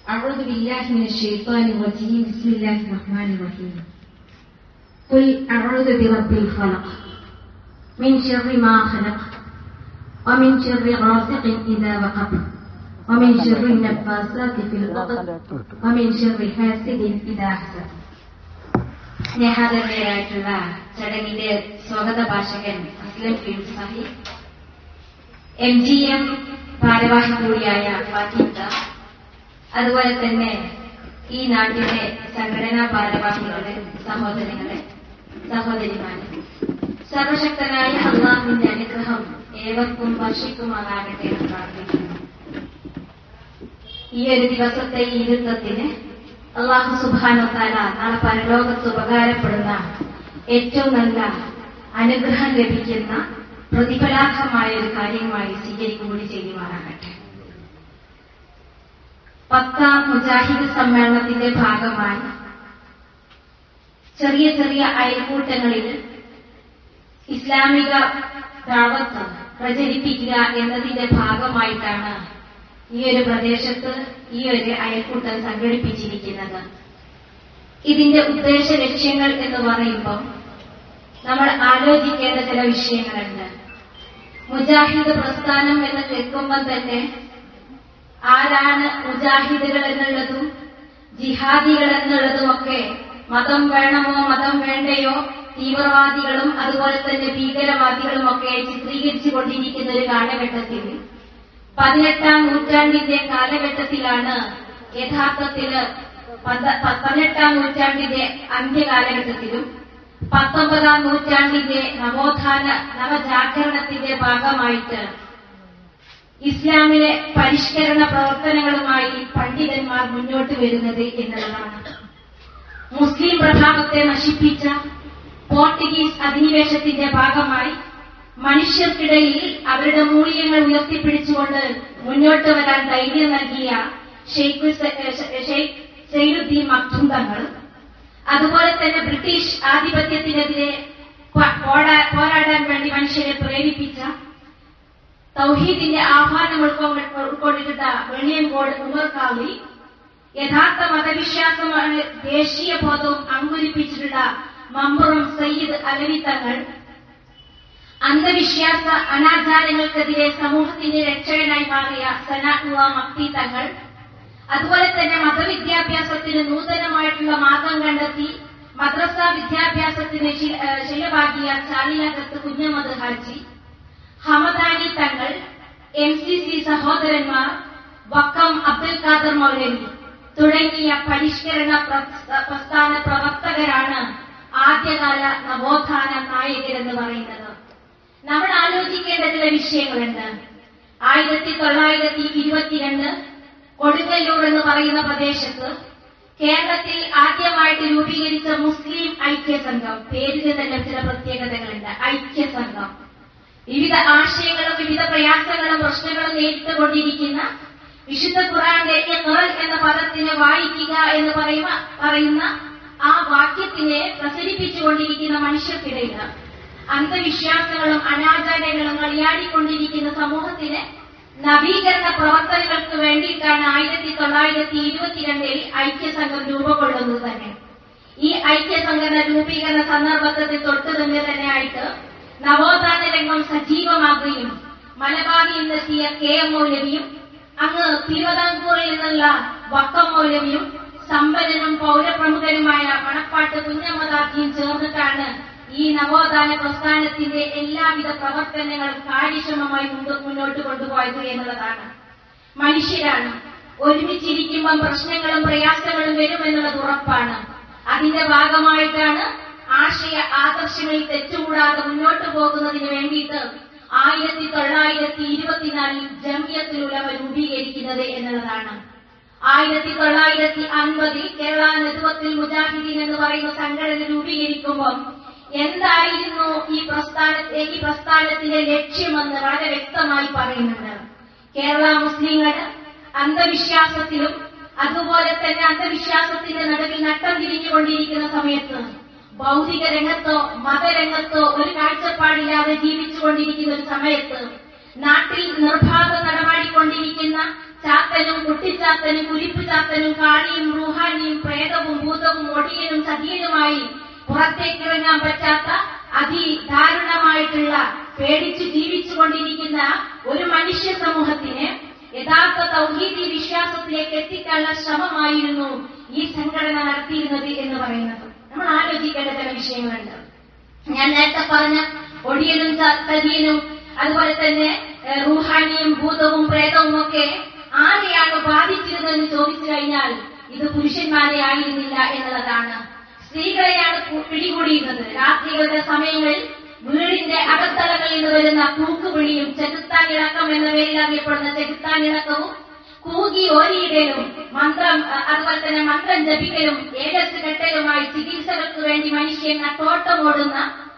أعوذ بالله من الشيطان الرجيم بسم الله الرحمن الرحيم قل أعوذ برب الخلق من شر ما خلق ومن شر غاسق إذا وقب ومن شر النفاثات في العقد ومن شر حاسد إذا حسد സ്നേഹാദരണീയരായിട്ടുള്ള ചടങ്ങിന്റെ സ്വാഗത ഭാഷകൻ അസ്ലം ഫീൽഡ് സാഹിബ് എം ജി എം ഭാരവാഹി കൂടിയായ ഫാത്തിത്ത അതുപോലെ തന്നെ ഈ നാട്ടിലെ സംഘടനാ ഭാരവാഹികളെ സഹോദരങ്ങളെ സഹോദരിമാരെ സർവശക്തനായ അള്ളാഹുവിന്റെ അനുഗ്രഹം ഏവർക്കും വർഷിക്കുമാറാകട്ടെ എന്ന് പ്രാർത്ഥിക്കുന്നു ഈ ഒരു ദിവസത്തെ ഈ ഇരുത്തത്തിന് അള്ളാഹു സുബാനത്താല നാളെ പരലോകത്ത് ഉപകാരപ്പെടുന്ന ഏറ്റവും നല്ല അനുഗ്രഹം ലഭിക്കുന്ന പ്രതിഫലാർഹമായ ഒരു കാര്യമായി സ്വീകരിക്കുക കൂടി ചെയ്യുമാറാകട്ടെ പത്താം മുജാഹിദ് സമ്മേളനത്തിന്റെ ഭാഗമായി ചെറിയ ചെറിയ അയൽക്കൂട്ടങ്ങളിൽ ഇസ്ലാമിക ദാവത്ത് പ്രചരിപ്പിക്കുക എന്നതിന്റെ ഭാഗമായിട്ടാണ് ഈ ഒരു പ്രദേശത്ത് ഈ ഒരു അയൽക്കൂട്ടം സംഘടിപ്പിച്ചിരിക്കുന്നത് ഇതിന്റെ ഉദ്ദേശ ലക്ഷ്യങ്ങൾ എന്ന് പറയുമ്പോൾ നമ്മൾ ആലോചിക്കേണ്ട ചില വിഷയങ്ങളുണ്ട് മുജാഹിദ് പ്രസ്ഥാനം എന്ന് കേൾക്കുമ്പോൾ തന്നെ ആരാണ് മുജാഹിദുകൾ എന്നുള്ളതും ജിഹാദികൾ എന്നുള്ളതുമൊക്കെ മതം വേണമോ മതം വേണ്ടയോ തീവ്രവാദികളും അതുപോലെ തന്നെ ഭീകരവാദികളും ഒക്കെ ചിത്രീകരിച്ചു കൊണ്ടിരിക്കുന്ന ഒരു കാലഘട്ടത്തിൽ പതിനെട്ടാം നൂറ്റാണ്ടിന്റെ കാലഘട്ടത്തിലാണ് യഥാർത്ഥത്തില് പന്ത- പ- പതിനെട്ടാം നൂറ്റാണ്ടിന്റെ അന്ത്യകാലഘട്ടത്തിലും പത്തൊമ്പതാം നൂറ്റാണ്ടിന്റെ നവോത്ഥാന നവജാഗരണത്തിന്റെ ഭാഗമായിട്ട് ഇസ്ലാമിലെ പരിഷ്കരണ പ്രവർത്തനങ്ങളുമായി പണ്ഡിതന്മാർ മുന്നോട്ട് വരുന്നത് എന്നുള്ളതാണ് മുസ്ലിം പ്രഭാവത്തെ നശിപ്പിച്ച പോർട്ടുഗീസ് അധിനിവേശത്തിന്റെ ഭാഗമായി മനുഷ്യർക്കിടയിൽ അവരുടെ മൂല്യങ്ങൾ ഉയർത്തിപ്പിടിച്ചുകൊണ്ട് മുന്നോട്ട് വരാൻ ധൈര്യം നൽകിയ ഷെയ്ഖ് സ- ഷെ- ഷെയ്ഖ് സൈനുദ്ദീൻ മക്തും തങ്ങൾ അതുപോലെ തന്നെ ബ്രിട്ടീഷ് ആധിപത്യത്തിനെതിരെ പോ- പോരാ- പോരാടാൻ വേണ്ടി മനുഷ്യരെ പ്രേരിപ്പിച്ച തൗഹീദിന്റെ ആഹ്വാനം ഉൾക്കൊ- ഉൾക്കൊണ്ടിട്ടുള്ള വെളിയങ്കോട് ഉമർ കാവി യഥാർത്ഥ മതവിശ്വാസമാണ് ദേശീയ ബോധവും അങ്കുരിപ്പിച്ചിട്ടുള്ള മമ്പുറം സയ്യിദ് അലവി തങ്ങൾ അന്ധവിശ്വാസ അനാചാരങ്ങൾക്കെതിരെ സമൂഹത്തിന്റെ രക്ഷകനായി മാറിയ സനാഹുവ മക്തി തങ്ങൾ അതുപോലെ തന്നെ മതവിദ്യാഭ്യാസത്തിന് നൂതനമായിട്ടുള്ള മാർഗം കണ്ടെത്തി മദ്രസ വിദ്യാഭ്യാസത്തിന് ശി- ഏഹ് ശിലഭാഗിയ ചാലിനകത്ത് കുഞ്ഞമ്മദ് ഹാജി ഹമദാനി തങ്ങൾ എം സി സി സഹോദരന്മാർ വക്കം അബ്ദുൽ ഖാദർ മൗലവി തുടങ്ങിയ പരിഷ്കരണ പ്ര- പ്രസ്ഥാന പ്രവർത്തകരാണ് ആദ്യകാല നവോത്ഥാന നായകരെന്ന് പറയുന്നത് നമ്മൾ ആലോചിക്കേണ്ട ചില വിഷയങ്ങളുണ്ട് ആയിരത്തി തൊള്ളായിരത്തി ഇരുപത്തിരണ്ട് കൊടുങ്ങല്ലൂർ എന്ന് പറയുന്ന പ്രദേശത്ത് കേരളത്തിൽ ആദ്യമായിട്ട് രൂപീകരിച്ച മുസ്ലിം ഐക്യസംഘം പേരിന് തന്നെ ചില പ്രത്യേകതകളുണ്ട് ഐക്യസംഘം വിവിധ ആശയങ്ങളും വിവിധ പ്രയാസങ്ങളും പ്രശ്നങ്ങളും നേരിട്ടുകൊണ്ടിരിക്കുന്ന വിശുദ്ധ ഖുറാന്റെ ഇഖ്റൽ എന്ന പദത്തിനെ വായിക്കുക എന്ന് പറയുന്ന പറയുന്ന ആ വാക്യത്തിനെ പ്രസരിപ്പിച്ചുകൊണ്ടിരിക്കുന്ന മനുഷ്യർക്കിടയിൽ അന്ധവിശ്വാസങ്ങളും അനാചാരങ്ങളും കളിയാടിക്കൊണ്ടിരിക്കുന്ന സമൂഹത്തിന് നവീകരണ പ്രവർത്തനങ്ങൾക്ക് വേണ്ടിയിട്ടാണ് ആയിരത്തി തൊള്ളായിരത്തി ഇരുപത്തിരണ്ടിൽ ഐക്യസംഘം രൂപം കൊള്ളുന്നത് തന്നെ ഈ ഐക്യസംഘടന രൂപീകരണ സന്ദർഭത്തിൽ തൊട്ട് തന്നെ തന്നെയായിട്ട് നവോത്ഥാന രംഗം സജീവമാകുകയും മലബാറിൽ നിന്നെത്തിയ കെ എം മൗലവിയും അങ്ങ് തിരുവിതാംകൂറിൽ നിന്നുള്ള വക്കം മൗലവിയും സമ്പന്നനും പൗരപ്രമുഖനുമായ മണപ്പാട്ട് കുഞ്ഞമ്മദാർജിയും ചേർന്നിട്ടാണ് ഈ നവോത്ഥാന പ്രസ്ഥാനത്തിന്റെ എല്ലാവിധ പ്രവർത്തനങ്ങളും കാര്യക്ഷമമായി മുൻപ് മുന്നോട്ട് കൊണ്ടുപോയത് എന്നുള്ളതാണ് മനുഷ്യരാണ് ഒരുമിച്ചിരിക്കുമ്പം പ്രശ്നങ്ങളും പ്രയാസങ്ങളും വരുമെന്നുള്ളത് ഉറപ്പാണ് അതിന്റെ ഭാഗമായിട്ടാണ് ആശയ ആദർശങ്ങളിൽ തെറ്റുകൂടാതെ മുന്നോട്ട് പോകുന്നതിന് വേണ്ടിയിട്ട് ആയിരത്തി തൊള്ളായിരത്തി ഇരുപത്തിനാലിൽ ജമിയത്തിലുള്ളവ രൂപീകരിക്കുന്നത് എന്നുള്ളതാണ് ആയിരത്തി തൊള്ളായിരത്തി അൻപതിൽ കേരള നേതൃത്വത്തിൽ മുജാഹിദീൻ എന്ന് പറയുന്ന സംഘടന രൂപീകരിക്കുമ്പോൾ എന്തായിരുന്നു ഈ പ്രസ്ഥാനത്തെ ഈ പ്രസ്ഥാനത്തിന്റെ ലക്ഷ്യമെന്ന് വളരെ വ്യക്തമായി പറയുന്നുണ്ട് കേരള മുസ്ലിങ്ങൾ അന്ധവിശ്വാസത്തിലും അതുപോലെ തന്നെ അന്ധവിശ്വാസത്തിന്റെ നടുവിൽ നട്ടം തിരിഞ്ഞുകൊണ്ടിരിക്കുന്ന സമയത്ത് ഭൗതിക രംഗത്തോ മതരംഗത്തോ ഒരു കാഴ്ചപ്പാടില്ലാതെ ജീവിച്ചുകൊണ്ടിരിക്കുന്ന ഒരു സമയത്ത് നാട്ടിൽ നിർബാധം നടമാടിക്കൊണ്ടിരിക്കുന്ന ചാത്തനും കുട്ടിച്ചാത്തനും കുരിപ്പ് ചാത്തനും കാളിയും റൂഹാനിയും പ്രേതവും ഭൂതവും ഒടിയനും ചതിയനുമായി പുറത്തേക്കിറങ്ങാൻ പറ്റാത്ത അതിദാരുണമായിട്ടുള്ള പേടിച്ചു ജീവിച്ചുകൊണ്ടിരിക്കുന്ന ഒരു മനുഷ്യ സമൂഹത്തിന് യഥാർത്ഥ തൗഹീദി വിശ്വാസത്തിലേക്ക് എത്തിക്കാനുള്ള ശ്രമമായിരുന്നു ഈ സംഘടന നടത്തിയിരുന്നത് എന്ന് പറയുന്നത് നമ്മൾ ആലോചിക്കേണ്ട ചില വിഷയങ്ങളുണ്ട് ഞാൻ നേരത്തെ പറഞ്ഞ ഒടിയനും ച- ചതിയനും അതുപോലെ തന്നെ ഏഹ്, റൂഹാനിയും ഭൂതവും പ്രേതവും ഒക്കെ ആരെയാണ് ബാധിച്ചിരുന്നതെന്ന് ചോദിച്ചു കഴിഞ്ഞാൽ ഇത് പുരുഷന്മാരെ ആയിരുന്നില്ല എന്നുള്ളതാണ് സ്ത്രീകളെയാണ് കു- പിടികൂടിയിരുന്നത് രാത്രികളുടെ സമയങ്ങളിൽ വീടിന്റെ അകത്തളങ്ങളിൽ നിന്ന് വരുന്ന കൂക്കുവിളിയും ചെകുത്താനിളക്കം എന്ന പേരിൽ അറിയപ്പെടുന്ന ചെകുത്താനിളക്കവും കൂകി ഓരിയിടലും മന്ത്രം അ- അതുപോലെ തന്നെ മന്ത്രം ജപിക്കലും ഏകസ് കെട്ടലുമായി ചികിത്സകൾക്ക് വേണ്ടി മനുഷ്യൻ നട്ടോട്ടമോടുന്ന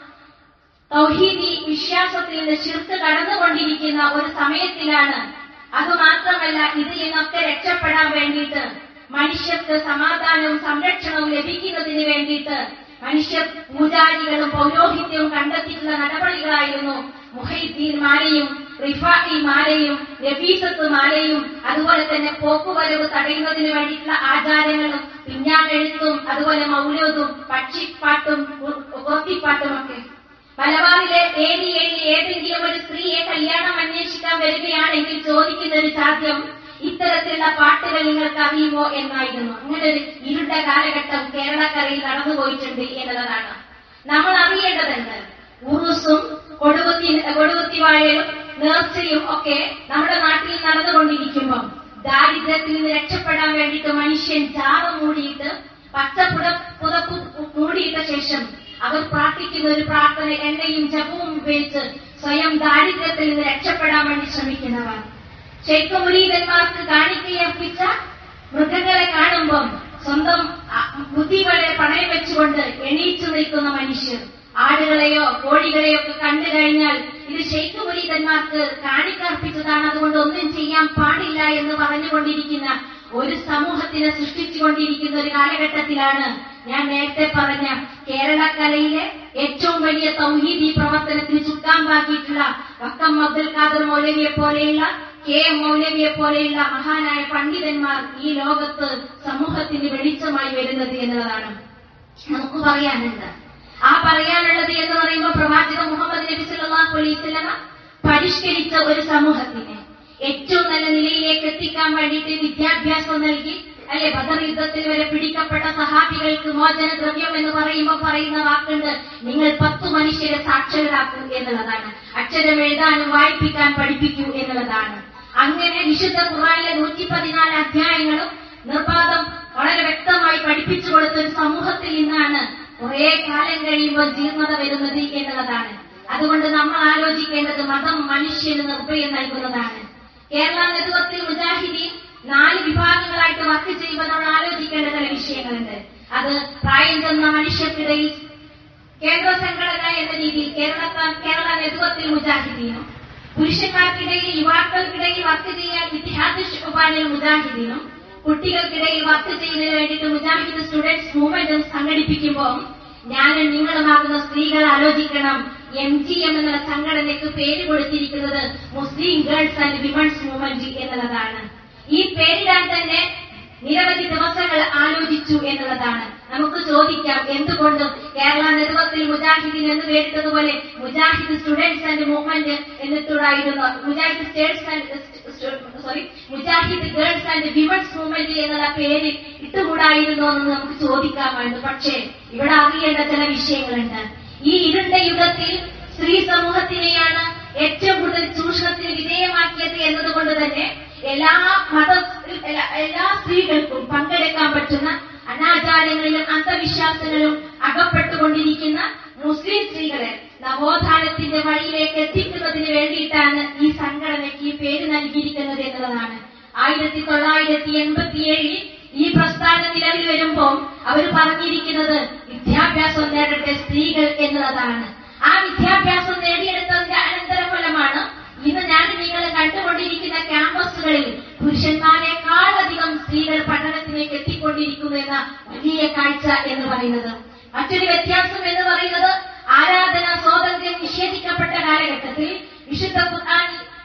തൗഹീദി വിശ്വാസത്തിൽ നിന്ന് ശിർക്ക് കടന്നുകൊണ്ടിരിക്കുന്ന ഒരു സമയത്തിലാണ് അതുമാത്രമല്ല ഇതിൽ നിന്നൊക്കെ രക്ഷപ്പെടാൻ വേണ്ടിയിട്ട് മനുഷ്യർക്ക് സമാധാനവും സംരക്ഷണവും ലഭിക്കുന്നതിന് വേണ്ടിയിട്ട് മനുഷ്യ പൂജാരികളും പൗരോഹിത്യവും കണ്ടെത്തിയിട്ടുള്ള നടപടികളായിരുന്നു മുഹൈദ്ദീൻ മാലയും റിഫായി മാലയും രഫീസത്ത് മാലയും അതുപോലെ തന്നെ പോക്കുവരവ് തടയുന്നതിന് വേണ്ടിയിട്ടുള്ള ആചാരങ്ങളും പിഞ്ഞാണെഴുത്തും അതുപോലെ മൗലൂദും പക്ഷിപ്പാട്ടും കുറത്തിപ്പാട്ടും ഒക്കെ മലബാറിലെ ഏരി ഏരി ഏതെങ്കിലും ഒരു സ്ത്രീയെ കല്യാണം അന്വേഷിക്കാൻ വരികയാണെങ്കിൽ ചോദിക്കുന്ന ഒരു ചോദ്യം ഇത്തരത്തിലുള്ള പാട്ടുകൾ നിങ്ങൾക്ക് അറിയുമോ എന്നായിരുന്നു അങ്ങനെ ഒരു ഇരുണ്ട കാലഘട്ടം കേരളക്കരയിൽ നടന്നുപോയിട്ടുണ്ട് എന്നുള്ളതാണ് നമ്മൾ അറിയേണ്ടതുണ്ട് ഉറുസും കൊടുകുത്തി കൊടുകുത്തിവാഴയും നേർച്ചയും ഒക്കെ നമ്മുടെ നാട്ടിൽ നടന്നുകൊണ്ടിരിക്കുമ്പോൾ ദാരിദ്ര്യത്തിൽ നിന്ന് രക്ഷപ്പെടാൻ വേണ്ടിയിട്ട് മനുഷ്യൻ ചാറ് മൂടിയിട്ട് പച്ച പുട പുതപ്പ് മൂടിയിട്ട ശേഷം അവർ പ്രാർത്ഥിക്കുന്ന ഒരു പ്രാർത്ഥന എണ്ണയും ജപവും ഉപയോഗിച്ച് സ്വയം ദാരിദ്ര്യത്തിൽ നിന്ന് രക്ഷപ്പെടാൻ വേണ്ടി ശ്രമിക്കുന്നവർ ശൈക്കമുരീതന്മാർക്ക് കാണിക്കയർപ്പിച്ച മൃഗങ്ങളെ കാണുമ്പം സ്വന്തം അ- ബുദ്ധികളെ പണയം വെച്ചുകൊണ്ട് എണീച്ചു നിൽക്കുന്ന മനുഷ്യർ ആടുകളെയോ കോഴികളെയോ ഒക്കെ കണ്ടു കഴിഞ്ഞാൽ ഇത് ഷെയ്ഖ് മുരീതന്മാർക്ക് കാണിക്കർപ്പിച്ചതാണ് അതുകൊണ്ട് ഒന്നും ചെയ്യാൻ പാടില്ല എന്ന് പറഞ്ഞുകൊണ്ടിരിക്കുന്ന ഒരു സമൂഹത്തിനെ സൃഷ്ടിച്ചുകൊണ്ടിരിക്കുന്ന ഒരു കാലഘട്ടത്തിലാണ് ഞാൻ നേരത്തെ പറഞ്ഞ കേരളക്കരയിലെ ഏറ്റവും വലിയ തൗഹീദി പ്രവർത്തനത്തിന് ചുക്കാൻ ബാക്കിയിട്ടുള്ള വക്കം അബ്ദുൽ ഖാദർ മൗലവിയെ പോലെയുള്ള കെ എം മൗലവിയെ പോലെയുള്ള മഹാനായ പണ്ഡിതന്മാർ ഈ ലോകത്ത് സമൂഹത്തിന് വെളിച്ചമായി വരുന്നത് എന്നുള്ളതാണ് നമുക്ക് പറയാനുണ്ട് ആ പറയാനുള്ളത് എന്ന് പറയുമ്പോൾ പ്രവാചക മുഹമ്മദ് നബി സല്ലല്ലാഹു അലൈഹി വസല്ലമ പരിഷ്കരിച്ച ഒരു സമൂഹത്തിനെ ഏറ്റവും നല്ല നിലയിലേക്ക് എത്തിക്കാൻ വേണ്ടിയിട്ട് വിദ്യാഭ്യാസം നൽകി അല്ലെ ബദർ യുദ്ധത്തിൽ വരെ പിടിക്കപ്പെട്ട സഹാബികൾക്ക് മോചന ദ്രവ്യം എന്ന് പറയുമ്പോൾ പറയുന്ന വാക്കുണ്ട് നിങ്ങൾ പത്തു മനുഷ്യരെ സാക്ഷരരാക്കൂ എന്നുള്ളതാണ് അക്ഷരം എഴുതാനും വായിപ്പിക്കാൻ പഠിപ്പിക്കൂ എന്നുള്ളതാണ് അങ്ങനെ വിശുദ്ധ ഖുറാനിലെ നൂറ്റി പതിനാല് അധ്യായങ്ങളും നിർബാധം വളരെ വ്യക്തമായി പഠിപ്പിച്ചു കൊടുത്ത ഒരു സമൂഹത്തിൽ നിന്നാണ് കുറെ കാലം കഴിയുമ്പോൾ ജീർണത വരുന്നത് എന്നുള്ളതാണ് അതുകൊണ്ട് നമ്മൾ ആലോചിക്കേണ്ടത് മതം മനുഷ്യന് നിർഭയം നൽകുന്നതാണ് കേരള നേതൃത്വത്തിൽ മുജാഹിദീൻ നാല് വിഭാഗങ്ങളായിട്ട് വർക്ക് ചെയ്യുമ്പോൾ നമ്മൾ ആലോചിക്കേണ്ട ചില വിഷയങ്ങളുണ്ട് അത് പ്രായം ചെന്ന മനുഷ്യർക്കിടയിൽ കേന്ദ്ര സംഘടന എന്ന രീതിയിൽ കേരള കേരള നേതൃത്വത്തിൽ മുജാഹിദീനും പുരുഷന്മാർക്കിടയിൽ യുവാക്കൾക്കിടയിൽ വർക്ക് ചെയ്യാൻ ഇത്തിഹാദ് ഷുബാനിൽ മുജാഹിദീനും കുട്ടികൾക്കിടയിൽ വർക്ക് ചെയ്യുന്നതിന് വേണ്ടിയിട്ട് മുജാഹിദ് സ്റ്റുഡൻസ് മൂവ്മെന്റ് സംഘടിപ്പിക്കുമ്പോൾ ഞാനും നിങ്ങളുമാകുന്ന സ്ത്രീകൾ ആലോചിക്കണം എം ജി എം എന്നുള്ള സംഘടനയ്ക്ക് പേര് കൊടുത്തിരിക്കുന്നത് Muslim girls and women's movement എന്നുള്ളതാണ് ഈ പേരിടാൻ തന്നെ നിരവധി ദിവസങ്ങൾ ആലോചിച്ചു എന്നുള്ളതാണ് നമുക്ക് ചോദിക്കാം എന്തുകൊണ്ടും കേരള നേതൃത്വത്തിൽ മുജാഹിദീൻ എന്ന് പേരിട്ടതുപോലെ മുജാഹിദ് സ്റ്റുഡൻസ് ആൻഡ് മൂവ്മെന്റ് എന്നിട്ടുണ്ടായിരുന്നു Mujahid states and sorry Mujahid girls and women's movement എന്നുള്ള പേര് ഇട്ടുകൂടായിരുന്നോ എന്ന് നമുക്ക് ചോദിക്കാമായിരുന്നു പക്ഷേ ഇവിടെ അറിയേണ്ട ചില വിഷയങ്ങളുണ്ട് ഈ ഇരുണ്ട യുഗത്തിൽ സ്ത്രീ സമൂഹത്തിനെയാണ് ഏറ്റവും കൂടുതൽ ചൂഷണത്തിന് വിധേയമാക്കിയത് എന്നതുകൊണ്ട് തന്നെ എല്ലാ മത എല്ലാ- എല്ലാ സ്ത്രീകൾക്കും പങ്കെടുക്കാൻ പറ്റുന്ന അനാചാരങ്ങളിലും അന്ധവിശ്വാസങ്ങളിലും അകപ്പെട്ടുകൊണ്ടിരിക്കുന്ന മുസ്ലിം സ്ത്രീകളെ നവോത്ഥാനത്തിന്റെ വഴിയിലേക്ക് എത്തിക്കുന്നതിന് വേണ്ടിയിട്ടാണ് ഈ സംഘടനയ്ക്ക് ഈ പേര് നൽകിയിരിക്കുന്നത് എന്നുള്ളതാണ് ആയിരത്തി തൊള്ളായിരത്തി എൺപത്തിയേഴിൽ ഈ പ്രസ്ഥാനം നിലവിൽ വരുമ്പോൾ അവർ പറഞ്ഞിരിക്കുന്നത് വിദ്യാഭ്യാസം നേടട്ടെ സ്ത്രീകൾ എന്നുള്ളതാണ് ആ വിദ്യാഭ്യാസം നേടിയെടുത്തതിന്റെ അനന്തരഫലമാണ് ഇന്ന് ഞാൻ നിങ്ങൾ കണ്ടുകൊണ്ടിരിക്കുന്ന ക്യാമ്പസുകളിൽ പുരുഷന്മാരെക്കാളധികം സ്ത്രീകൾ പഠനത്തിലേക്ക് എത്തിക്കൊണ്ടിരിക്കുന്നു എന്ന വലിയ കാഴ്ച എന്ന് പറയുന്നത് മറ്റൊരു വ്യത്യാസം എന്ന് പറയുന്നത് ആരാധന സ്വാതന്ത്ര്യം നിഷേധിക്കപ്പെട്ട കാലഘട്ടത്തിൽ വിശുദ്ധ ഖുർആൻ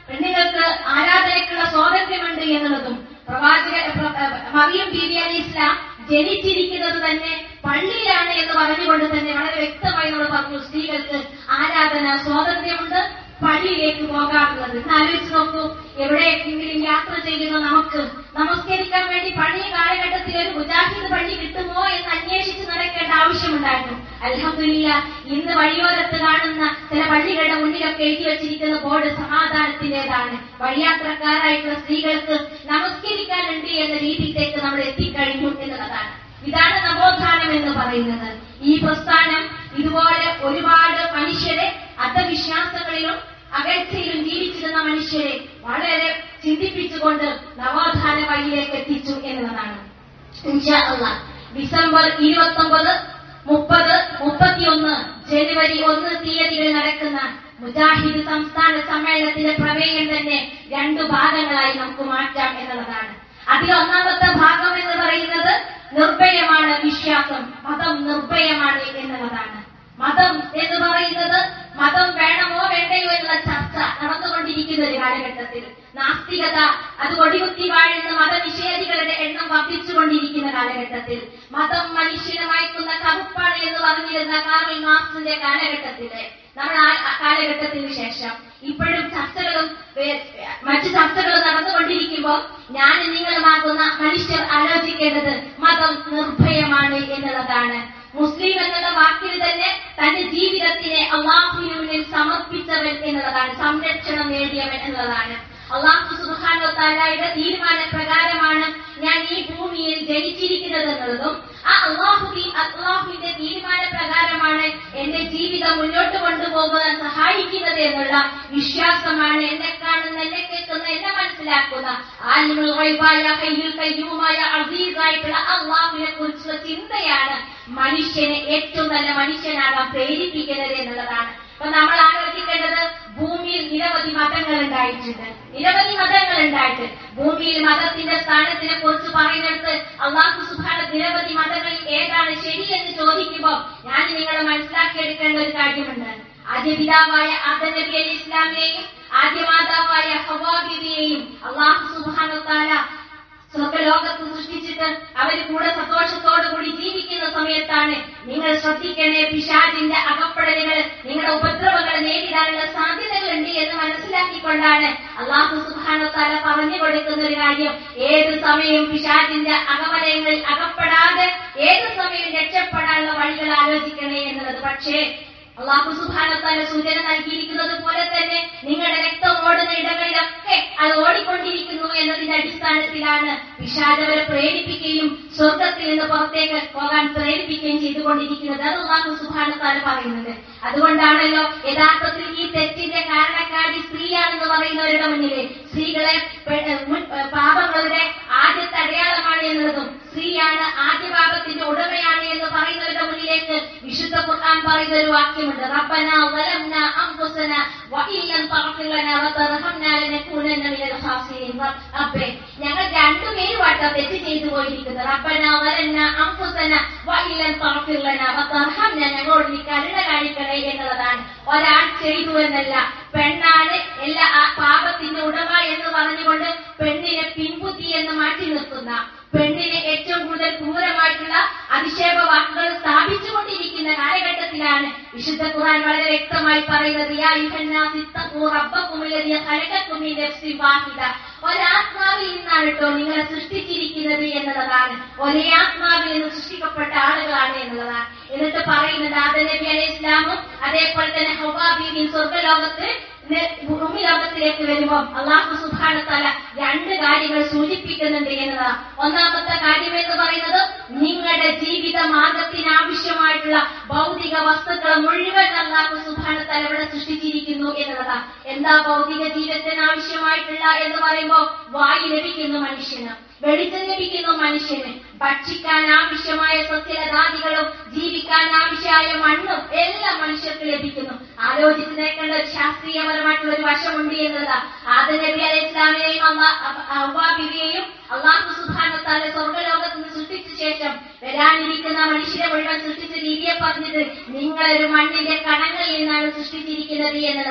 പെണ്ണുങ്ങൾക്ക് ആരാധനയ്ക്കുള്ള സ്വാതന്ത്ര്യമുണ്ട് എന്നുള്ളതും പ്രവാചക പ്ര- ഏ, മറിയം ബീബി അലി ഇസ്ലാം ജനിച്ചിരിക്കുന്നത് തന്നെ പള്ളിയിലാണ് എന്ന് പറഞ്ഞുകൊണ്ട് തന്നെ വളരെ വ്യക്തമായി നമ്മൾ പറഞ്ഞു സ്ത്രീകൾക്ക് ആരാധന സ്വാതന്ത്ര്യമുണ്ട് പള്ളിയിലേക്ക് പോകാറുള്ളത് ഇന്ന് ആലോചിച്ച് നോക്കൂ എവിടെയെങ്കിലും യാത്ര ചെയ്യുന്ന നമുക്ക് നമസ്കരിക്കാൻ വേണ്ടി പഴയ കാലഘട്ടത്തിൽ ഒരു മുജാഹിദ് പള്ളി കിട്ടുമോ എന്ന് അന്വേഷിച്ച് നടക്കേണ്ട ആവശ്യമുണ്ടായിരുന്നു അൽഹംദുലില്ല ഇന്ന് വഴിയോരത്ത് കാണുന്ന ചില പള്ളികളുടെ മുന്നിലൊക്കെ എഴുതി വെച്ചിരിക്കുന്ന ബോർഡ് സമാധാനത്തിന്റേതാണ് വഴിയാത്രക്കാരായിട്ടുള്ള സ്ത്രീകൾക്ക് നമസ്കരിക്കാനുണ്ട് എന്ന രീതിയിലേക്ക് നമ്മൾ എത്തിക്കഴിഞ്ഞു എന്നുള്ളതാണ് ഇതാണ് നവോത്ഥാനം എന്ന് പറയുന്നത് ഈ പ്രസ്ഥാനം ഇതുപോലെ ഒരുപാട് മനുഷ്യരെ അന്ധവിശ്വാസങ്ങളിലും അകൽച്ചയിലും ജീവിച്ചിരുന്ന മനുഷ്യരെ വളരെ ചിന്തിപ്പിച്ചുകൊണ്ട് നവോത്ഥാന വഴിയിലേക്ക് എത്തിച്ചു എന്നുള്ളതാണ് ഇൻഷാ അള്ളാ ഡിസംബർ ഇരുപത്തൊമ്പത് മുപ്പത് മുപ്പത്തിയൊന്ന് ജനുവരി ഒന്ന് തീയതികളിൽ നടക്കുന്ന മുജാഹിദ് സംസ്ഥാന സമ്മേളനത്തിന്റെ പ്രമേയം തന്നെ രണ്ടു ഭാഗങ്ങളായി നമുക്ക് മാറ്റാം എന്നുള്ളതാണ് അതിൽ ഒന്നാമത്തെ ഭാഗം എന്ന് പറയുന്നത് നിർഭയമാണ് വിശ്വാസം മതം നിർഭയമാണ് എന്നുള്ളതാണ് മതം എന്ന് പറയുന്നത് മതം വേണമോ വേണ്ടയോ എന്നുള്ള ചർച്ച നടന്നുകൊണ്ടിരിക്കുന്ന ഒരു കാലഘട്ടത്തിൽ നാസ്തികത അത് ഒടികുത്തി വാഴുന്ന മതനിഷേധികളുടെ എണ്ണം വർദ്ധിച്ചുകൊണ്ടിരിക്കുന്ന കാലഘട്ടത്തിൽ മതം മനുഷ്യനെ മയക്കുന്ന കറുപ്പാണ് എന്ന് പറഞ്ഞിരുന്ന കാർൽ മാർക്സിന്റെ കാലഘട്ടത്തില് നമ്മൾ ആ ആ കാലഘട്ടത്തിന് ശേഷം ഇപ്പോഴും ചർച്ചകളും വേ- മറ്റു ചർച്ചകളും നടന്നുകൊണ്ടിരിക്കുമ്പോൾ ഞാൻ നിങ്ങളുമാകുന്ന മനുഷ്യർ ആലോചിക്കേണ്ടത് മതം നിർഭയമാണ് എന്നുള്ളതാണ് മുസ്ലിം എന്നുള്ള വാക്കിൽ തന്നെ തന്റെ ജീവിതത്തിനെ അള്ളാഹുവിന് മുന്നിൽ സമർപ്പിച്ചവൻ എന്നുള്ളതാണ് സംരക്ഷണം നേടിയവൻ എന്നുള്ളതാണ് അള്ളാഹു സുബാനോ താലായുടെ തീരുമാന പ്രകാരമാണ് ഞാൻ ഈ ഭൂമിയിൽ ജനിച്ചിരിക്കുന്നത് എന്നുള്ളതും ആ അള്ളാഹു അള്ളാഹുവിന്റെ തീരുമാന പ്രകാരമാണ് എന്റെ ജീവിതം മുന്നോട്ട് കൊണ്ടുപോകാൻ സഹായിക്കുന്നത് എന്നുള്ള വിശ്വാസമാണ് എന്നെ കാണുന്ന എന്നെ കേൾക്കുന്ന എന്നെ മനസ്സിലാക്കുന്ന ആലിമുൽ ഗൈബായ കയ്യിൽ കയ്യുമായ അസീസായിട്ടുള്ള അള്ളാഹുവിനെ കുറിച്ചുള്ള ചിന്തയാണ് മനുഷ്യനെ ഏറ്റവും നല്ല മനുഷ്യനാകാൻ പ്രേരിപ്പിക്കുന്നത് എന്നുള്ളതാണ് അപ്പൊ നമ്മൾ ആലോചിക്കേണ്ടത് ഭൂമിയിൽ നിരവധി മതങ്ങൾ ഉണ്ടായിട്ടുണ്ട് നിരവധി മതങ്ങൾ ഉണ്ടായിട്ട് ഭൂമിയിൽ മതത്തിന്റെ സ്ഥാനത്തിനെ കുറിച്ച് പറയുന്നിടത്ത് അള്ളാഹു സുബാന നിരവധി മതങ്ങളിൽ ഏതാണ് ശരി എന്ന് ചോദിക്കുമ്പോൾ ഞാൻ നിങ്ങളെ മനസ്സിലാക്കിയെടുക്കേണ്ട ഒരു കാര്യമുണ്ട് ആദ്യപിതാവായ ആദം നബി അലി ഇസ്ലാമിനെയും ആദ്യമാതാവായ ഹവാബിബിയെയും അള്ളാഹു സുബാന സ്വർഗലോകത്ത് സൃഷ്ടിച്ചിട്ട് അവര് കൂടെ സന്തോഷത്തോടു കൂടി ജീവിക്കുന്ന സമയത്താണ് നിങ്ങൾ ശ്രദ്ധിക്കണേ പിശാചിന്റെ അകപ്പെടലുകൾ നിങ്ങളുടെ ഉപദ്രവങ്ങൾ നേരിടാനുള്ള സാധ്യതകളുണ്ട് എന്ന് മനസ്സിലാക്കിക്കൊണ്ടാണ് അള്ളാഹു സുബാനത്താല പറഞ്ഞു കൊടുക്കുന്ന ഒരു കാര്യം ഏത് സമയവും പിശാചിന്റെ അകവലയങ്ങളിൽ അകപ്പെടാതെ ഏത് സമയവും രക്ഷപ്പെടാനുള്ള വഴികൾ ആലോചിക്കണേ എന്നുള്ളത് പക്ഷേ അള്ളാഹു സുബാനത്താല സൂചന നൽകിയിരിക്കുന്നത് പോലെ തന്നെ നിങ്ങളുടെ രക്തം ഓടുന്ന ഇടങ്ങളിലൊക്കെ അത് ഓടിക്കൊണ്ടിരിക്കുന്നു എന്നതിന്റെ അടിസ്ഥാനത്തിലാണ് പിശാചവരെ പ്രേരിപ്പിക്കുകയും സ്വർഗത്തിൽ നിന്ന് പുറത്തേക്ക് പോകാൻ പ്രേരിപ്പിക്കുകയും ചെയ്തുകൊണ്ടിരിക്കുന്നത് അത് അള്ളാഹു സുബാനത്താല പറയുന്നത് അതുകൊണ്ടാണല്ലോ യഥാർത്ഥത്തിൽ ഈ തെറ്റിന്റെ കാരണക്കാരി സ്ത്രീയാണെന്ന് പറയുന്നവരുടെ മുന്നില് സ്ത്രീകളെ പെ- ഏ, മുൻ- ഏ, പാപങ്ങളുടെ ആദ്യത്തെ അടയാളമാണ് എന്നുള്ളതും സ്ത്രീയാണ് ആദ്യ പാപത്തിന്റെ ഉടമയാണ് എന്ന് പറയുന്നവരുടെ മുന്നിലേക്ക് വിശുദ്ധ ഖുർആൻ പറയുന്ന ഒരു വാക്യമുണ്ട് റബ്ബന വലംന അൻഫുസന വഇല്ലം തഗ്ഫിർ ലനാ വതർഹംനാ ലനകൂനന്ന മിനൽ ഖാസിരീൻ റബ്ബേ ഞങ്ങൾ രണ്ടുപേരുമായിട്ടാ തെറ്റ് ചെയ്തു പോയിരിക്കുന്നത് റബ്ബന വലംന അൻഫുസന വഇല്ലം തഗ്ഫിർ ലനാ വതർഹംനാ ഞങ്ങളോട് നീ കരുണ കാണിക്കണേ എന്നുള്ളതാണ് ഒരാൾ ചെയ്തു എന്നല്ല പെണ്ണാണ് എല്ലാ ആ പാപത്തിന്റെ ഉടമ എന്ന് പറഞ്ഞുകൊണ്ട് പെണ്ണിനെ പിൻപുത്തി എന്ന് മാറ്റി നിർത്തുന്ന പെണ്ണിനെ ഏറ്റവും കൂടുതൽ ക്രൂരമായിട്ടുള്ള അധിക്ഷേപ വാക്കുകൾ സ്ഥാപിച്ചുകൊണ്ടിരിക്കുന്ന കാലഘട്ടത്തിലാണ് വിശുദ്ധ ഖുർആൻ വളരെ വ്യക്തമായി പറയുന്നത് യാ അയ്യുഹന്നാസ് ഇത്തഖൂ റബ്ബക്കും അല്ലദീ ഖലഖക്കും മിൻ നഫ്സിൻ വാഹിദ ഒരാത്മാവിൽ നിന്നാണ് കേട്ടോ നിങ്ങളെ സൃഷ്ടിച്ചിരിക്കുന്നത് എന്നുള്ളതാണ് ഒരേ ആത്മാവിൽ നിന്ന് സൃഷ്ടിക്കപ്പെട്ട ആളുകളാണ് എന്നുള്ളതാണ് എന്നിട്ട് പറയുന്നത് ആദം നബി അലൈഹി ഇസ്ലാമും അതേപോലെ തന്നെ ഹൗവാ ബീവിയും സ്വർഗ്ഗലോകത്ത് നെ- ഭൂമി ലോകത്തിലേക്ക് വരുമ്പോൾ അള്ളാഹു സുബാനത്തല രണ്ട് കാര്യങ്ങൾ സൂചിപ്പിക്കുന്നുണ്ട് എന്നതാണ് ഒന്നാമത്തെ കാര്യം എന്ന് പറയുന്നത് നിങ്ങളുടെ ജീവിത മാർഗത്തിന് ആവശ്യമായിട്ടുള്ള ഭൗതിക വസ്തുക്കൾ മുഴുവൻ അള്ളാഹു സുബാനത്തല ഇവിടെ സൃഷ്ടിച്ചിരിക്കുന്നു എന്നതാണ് എന്താ ഭൗതിക ജീവിതത്തിന് ആവശ്യമായിട്ടുള്ള എന്ന് പറയുമ്പോൾ വായു ലഭിക്കുന്നു മനുഷ്യന് വെളിച്ചം ലഭിക്കുന്നു മനുഷ്യന് ഭക്ഷിക്കാൻ ആവശ്യമായ സസ്യലതാദികളും ജീവിക്കാൻ ആവശ്യമായ മണ്ണും എല്ലാം മനുഷ്യർക്ക് ലഭിക്കുന്നു ആലോചിച്ച് നിൽക്കേണ്ട ഒരു ശാസ്ത്രീയപരമായിട്ടുള്ള ഒരു വശമുണ്ട് എന്നതാ ആദ നബി അലൈഹി ഇസ്ലാമിനെയും അവ്വാബിവിയെയും അള്ളാഹു സുബാനത്താലെ സ്വർഗലോകത്ത് നിന്ന് സൃഷ്ടിച്ച ശേഷം വരാനിരിക്കുന്ന മനുഷ്യരെ മുഴുവൻ സൃഷ്ടിച്ച രീതിയെ പറഞ്ഞത് നിങ്ങളൊരു മണ്ണിന്റെ കണങ്ങളിൽ നിന്നാണ് സൃഷ്ടിച്ചിരിക്കുന്നത് എന്നുള്ളതാ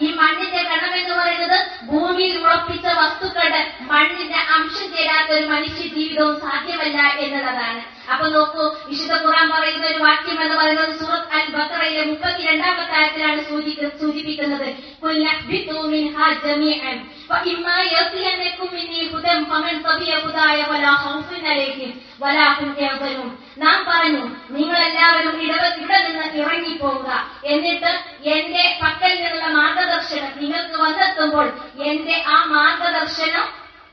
ഈ മണ്ണിന്റെ ഗണം എന്ന് പറയുന്നത് ഭൂമിയിൽ ഉറപ്പിച്ച വസ്തുക്കളുടെ മണ്ണിന്റെ അംശം ചേരാത്ത ഒരു മനുഷ്യ ജീവിതവും സാധ്യമല്ല എന്നുള്ളതാണ് അപ്പൊ നോക്കൂ വിശുദ്ധ ഖുറാൻ പറയുന്ന ഒരു വാക്യം എന്ന് പറയുന്നത് സൂറത്ത് അൽ ബക്കറയിലെ മുപ്പത്തിരണ്ടാമത്തെ ആയത്തിലാണ് സൂചിക്ക- സൂചിപ്പിക്കുന്നത് "ഖുൽ നഹ്ബിതു മിൻഹാ ജമീഅൻ ഫഇമ്മാ യഅതിയന്നകും മിന്നീ ഹുദൻ ഫമൻ തബിയ ഹുദായ വലാ ഖൗഫുൻ അലൈഹിം വലാ ഹും യഹ്സനൂൻ നാം പറഞ്ഞു നിങ്ങൾ എല്ലാവരും ഇടവ ഇവിടെ നിന്ന് ഇറങ്ങിപ്പോവുക എന്നിട്ട് എന്റെ പക്കൽ നിന്നുള്ള മാർഗദർശനം നിങ്ങൾക്ക് വന്നെത്തുമ്പോൾ എന്റെ ആ മാർഗദർശനം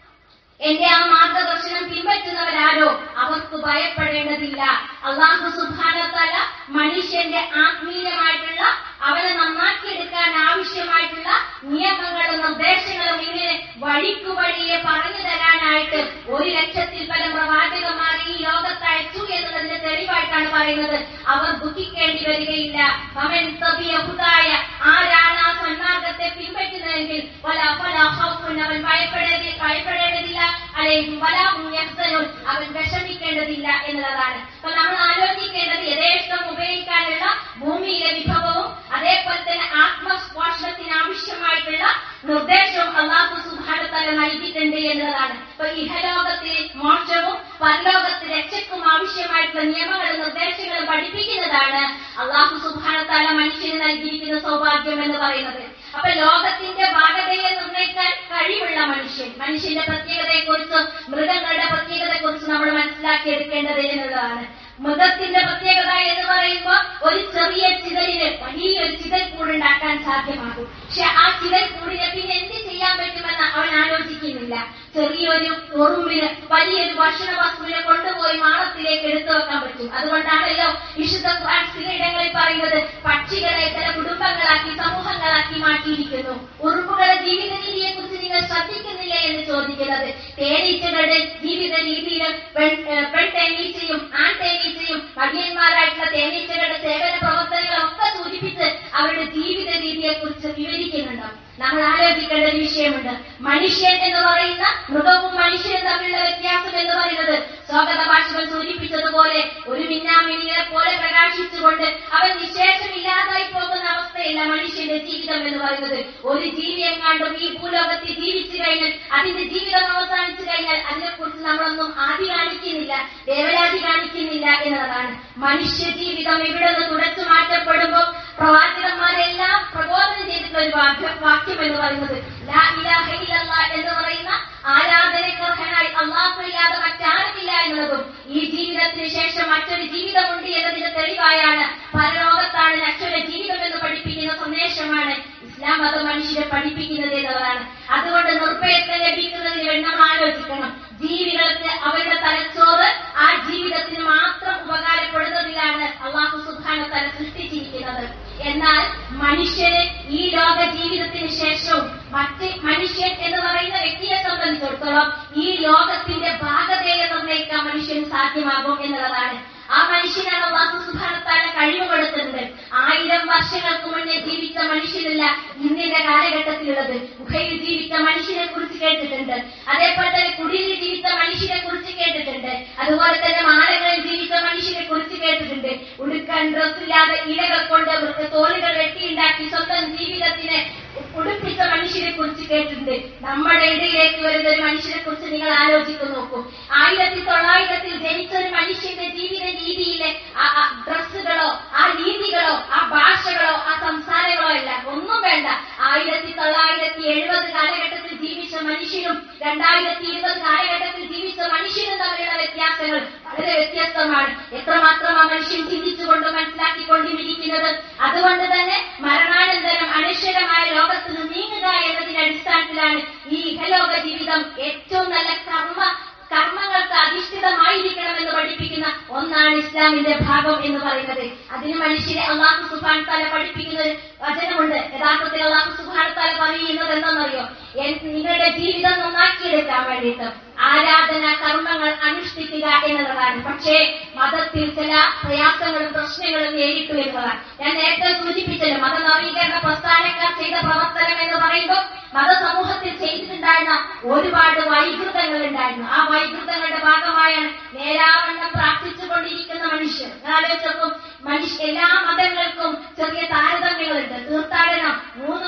എന്റെ ആ മാർഗദർശനം പിൻപറ്റുന്നവരാരോ അവർക്ക് ഭയപ്പെടേണ്ടതില്ല അള്ളാഹു സുബാനത്തല മനുഷ്യന്റെ ആത്മീയമായിട്ടുള്ള അവനെ നന്നാക്കിയെടുക്കാൻ ആവശ്യമായിട്ടുള്ള നിയമങ്ങളും നിർദ്ദേശങ്ങളും ഇങ്ങനെ വഴിക്കു വഴിയെ പറഞ്ഞു തരാനായിട്ട് ഒരു ലക്ഷത്തിൽ പല പ്രവാചകന്മാരെ ഈ ലോകത്ത് അയച്ചു എന്നുള്ളതിന്റെ തെളിവായിട്ടാണ് പറയുന്നത് അവർ ദുഃഖിക്കേണ്ടി വരികയില്ല അവൻ സബിയഹുദായ ആരാണ് ആ സന്മാർഗത്തെ പിൻപറ്റുന്നതെങ്കിൽ വല ഫല ഖൗഫുൻ അവൻ ഭയപ്പെടേണ്ടി ഭയപ്പെടേണ്ടതില്ല അല്ലെങ്കിൽ വലാഹും യഹ്സനുൻ അവൻ വിഷമിക്കേണ്ടതില്ല എന്നുള്ളതാണ് അപ്പൊ നമ്മൾ ആലോചിക്കേണ്ടത് യഥേഷ്ടം ഉപയോഗിക്കാനുള്ള ഭൂമിയിലെ വിഭവവും അതേപോലെ തന്നെ ആത്മസ്പോഷണത്തിന് ആവശ്യമായിട്ടുള്ള നിർദ്ദേശവും അള്ളാഹു സുഹാനത്തല നൽകിയിട്ടുണ്ട് എന്നുള്ളതാണ് അപ്പൊ ഇഹലോകത്തിൽ മോക്ഷവും പരലോകത്തിൽ രക്ഷയ്ക്കും ആവശ്യമായിട്ടുള്ള നിയമങ്ങളും നിർദ്ദേശങ്ങളും പഠിപ്പിക്കുന്നതാണ് അള്ളാഹു സുഹാനത്താല മനുഷ്യന് നൽകിയിരിക്കുന്ന സൗഭാഗ്യം എന്ന് പറയുന്നത് അപ്പൊ ലോകത്തിന്റെ ഭാഗതയെ നിർണ്ണയിക്കാൻ കഴിവുള്ള മനുഷ്യൻ മനുഷ്യന്റെ പ്രത്യേകതയെക്കുറിച്ചും മൃഗങ്ങളുടെ പ്രത്യേകതയെക്കുറിച്ചും നമ്മൾ മനസ്സിലാക്കിയെടുക്കേണ്ടത് എന്നുള്ളതാണ് മൃഗത്തിന്റെ പ്രത്യേകത എന്ന് പറയുമ്പോൾ ഒരു ചെറിയ ചിതലിന് വലിയൊരു ചിതൽ കൂടുണ്ടാക്കാൻ സാധ്യമാകും പക്ഷെ ആ ചിതൽ കൂടിനെ പിന്നെ എന്ത് ചെയ്യാൻ പറ്റുമെന്ന് അവൻ ആലോചിക്കുന്നില്ല ചെറിയൊരു ഉറുമ്പിന് വലിയൊരു ഭക്ഷണ വസ്തുവിനെ കൊണ്ടുപോയി മാളത്തിലേക്ക് എടുത്തു വെക്കാൻ പറ്റും അതുകൊണ്ടാണല്ലോ വിശുദ്ധ ഖുർആൻ ചിലയിടങ്ങളിൽ പറയുന്നത് പക്ഷികളെ ചില കുടുംബങ്ങളാക്കി സമൂഹങ്ങളാക്കി മാറ്റിയിരിക്കുന്നു ഉറുമ്പുകളുടെ ജീവിത രീതിയെ കുറിച്ച് നിങ്ങൾ ശ്രദ്ധിക്കുന്നില്ലേ എന്ന് ചോദിക്കുന്നത് തേനീച്ചകളുടെ ജീവിത രീതിയിലും പെൺ ഏഹ് പെൺ തേനീച്ചയും ആൺ തേനീച്ചയും മടിയന്മാരായിട്ടുള്ള തേനീച്ചകളുടെ സേവന പ്രവർത്തനങ്ങളും ഒക്കെ സൂചിപ്പിച്ച് അവരുടെ ജീവിത രീതിയെ കുറിച്ച് വിവരിക്കുന്നുണ്ട് നമ്മൾ ആലോചിക്കേണ്ട ഒരു വിഷയമുണ്ട് മനുഷ്യൻ എന്ന് പറയുന്ന മൃഗവും മനുഷ്യനും തമ്മിലുള്ള വ്യത്യാസം എന്ന് പറയുന്നത് സ്വാഗത ഭാഷകൾ സൂചിപ്പിച്ചതുപോലെ ഒരു മിന്നാമിനിയെ പോലെ പ്രകാശിച്ചുകൊണ്ട് അവൻ വിശേഷമില്ലാതായി പോകുന്ന അവസ്ഥയല്ല മനുഷ്യന്റെ ജീവിതം എന്ന് പറയുന്നത് ഒരു ജീവി എങ്ങാണ്ടും ഈ ഭൂലോകത്തിൽ ജീവിച്ചു കഴിഞ്ഞാൽ അതിന്റെ ജീവിതം അവസാനിച്ചു കഴിഞ്ഞാൽ അതിനെക്കുറിച്ച് നമ്മളൊന്നും ആദി കാണിക്കുന്നില്ല ദേവരാതി കാണിക്കുന്നില്ല എന്നതാണ് മനുഷ്യ ജീവിതം ഇവിടെ നിന്ന് തുടച്ചു മാറ്റപ്പെടുമ്പോൾ പ്രവാചകന്മാരെല്ലാം പ്രബോധനം ചെയ്തിട്ടുള്ള ഒരു വാക്യ- വാക്യം എന്ന് പറയുന്നത് ലാ ഇലാഹ ഇല്ലല്ലാ എന്ന് പറയുന്ന ആരാധനക്കർഹനായി അള്ളാഹുമില്ലാതെ മറ്റാരുമില്ല എന്നുള്ളതും ഈ ജീവിതത്തിന് ശേഷം മറ്റൊരു ജീവിതമുണ്ട് എന്നതിന്റെ തെളിവായാണ് പരലോകത്താണ് നക്ഷര ജീവിതം എന്ന് പഠിപ്പിക്കുന്ന സന്ദേശമാണ് ഇസ്ലാം മതം മനുഷ്യരെ പഠിപ്പിക്കുന്നത് എന്നതാണ് അതുകൊണ്ട് നിർഭയത്വം ലഭിക്കുന്നതിന് വേണ്ടി നമ്മൾ ആലോചിക്കണം ജീവികൾക്ക് അവരുടെ തലച്ചോറ് ആ ജീവിതത്തിന് മാത്രം ഉപകാരപ്പെടുന്നതിലാണ് അള്ളാഹു സുബാന തല സൃഷ്ടിച്ചിരിക്കുന്നത് എന്നാൽ മനുഷ്യന് ഈ ലോക ജീവിതത്തിന് ശേഷവും മറ്റ് മനുഷ്യൻ എന്ന് പറയുന്ന വ്യക്തിയെ സംബന്ധിച്ചിടത്തോളം ഈ ലോകത്തിന്റെ ഭാഗതയെ നിർണ്ണയിക്കാൻ മനുഷ്യന് സാധ്യമാകും എന്നുള്ളതാണ് ആ മനുഷ്യനാണ് അള്ളാഹു സുബാനത്താല കഴിവ് കൊടുക്കുന്നത് ആയിരം വർഷങ്ങൾക്ക് മുന്നേ ജീവിച്ച മനുഷ്യനല്ല ഇന്നിന്റെ കാലഘട്ടത്തിലുള്ളത് ഗുഹയിൽ ജീവിച്ച മനുഷ്യനെ കുറിച്ച് കേട്ടിട്ടുണ്ട് അതേപോലെ തന്നെ കുടിലിൽ ജീവിച്ച മനുഷ്യനെ കുറിച്ച് കേട്ടിട്ടുണ്ട് അതുപോലെ തന്നെ മാലകളിൽ ജീവിച്ച മനുഷ്യനെ കുറിച്ച് കേട്ടിട്ടുണ്ട് ഉടുക്കാൻ ഡ്രസ്സില്ലാതെ ഇലകൾ കൊണ്ട് അവർക്ക് തോലുകൾ വെട്ടിയുണ്ടാക്കി സ്വന്തം ജീവിതത്തിനെ ഉടുപ്പിച്ച മനുഷ്യനെ കുറിച്ച് കേട്ടിട്ടുണ്ട് നമ്മുടെ ഇടയിലേക്ക് വരുന്ന ഒരു മനുഷ്യനെ കുറിച്ച് നിങ്ങൾ ആലോചിച്ചു നോക്കൂ ആയിരത്തി തൊള്ളായിരത്തിൽ ജനിച്ച ഒരു മനുഷ്യന്റെ ജീവിത രീതിയിലെ ആ ആ ഡ്രസ്സുകളോ ആ രീതികളോ ആ ഭാഷകളോ ആ സംസാരങ്ങളോ അല്ല ഒന്നും വേണ്ട ആയിരത്തി തൊള്ളായിരത്തി എഴുപത് കാലഘട്ടത്തിൽ ജീവിച്ച മനുഷ്യനും രണ്ടായിരത്തി ഇരുപത് കാലഘട്ടത്തിൽ ജീവിച്ച മനുഷ്യനും തമ്മിലുള്ള വ്യത്യാസങ്ങൾ വളരെ വ്യത്യസ്തമാണ് എത്രമാത്രം ആ മനുഷ്യൻ ചിന്തിച്ചുകൊണ്ട് മനസ്സിലാക്കിക്കൊണ്ടിരിക്കുന്നത് അതുകൊണ്ട് തന്നെ മരണാനന്തരം അനശ്വരമായ ലോകത്ത് നിന്ന് നീങ്ങുക എന്നതിന്റെ അടിസ്ഥാനത്തിലാണ് ഈ ഇഹലോക ജീവിതം ഏറ്റവും നല്ല കർമ്മ കർമ്മങ്ങൾക്ക് അധിഷ്ഠിതമായിരിക്കണമെന്ന് പഠിപ്പിക്കുന്ന ഒന്നാണ് ഇസ്ലാമിന്റെ ഭാഗം എന്ന് പറയുന്നത് അതിന് മനുഷ്യരെ അള്ളാഹു സുബാൻ താല പഠിപ്പിക്കുന്ന ഒരു വചനമുണ്ട് യഥാർത്ഥത്തിൽ അള്ളാഹു സുബാൻ താല പറയുന്നത് എന്താണെന്നറിയോ എൻ- നിങ്ങളുടെ ജീവിതം നന്നാക്കിയെടുക്കാൻ വേണ്ടിയിട്ട് ആരാധന കർമ്മങ്ങൾ അനുഷ്ഠിക്കുക എന്നുള്ളതാണ് പക്ഷേ മതത്തിൽ ചില പ്രയാസങ്ങളും പ്രശ്നങ്ങളും നേരിട്ടു എന്നതാണ് ഞാൻ നേരത്തെ സൂചിപ്പിച്ചല്ലോ മത നവീകരണ പ്രസ്ഥാനക്കാർ ചെയ്ത പ്രവർത്തനം എന്ന് പറയുമ്പോൾ മതസമൂഹത്തിൽ ചെയ്തിട്ടുണ്ടായിരുന്ന ഒരുപാട് വൈകൃതങ്ങൾ ഉണ്ടായിരുന്നു ആ വൈകൃതങ്ങളുടെ ഭാഗമായാണ് നേരാവണ്ണം പ്രാർത്ഥിച്ചുകൊണ്ടിരിക്കുന്ന മനുഷ്യർ ആലോചിച്ചപ്പം മനുഷ്യ എല്ലാ മതങ്ങൾക്കും ചെറിയ താരതമ്യങ്ങളുണ്ട് തീർത്ഥാടനം മൂന്ന് മതങ്ങൾ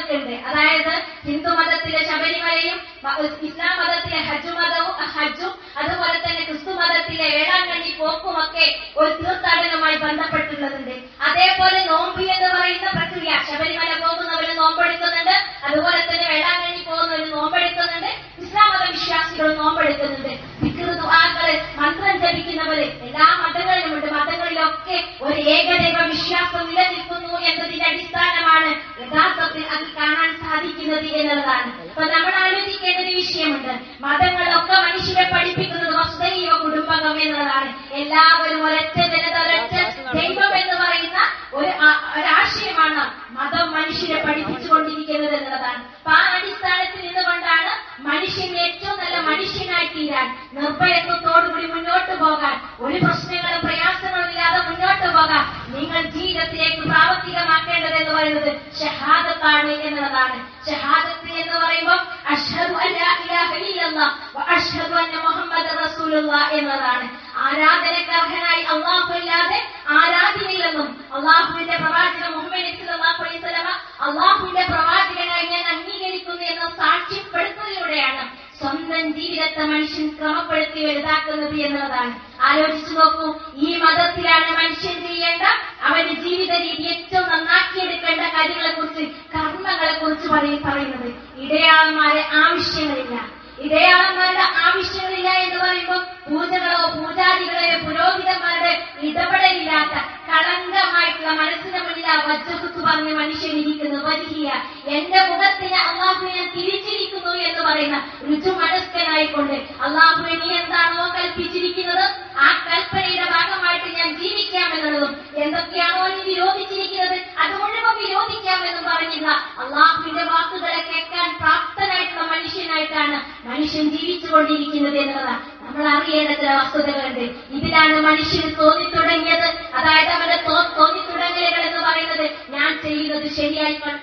മതങ്ങൾക്കുണ്ട് അതായത് ഹിന്ദു മതത്തിലെ ശബരിമലയും മ- ഇസ്ലാം മതത്തിലെ ഹജ്ജ് മതവും ഹജ്ജും അതുപോലെ തന്നെ ക്രിസ്തു മതത്തിലെ വേളാങ്കണ്ണി പോക്കുമൊക്കെ ഒരു തീർത്ഥാടനവുമായി ബന്ധപ്പെട്ടുള്ളതുണ്ട് അതേപോലെ നോമ്പ് എന്ന് പറയുന്ന പ്രക്രിയ ശബരിമല പോകുന്നവർ നോമ്പെടുക്കുന്നുണ്ട് അതുപോലെ തന്നെ വേളാങ്കണ്ണി പോകുന്നവർ നോമ്പെടുക്കുന്നുണ്ട് ഇസ്ലാം മത വിശ്വാസികൾ നോമ്പെടുക്കുന്നുണ്ട് വികൃത ദുആകള് മന്ത്രം ജപിക്കുന്നവര് എല്ലാ മതങ്ങളിലുമുണ്ട് മതങ്ങളിലൊക്കെ ഒരു ഏകദൈവ വിശ്വാസം നിലനിൽക്കുന്നു എന്നതിന്റെ അടിസ്ഥാനമാണ് യഥാർത്ഥത്തിൽ അത് കാണാൻ സാധിക്കുന്നത് എന്നുള്ളതാണ് അപ്പൊ നമ്മൾ ആലോചിക്കേണ്ട ഒരു വിഷയമുണ്ട് മതങ്ങളൊക്കെ മനുഷ്യരെ പഠിപ്പിക്കുന്നത് വസുദൈവ കുടുംബകം എന്നുള്ളതാണ് എല്ലാവരും ഒരൊറ്റ ജനത ഒരൊറ്റ ദൈവം എന്ന് പറയുന്ന ഒരു ആ- ഒരാശയമാണ് മതം മനുഷ്യരെ പഠിപ്പിച്ചുകൊണ്ടിരിക്കുന്നത് എന്നുള്ളതാണ് അപ്പൊ ആ അടിസ്ഥാനത്തിൽ നിന്നുകൊണ്ടാണ് മനുഷ്യൻ ഏറ്റവും നല്ല മനുഷ്യനായി തീരാൻ നിർഭയത്വത്തോടുകൂടി മുന്നോട്ട് പോകാൻ ഒരു പ്രശ്നങ്ങളും പ്രയാസങ്ങളും ഇല്ലാതെ മുന്നോട്ട് പോകാൻ നിങ്ങൾ ജീവിതത്തിലേക്ക് പ്രാവർത്തികമാക്കേണ്ടത് എന്ന് പറയുന്നത് ഷഹാദത്താണ് എന്നുള്ളതാണ് ഷഹാദത്ത് എന്ന് പറയുമ്പോൾ അഷ്ഹദു അല്ലാ ഇലാഹ ഇല്ലല്ലാഹ് വ അഷ്ഹദു അന്ന മുഹമ്മദ് റസൂലുള്ളാഹ് എന്നതാണ് ആരാധനയ്ക്ക് അർഹനായി അള്ളാഹു അല്ലാതെ ആരാധനയില്ലെന്നും അള്ളാഹുവിന്റെ പ്രവാചകൻ മുഹമ്മദ് നബി സല്ലല്ലാഹു അലൈഹി വസല്ലമ അള്ളാഹുവിന്റെ പ്രവാചകനായി ഞാൻ അംഗീകരിക്കുന്നു എന്ന് സാക്ഷ്യപ്പെടുത്തുന്നതിലൂടെയാണ് സ്വന്തം ജീവിതത്തെ മനുഷ്യൻ ക്രമപ്പെടുത്തി വലുതാക്കുന്നത് എന്നുള്ളതാണ് ആലോചിച്ചു നോക്കൂ ഈ മതത്തിലാണ് മനുഷ്യൻ ചെയ്യേണ്ട അവന്റെ ജീവിത രീതി ഏറ്റവും നന്നാക്കിയെടുക്കേണ്ട കാര്യങ്ങളെ കുറിച്ച് കർമ്മങ്ങളെ കുറിച്ച് പറയുന്നത് ഇടയാളന്മാരെ ആവശ്യങ്ങളില്ല ഇടയാളന്മാരുടെ ആവശ്യങ്ങളില്ല എന്ന് പറയുമ്പോൾ പൂജകളോ പൂജാരികളെയോ പുരോഹിതന്മാരുടെ ഇടപെടലില്ലാത്ത കളങ്കമായിട്ടുള്ള മനസ്സിന് മുന്നിൽ ആ വജ്ജഹത്ത് പറഞ്ഞ് മനുഷ്യൻ ഇരിക്കുന്നു വലിയ എന്റെ മുഖത്തിന് അള്ളാഹു ഞാൻ തിരിച്ചിരിക്കുന്നു എന്ന് പറയുന്ന രുചു മനസ്കനായിക്കൊണ്ട് അള്ളാഹുവെ നീ എന്താണോ കൽപ്പിച്ചിരിക്കുന്നത് ആ കൽപ്പനയുടെ ഭാഗമായിട്ട് ഞാൻ ജീവിക്കാമെന്നുള്ളതും എന്തൊക്കെയാണോ നീ വിരോധിച്ചിരിക്കുന്നത് അത് മുഴുവൻ വിരോധിക്കാമെന്നും പറഞ്ഞില്ല അള്ളാഹുവിന്റെ വാക്കുകളെ കേൾക്കാൻ പ്രാപ്തനായിട്ടുള്ള മനുഷ്യനായിട്ടാണ് മനുഷ്യൻ ജീവിച്ചുകൊണ്ടിരിക്കുന്നത് എന്നുള്ളതാണ് നമ്മൾ അറിയേണ്ട ചില വസ്തുതകളുണ്ട് ഇതിലാണ് മനുഷ്യന് തോന്നി തുടങ്ങിയത് അതായത് അവന്റെ തോ- തോന്നി തുടങ്ങലുകൾ എന്ന് പറയുന്നത് ഞാൻ ചെയ്യുന്നത് ശരിയായി ക-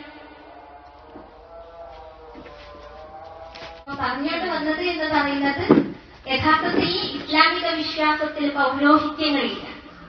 അപ്പൊ പറഞ്ഞോണ്ട് വന്നത് എന്ന് പറയുന്നത് യഥാർത്ഥത്തിൽ ഈ ഇസ്ലാമിക വിശ്വാസത്തിൽ പൗരോഹിത്യങ്ങളില്ല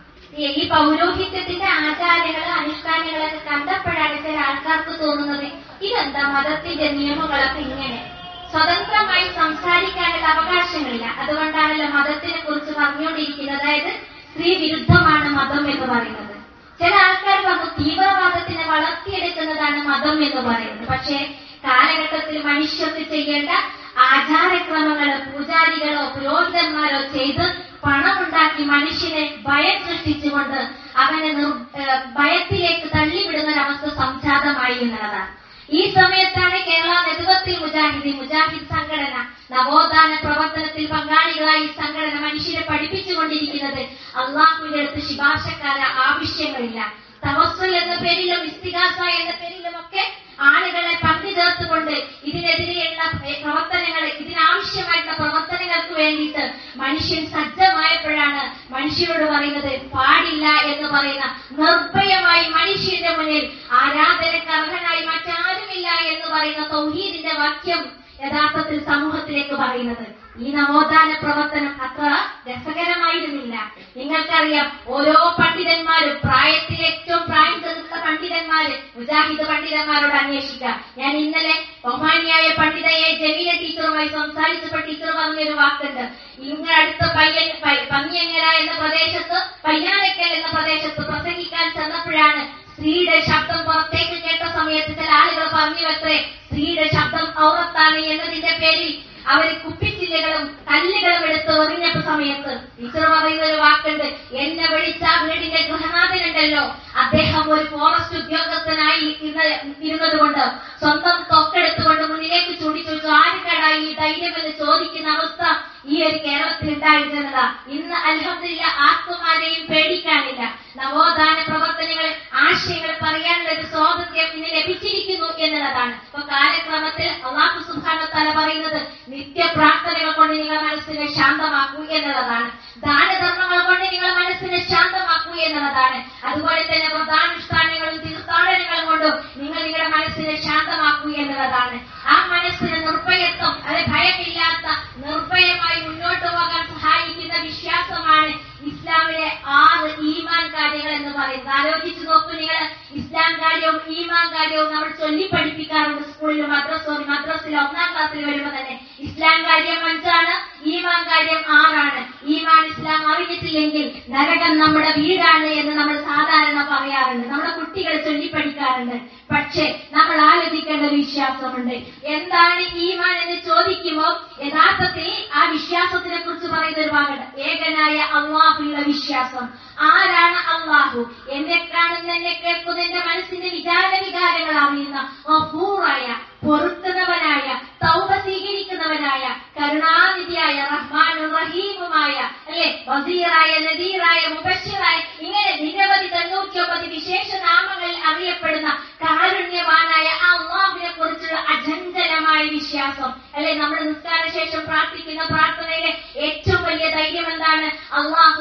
ഈ ഈ പൗരോഹിത്യത്തിന്റെ ആചാരങ്ങള് അനുഷ്ഠാനങ്ങളൊക്കെ കണ്ടപ്പോഴാണ് ചില ആൾക്കാർക്ക് തോന്നുന്നത് ഇതെന്താ മതത്തിന്റെ നിയമങ്ങളൊക്കെ ഇങ്ങനെ സ്വതന്ത്രമായി സംസാരിക്കാനുള്ള അവകാശങ്ങളില്ല അതുകൊണ്ടാണല്ലോ മതത്തിനെ കുറിച്ച് പറഞ്ഞുകൊണ്ടിരിക്കുന്നത് അതായത് സ്ത്രീ വിരുദ്ധമാണ് മതം എന്ന് പറയുന്നത് ചില ആൾക്കാർ പറഞ്ഞു തീവ്രവാദത്തിനെ വളർത്തിയെടുക്കുന്നതാണ് മതം എന്ന് പറയുന്നത് പക്ഷേ കാലഘട്ടത്തിൽ മനുഷ്യർക്ക് ചെയ്യേണ്ട ആചാരക്രമങ്ങളോ പൂജാരികളോ പുരോഹിതന്മാരോ ചെയ്ത് പണമുണ്ടാക്കി മനുഷ്യനെ ഭയം സൃഷ്ടിച്ചുകൊണ്ട് അവനെ നിർ- ഏഹ് ഭയത്തിലേക്ക് തള്ളിവിടുന്ന ഒരവസ്ഥ സംജാതമായി എന്നുള്ളതാണ് ഈ സമയത്താണ് കേരള നെതുവത്തിൽ മുജാഹിദി മുജാഹിദ് സംഘടന നവോത്ഥാന പ്രവർത്തനത്തിൽ പങ്കാളികളായി ഈ സംഘടന മനുഷ്യരെ പഠിപ്പിച്ചുകൊണ്ടിരിക്കുന്നത് അള്ളാഹുവിന്റെ അടുത്ത് ശിപാർശക്കാര ആവശ്യങ്ങളില്ല തവസ്സുൽ എന്ന പേരിലും ഇസ്തിഹാസ എന്ന പേരിലും ഒക്കെ ആളുകളെ പങ്കുചേർത്തുകൊണ്ട് ഇതിനെതിരെയുള്ള പ്രവർത്തനങ്ങൾ ഇതിനാവശ്യമായിട്ടുള്ള പ്രവർത്തനങ്ങൾക്ക് വേണ്ടിയിട്ട് മനുഷ്യൻ സജ്ജമായപ്പോഴാണ് മനുഷ്യരോട് പറയുന്നത് പാടില്ല എന്ന് പറയുന്ന നിർഭയമായി മനുഷ്യന്റെ മുന്നിൽ ആരാധനക്ക് അർഹനായി മറ്റാരുമില്ല എന്ന് പറയുന്ന തൗഹീദിന്റെ വാക്യം യഥാർത്ഥത്തിൽ സമൂഹത്തിലേക്ക് പറയുന്നത് ഈ നവോത്ഥാന പ്രവർത്തനം അത്ര രസകരമായിരുന്നില്ല നിങ്ങൾക്കറിയാം ഓരോ പണ്ഡിതന്മാരും പ്രായത്തിൽ ഏറ്റവും പ്രായം ചെറുത്ത പണ്ഡിതന്മാര് മുജാഹിദ് പണ്ഡിതന്മാരോട് അന്വേഷിക്കാം ഞാൻ ഇന്നലെ ബഹുമാനിയായ പണ്ഡിതയെ ജമീല ടീച്ചറുമായി സംസാരിച്ചപ്പോൾ ടീച്ചർ പറഞ്ഞൊരു വാക്കുണ്ട് ഇങ്ങനെ അടുത്ത പയ്യൻ പ- പന്നിയങ്ങര എന്ന പ്രദേശത്ത് പയ്യാനക്കൽ എന്ന പ്രദേശത്ത് പ്രസംഗിക്കാൻ ചെന്നപ്പോഴാണ് സ്ത്രീയുടെ ശബ്ദം പുറത്തേക്ക് കേട്ട സമയത്ത് ചില ആളുകൾ പറഞ്ഞു വെത്രേ സ്ത്രീയുടെ ശബ്ദം ഔറത്താണ് എന്നതിന്റെ പേരിൽ അവർ കുപ്പിച്ചില്ലകളും കല്ലുകളും എടുത്ത് എറിഞ്ഞ സമയത്ത് ടീച്ചർ പറയുന്ന ഒരു വാക്കുണ്ട് എന്നെ വിളിച്ച ആ വീടിന്റെ ഗൃഹനാഥനുണ്ടല്ലോ അദ്ദേഹം ഒരു ഫോറസ്റ്റ് ഉദ്യോഗസ്ഥനായി ഇരുന്ന- ഇരുന്നത് കൊണ്ട് സ്വന്തം തൊക്കെടുത്തുകൊണ്ട് മുന്നിലേക്ക് ചൂണ്ടിച്ചോദിച്ചു ആർക്കടായി ഈ ധൈര്യമെന്ന് ചോദിക്കുന്ന അവസ്ഥ ഈ ഒരു കേരളത്തിൽ ഉണ്ടായിരുന്നതാ ഇന്ന് അലഹമില്ല ആർക്കുമാരെയും പേടിക്കാനില്ല നവോത്ഥാന പ്രവർത്തനങ്ങൾ ആശയങ്ങൾ പറയാനുള്ള ഒരു സ്വാതന്ത്ര്യം ഇന്ന് ലഭിച്ചിരിക്കുന്നു എന്നുള്ളതാണ് അപ്പൊ കാലക്രമത്തിൽ അള്ളാഹു സുബാനത്താല പറയുന്നത് നിത്യപ്രാർത്ഥനകൾ കൊണ്ട് നിങ്ങളുടെ മനസ്സിനെ ശാന്തമാക്കൂ എന്നുള്ളതാണ് ദാനധർമ്മങ്ങൾ കൊണ്ട് നിങ്ങളുടെ മനസ്സിനെ ശാന്തമാക്കൂ എന്നുള്ളതാണ് അതുപോലെ തന്നെ വ്രതാനുഷ്ഠാനങ്ങളും തീർത്ഥാടനങ്ങളും കൊണ്ടും നിങ്ങൾ നിങ്ങളുടെ മനസ്സിനെ ശാന്തമാക്കൂ എന്നുള്ളതാണ് ആ മനസ്സിന് നിർഭയത്വം അത് ഭയമില്ലാത്ത നിർഭയമായി മുന്നോട്ട് പോകാൻ സഹായിക്കുന്ന വിശ്വാസമാണ് ഇസ്ലാമിലെ ആറ് ഈമാൻ കാര്യങ്ങൾ എന്ന് പറയുന്നത് ആലോചിച്ചു നോക്കൂ നിങ്ങൾ ഇസ്ലാം കാര്യവും ഈമാൻ കാര്യവും നമ്മൾ ചൊല്ലി പഠിപ്പിക്കാൻ പഠിപ്പിക്കാറുണ്ട് സ്കൂളിൽ മദ്രസോ മദ്രസിൽ ഒന്നാം ക്ലാസ്സിൽ വരുമ്പോൾ തന്നെ ഇസ്ലാം കാര്യം അഞ്ചാണ് ഈമാൻ കാര്യം ആറാണ് ഈമാൻ ഇസ്ലാം അറിഞ്ഞിട്ടില്ലെങ്കിൽ നരകം നമ്മുടെ വീടാണ് എന്ന് നമ്മൾ സാധാരണ പറയാറുണ്ട് നമ്മുടെ കുട്ടികൾ ചൊല്ലിപ്പഠിക്കാറുണ്ട് പക്ഷേ നമ്മൾ ആലോചിക്കേണ്ട ഒരു വിശ്വാസമുണ്ട് എന്താണ് ഈമാൻ എന്ന് ചോദിക്കുമ്പോൾ യഥാർത്ഥത്തിൽ ആ വിശ്വാസത്തിനെ കുറിച്ച് പറയുന്ന ഒരു ഭാഗമുണ്ട് ഏകനായ അള്ളാഹുള്ള വിശ്വാസം ആരാണ് അള്ളാഹു എന്നെ കാണുന്ന എന്നെ കേൾക്കുന്ന എന്റെ മനസ്സിന്റെ വിചാര വികാരങ്ങൾ അറിയുന്ന ഗഫൂറായ പൊറുക്കുന്നവനായ തൗബ സ്വീകരിക്കുന്നവനായ കരുണാനിധിയായ റഹ്മാനും റഹീമുമായ അല്ലെ വസീറായ നദീറായ മുബഷിറായ ഇങ്ങനെ നിരവധി തൊണ്ണൂറ്റി ഒമ്പത് വിശേഷ നാമങ്ങളിൽ അറിയപ്പെടുന്ന കാരുണ്യവാനായ ആ അള്ളാഹുവിനെ കുറിച്ചുള്ള അചഞ്ചലമായ വിശ്വാസം അല്ലെ നമ്മൾ നിസ്കാര ശേഷം പ്രാർത്ഥിക്കുന്ന പ്രാർത്ഥനയിലെ ഏറ്റവും വലിയ ധൈര്യം എന്താണ് അള്ളാഹു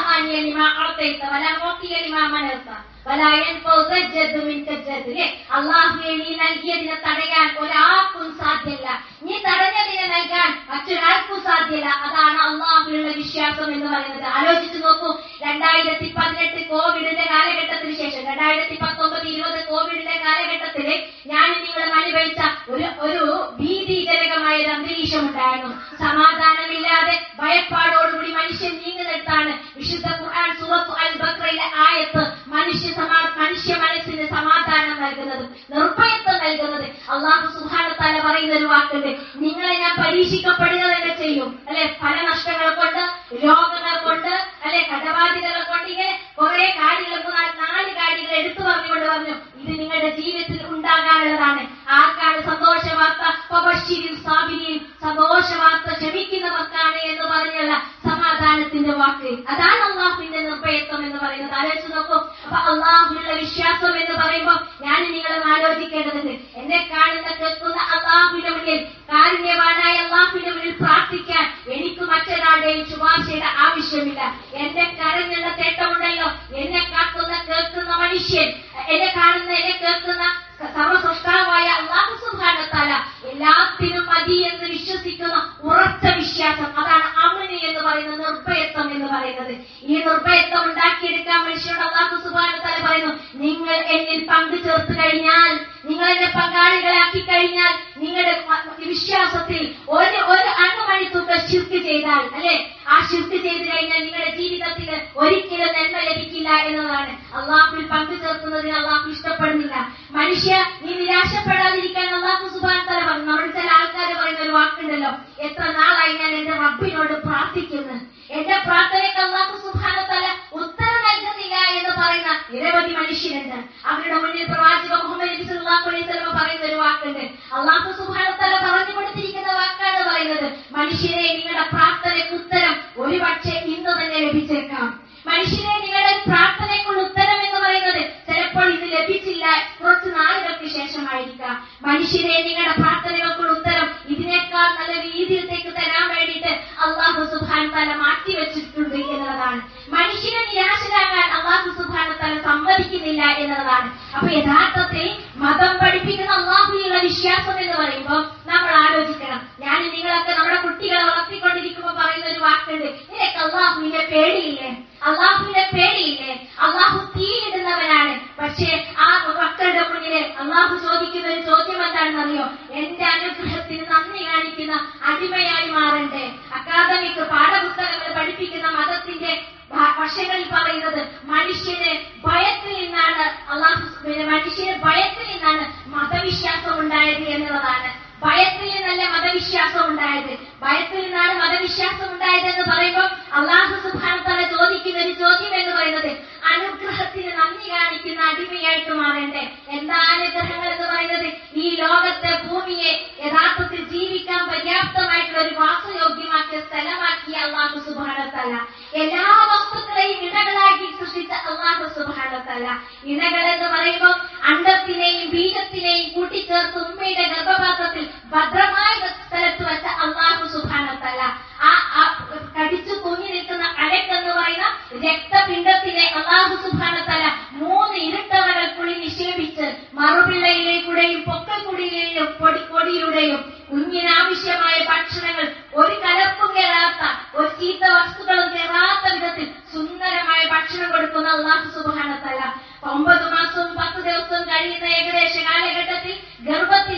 അള്ളാഹുവെ നീ നൽകിയതിനെ തടയാൻ ഒരാൾക്കും സാധ്യല്ല നീ തടഞ്ഞതിനെ നൽകാൻ മറ്റൊരാൾക്കും സാധ്യല്ല അതാണ് അള്ളാഹുവിനുള്ള വിശ്വാസം എന്ന് പറയുന്നത് ആലോചിച്ചു നോക്കൂ രണ്ടായിരത്തി പതിനെട്ട് കോവിഡിന്റെ കാലഘട്ടത്തിന് ശേഷം രണ്ടായിരത്തി പത്തൊമ്പത് ഇരുപത് കോവിഡിന്റെ കാലഘട്ടത്തില് ഞാൻ നിങ്ങളും അനുഭവിച്ച ഒരു ഒരു ഭീതിജനകമായ ഒരു അന്തരീക്ഷം ഉണ്ടായിരുന്നു സമാധാനമില്ലാതെ ഭയപ്പാടോടുകൂടി മനുഷ്യൻ നീങ്ങുന്നിടത്താണ് വിശുദ്ധ ഖുർആൻ സൂറത്ത് അൽ ബക്രയിലെ ആയത്ത് മനുഷ്യ സമാ മനുഷ്യ മനസ്സിന് സമാധാനം നൽകുന്നത് നിർഭയത്വം നൽകുന്നത് അള്ളാഹു സുഹാനത്താല പറയുന്ന ഒരു വാക്കുണ്ട് നിങ്ങളെ ഞാൻ പരീക്ഷിക്കപ്പെടുക തന്നെ ചെയ്യും അല്ലെ ഫലനഷ്ടങ്ങൾ കൊണ്ട് രോഗങ്ങൾ കൊണ്ട് അല്ലെ കടബാധ്യതകൾ കൊണ്ട് ഇങ്ങനെ കുറെ കാര്യങ്ങൾ നാ- നാല് കാര്യങ്ങൾ എടുത്തു പറഞ്ഞുകൊണ്ട് പറഞ്ഞു ഇത് നിങ്ങളുടെ ജീവിതത്തിൽ ഉണ്ടാകാനുള്ളതാണ് ആർക്കാണ് സന്തോഷ വാർത്ത പബശ്ശിരിയും സാബിരിയും സന്തോഷ വാർത്ത ക്ഷമിക്കുന്നവർക്കാണ് എന്ന് പറഞ്ഞുള്ള സമാധാനത്തിന്റെ വാക്ക് അതാണ് അള്ളാഹുവിന്റെ നിർഭയത്വം എന്ന് പറയുന്നത് ആലോചിച്ച് നോക്കൂ അപ്പൊ അള്ളാഹുവിനുള്ള വിശ്വാസം എന്ന് പറയുമ്പോൾ ഞാൻ നിങ്ങളും ആലോചിക്കേണ്ടതുണ്ട് എന്നെ കാണുന്ന കേൾക്കുന്ന അള്ളാഹുവിന്റെ മുന്നിൽ കാരുണ്യവാനായ അള്ളാഹുവിന്റെ മുന്നിൽ പ്രാർത്ഥിക്കാൻ എനിക്ക് മറ്റൊരാളുടെയും ശുപാർശയുടെ ആവശ്യമില്ല എന്റെ കരഞ്ഞുള്ള തേട്ടമുണ്ടല്ലോ എന്നെ കാക്കുന്ന കേൾക്കുന്ന മനുഷ്യൻ എന്നെ കാണുന്ന എന്നെ കേൾക്കുന്ന സർവസൃഷ്ടാവായ അള്ളാഹു സുബാനത്താല എല്ലാത്തിനും മതി എന്ന് വിശ്വസിക്കുന്ന ഉറച്ച വിശ്വാസം അതാണ് അമന് എന്ന് പറയുന്ന നിർഭയത്വം എന്ന് പറയുന്നത് ഈ നിർഭയത്വം ഉണ്ടാക്കിയെടുക്കാൻ മനുഷ്യനോട് അള്ളാഹു സുബാനത്താല പറയുന്നു നിങ്ങൾ എന്നിൽ പങ്കു ചേർത്ത് കഴിഞ്ഞാൽ നിങ്ങൾ എന്നെ പങ്കാളികളാക്കി കഴിഞ്ഞാൽ നിങ്ങളുടെ വിശ്വാസത്തിൽ ഒരു ഒരു അണുമണി തുക ശിർക്ക് ചെയ്താൽ അല്ലെ ആ ശിർക്ക് ചെയ്തു കഴിഞ്ഞാൽ നിങ്ങളുടെ ജീവിതത്തിൽ ഒരിക്കലും നന്മ ലഭിക്കില്ല എന്നതാണ് അള്ളാഹുവിൽ പങ്കു ചേർക്കുന്നതിന് അള്ളാഹു ഇഷ്ടപ്പെടുന്നില്ല മനുഷ്യ നീ നിരാശപ്പെടാതിരിക്കാൻ അള്ളാഹു സുബാൻ തല പറഞ്ഞു നമ്മുടെ ചില ആൾക്കാർ പറയുന്ന ഒരു വാക്കുണ്ടല്ലോ എത്ര നാളായി ഞാൻ എന്റെ റബ്ബിനോട് പ്രാർത്ഥിക്കുന്നു എന്റെ പ്രാർത്ഥനയ്ക്ക് അള്ളാഹു സുബാന തല ഉത്തരം നൽകുന്നില്ല എന്ന് പറയുന്ന നിരവധി മനുഷ്യരുണ്ട് അവരുടെ മുന്നിൽ പ്രവാചക മുഹമ്മദ് നബി സല്ലല്ലാഹു അലൈഹി വസല്ലം പറയുന്ന ഒരു വാക്കുണ്ട് അള്ളാഹു സുബാന തല പറഞ്ഞു കൊടുത്തിരിക്കുന്ന വാക്കാണ് പറയുന്നത് മനുഷ്യരെ നിങ്ങളുടെ പ്രാർത്ഥനയ്ക്ക് ഉത്തരം ഒരുപക്ഷെ ഇന്ന് തന്നെ ലഭിച്ചേക്കാം മനുഷ്യരെ നിങ്ങളുടെ പ്രാർത്ഥനയ്ക്കുള്ള ഉത്തരം എന്ന് പറയുന്നത് ചിലപ്പോൾ ഇത് ലഭിച്ചില്ല കുറച്ച് നാളുകൾക്ക് ശേഷമായിരിക്കാം മനുഷ്യരെ നിങ്ങളുടെ പ്രാർത്ഥനകൾക്കുള്ള ഉത്തരം ഇതിനേക്കാൾ നല്ല രീതിയിലേക്ക് തരാൻ വേണ്ടിയിട്ട് അള്ളാഹു സുബാൻ തല മാറ്റി വെച്ചിട്ടുണ്ട് എന്നുള്ളതാണ് മനുഷ്യനെ നിരാശരാകാൻ അള്ളാഹു സുബാൻ തല സമ്മതിക്കുന്നില്ല എന്നുള്ളതാണ് അപ്പൊ യഥാർത്ഥത്തിൽ മതം പഠിപ്പിക്കുന്ന അള്ളാഹുവിനുള്ള വിശ്വാസം എന്ന് പറയുമ്പോൾ നമ്മൾ ആലോചിക്കണം ഞാൻ നിങ്ങളൊക്കെ നമ്മുടെ കുട്ടികളെ വളർത്തിക്കൊണ്ടിരിക്കുമ്പോൾ പറയുന്ന ഒരു വാക്കുണ്ട് നിനക്ക് അള്ളാഹുവിന്റെ പേടിയില്ലേ അള്ളാഹുവിന്റെ പേടിയില്ലേ അള്ളാഹു തീയിടുന്നവനാണ് പക്ഷേ ആ മക്കളുടെ മുന്നില് അള്ളാഹു ചോദിക്കുന്ന ഒരു ചോദ്യം എന്താണെന്നറിയോ എന്റെ അനുഗ്രഹത്തിന് നന്ദി കാണിക്കുന്ന അടിമയായി മാറണ്ടേ അക്കാദമിക് പാഠപുസ്തകങ്ങൾ പഠിപ്പിക്കുന്ന മതത്തിന്റെ ഭ- വശങ്ങളിൽ പറയുന്നത് മനുഷ്യന് ഭയത്തിൽ നിന്നാണ് അള്ളാഹു പിന്നെ മനുഷ്യന് ഭയത്തിൽ നിന്നാണ് മതവിശ്വാസം ഉണ്ടായത് എന്നുള്ളതാണ് ഭയത്തിൽ നിന്നല്ല മതവിശ്വാസം ഉണ്ടായത് ഭയത്തിൽ നിന്നാണ് മതവിശ്വാസം ഉണ്ടായത് എന്ന് പറയുമ്പോൾ അള്ളാഹു സുബാനത്തല ചോദിക്കുന്ന ഒരു ചോദ്യം എന്ന് പറയുന്നത് അനുഗ്രഹത്തിന് നന്ദി കാണിക്കുന്ന അടിമയായിട്ട് മാറേണ്ടേ എന്താ അനുഗ്രഹങ്ങൾ എന്ന് പറയുന്നത് ഈ ലോകത്തെ ഭൂമിയെ യഥാർത്ഥത്തിൽ ജീവിക്കാൻ പര്യാപ്തമായിട്ടുള്ള ഒരു വാസയോഗ്യമാക്കിയ സ്ഥലമാക്കിയ അള്ളാഹു സുബാനത്തല എല്ലാ വസ്തുക്കളെയും ഇണകളാക്കി സൃഷ്ടിച്ച അള്ളാഹു സുബാനത്തല ഇണകൾ എന്ന് പറയുമ്പോൾ അണ്ടത്തിനെയും ബീജത്തിനെയും കൂട്ടിച്ചേർത്ത് ഉമ്മയുടെ ഗർഭപാത്രത്തിൽ ഭദ്രമായ സ്ഥലത്ത് വെച്ച അള്ളാഹു സുബാനത്തല ആ ആ കടിച്ചു തൂങ്ങി നിൽക്കുന്ന അലക്കെന്ന് പറയുന്ന രക്തപിണ്ഡത്തിനെ അള്ളാഹു സുബാനത്തല മൂന്ന് ഇരുട്ടവരൾക്കുള്ളിൽ നിക്ഷേപിച്ച് മറുപിള്ളയിലേക്കൂടെയും പൊക്കൽക്കുടിയിലെയും പൊടിക്കൊടിയിലൂടെയും കുഞ്ഞിനാവശ്യമായ ഭക്ഷണങ്ങൾ ഒരു കലർപ്പും കയറാത്ത ഒരു ചീത്ത വസ്തുക്കളും കയറാത്ത വിധത്തിൽ സുന്ദരമായ ഭക്ഷണം കൊടുക്കുന്ന അള്ളാഹു സുബാനത്തല ഒമ്പത് മാസവും പത്ത് ദിവസവും കഴിയുന്ന ഏകദേശ കാലഘട്ടത്തിൽ ഗർഭത്തിൽ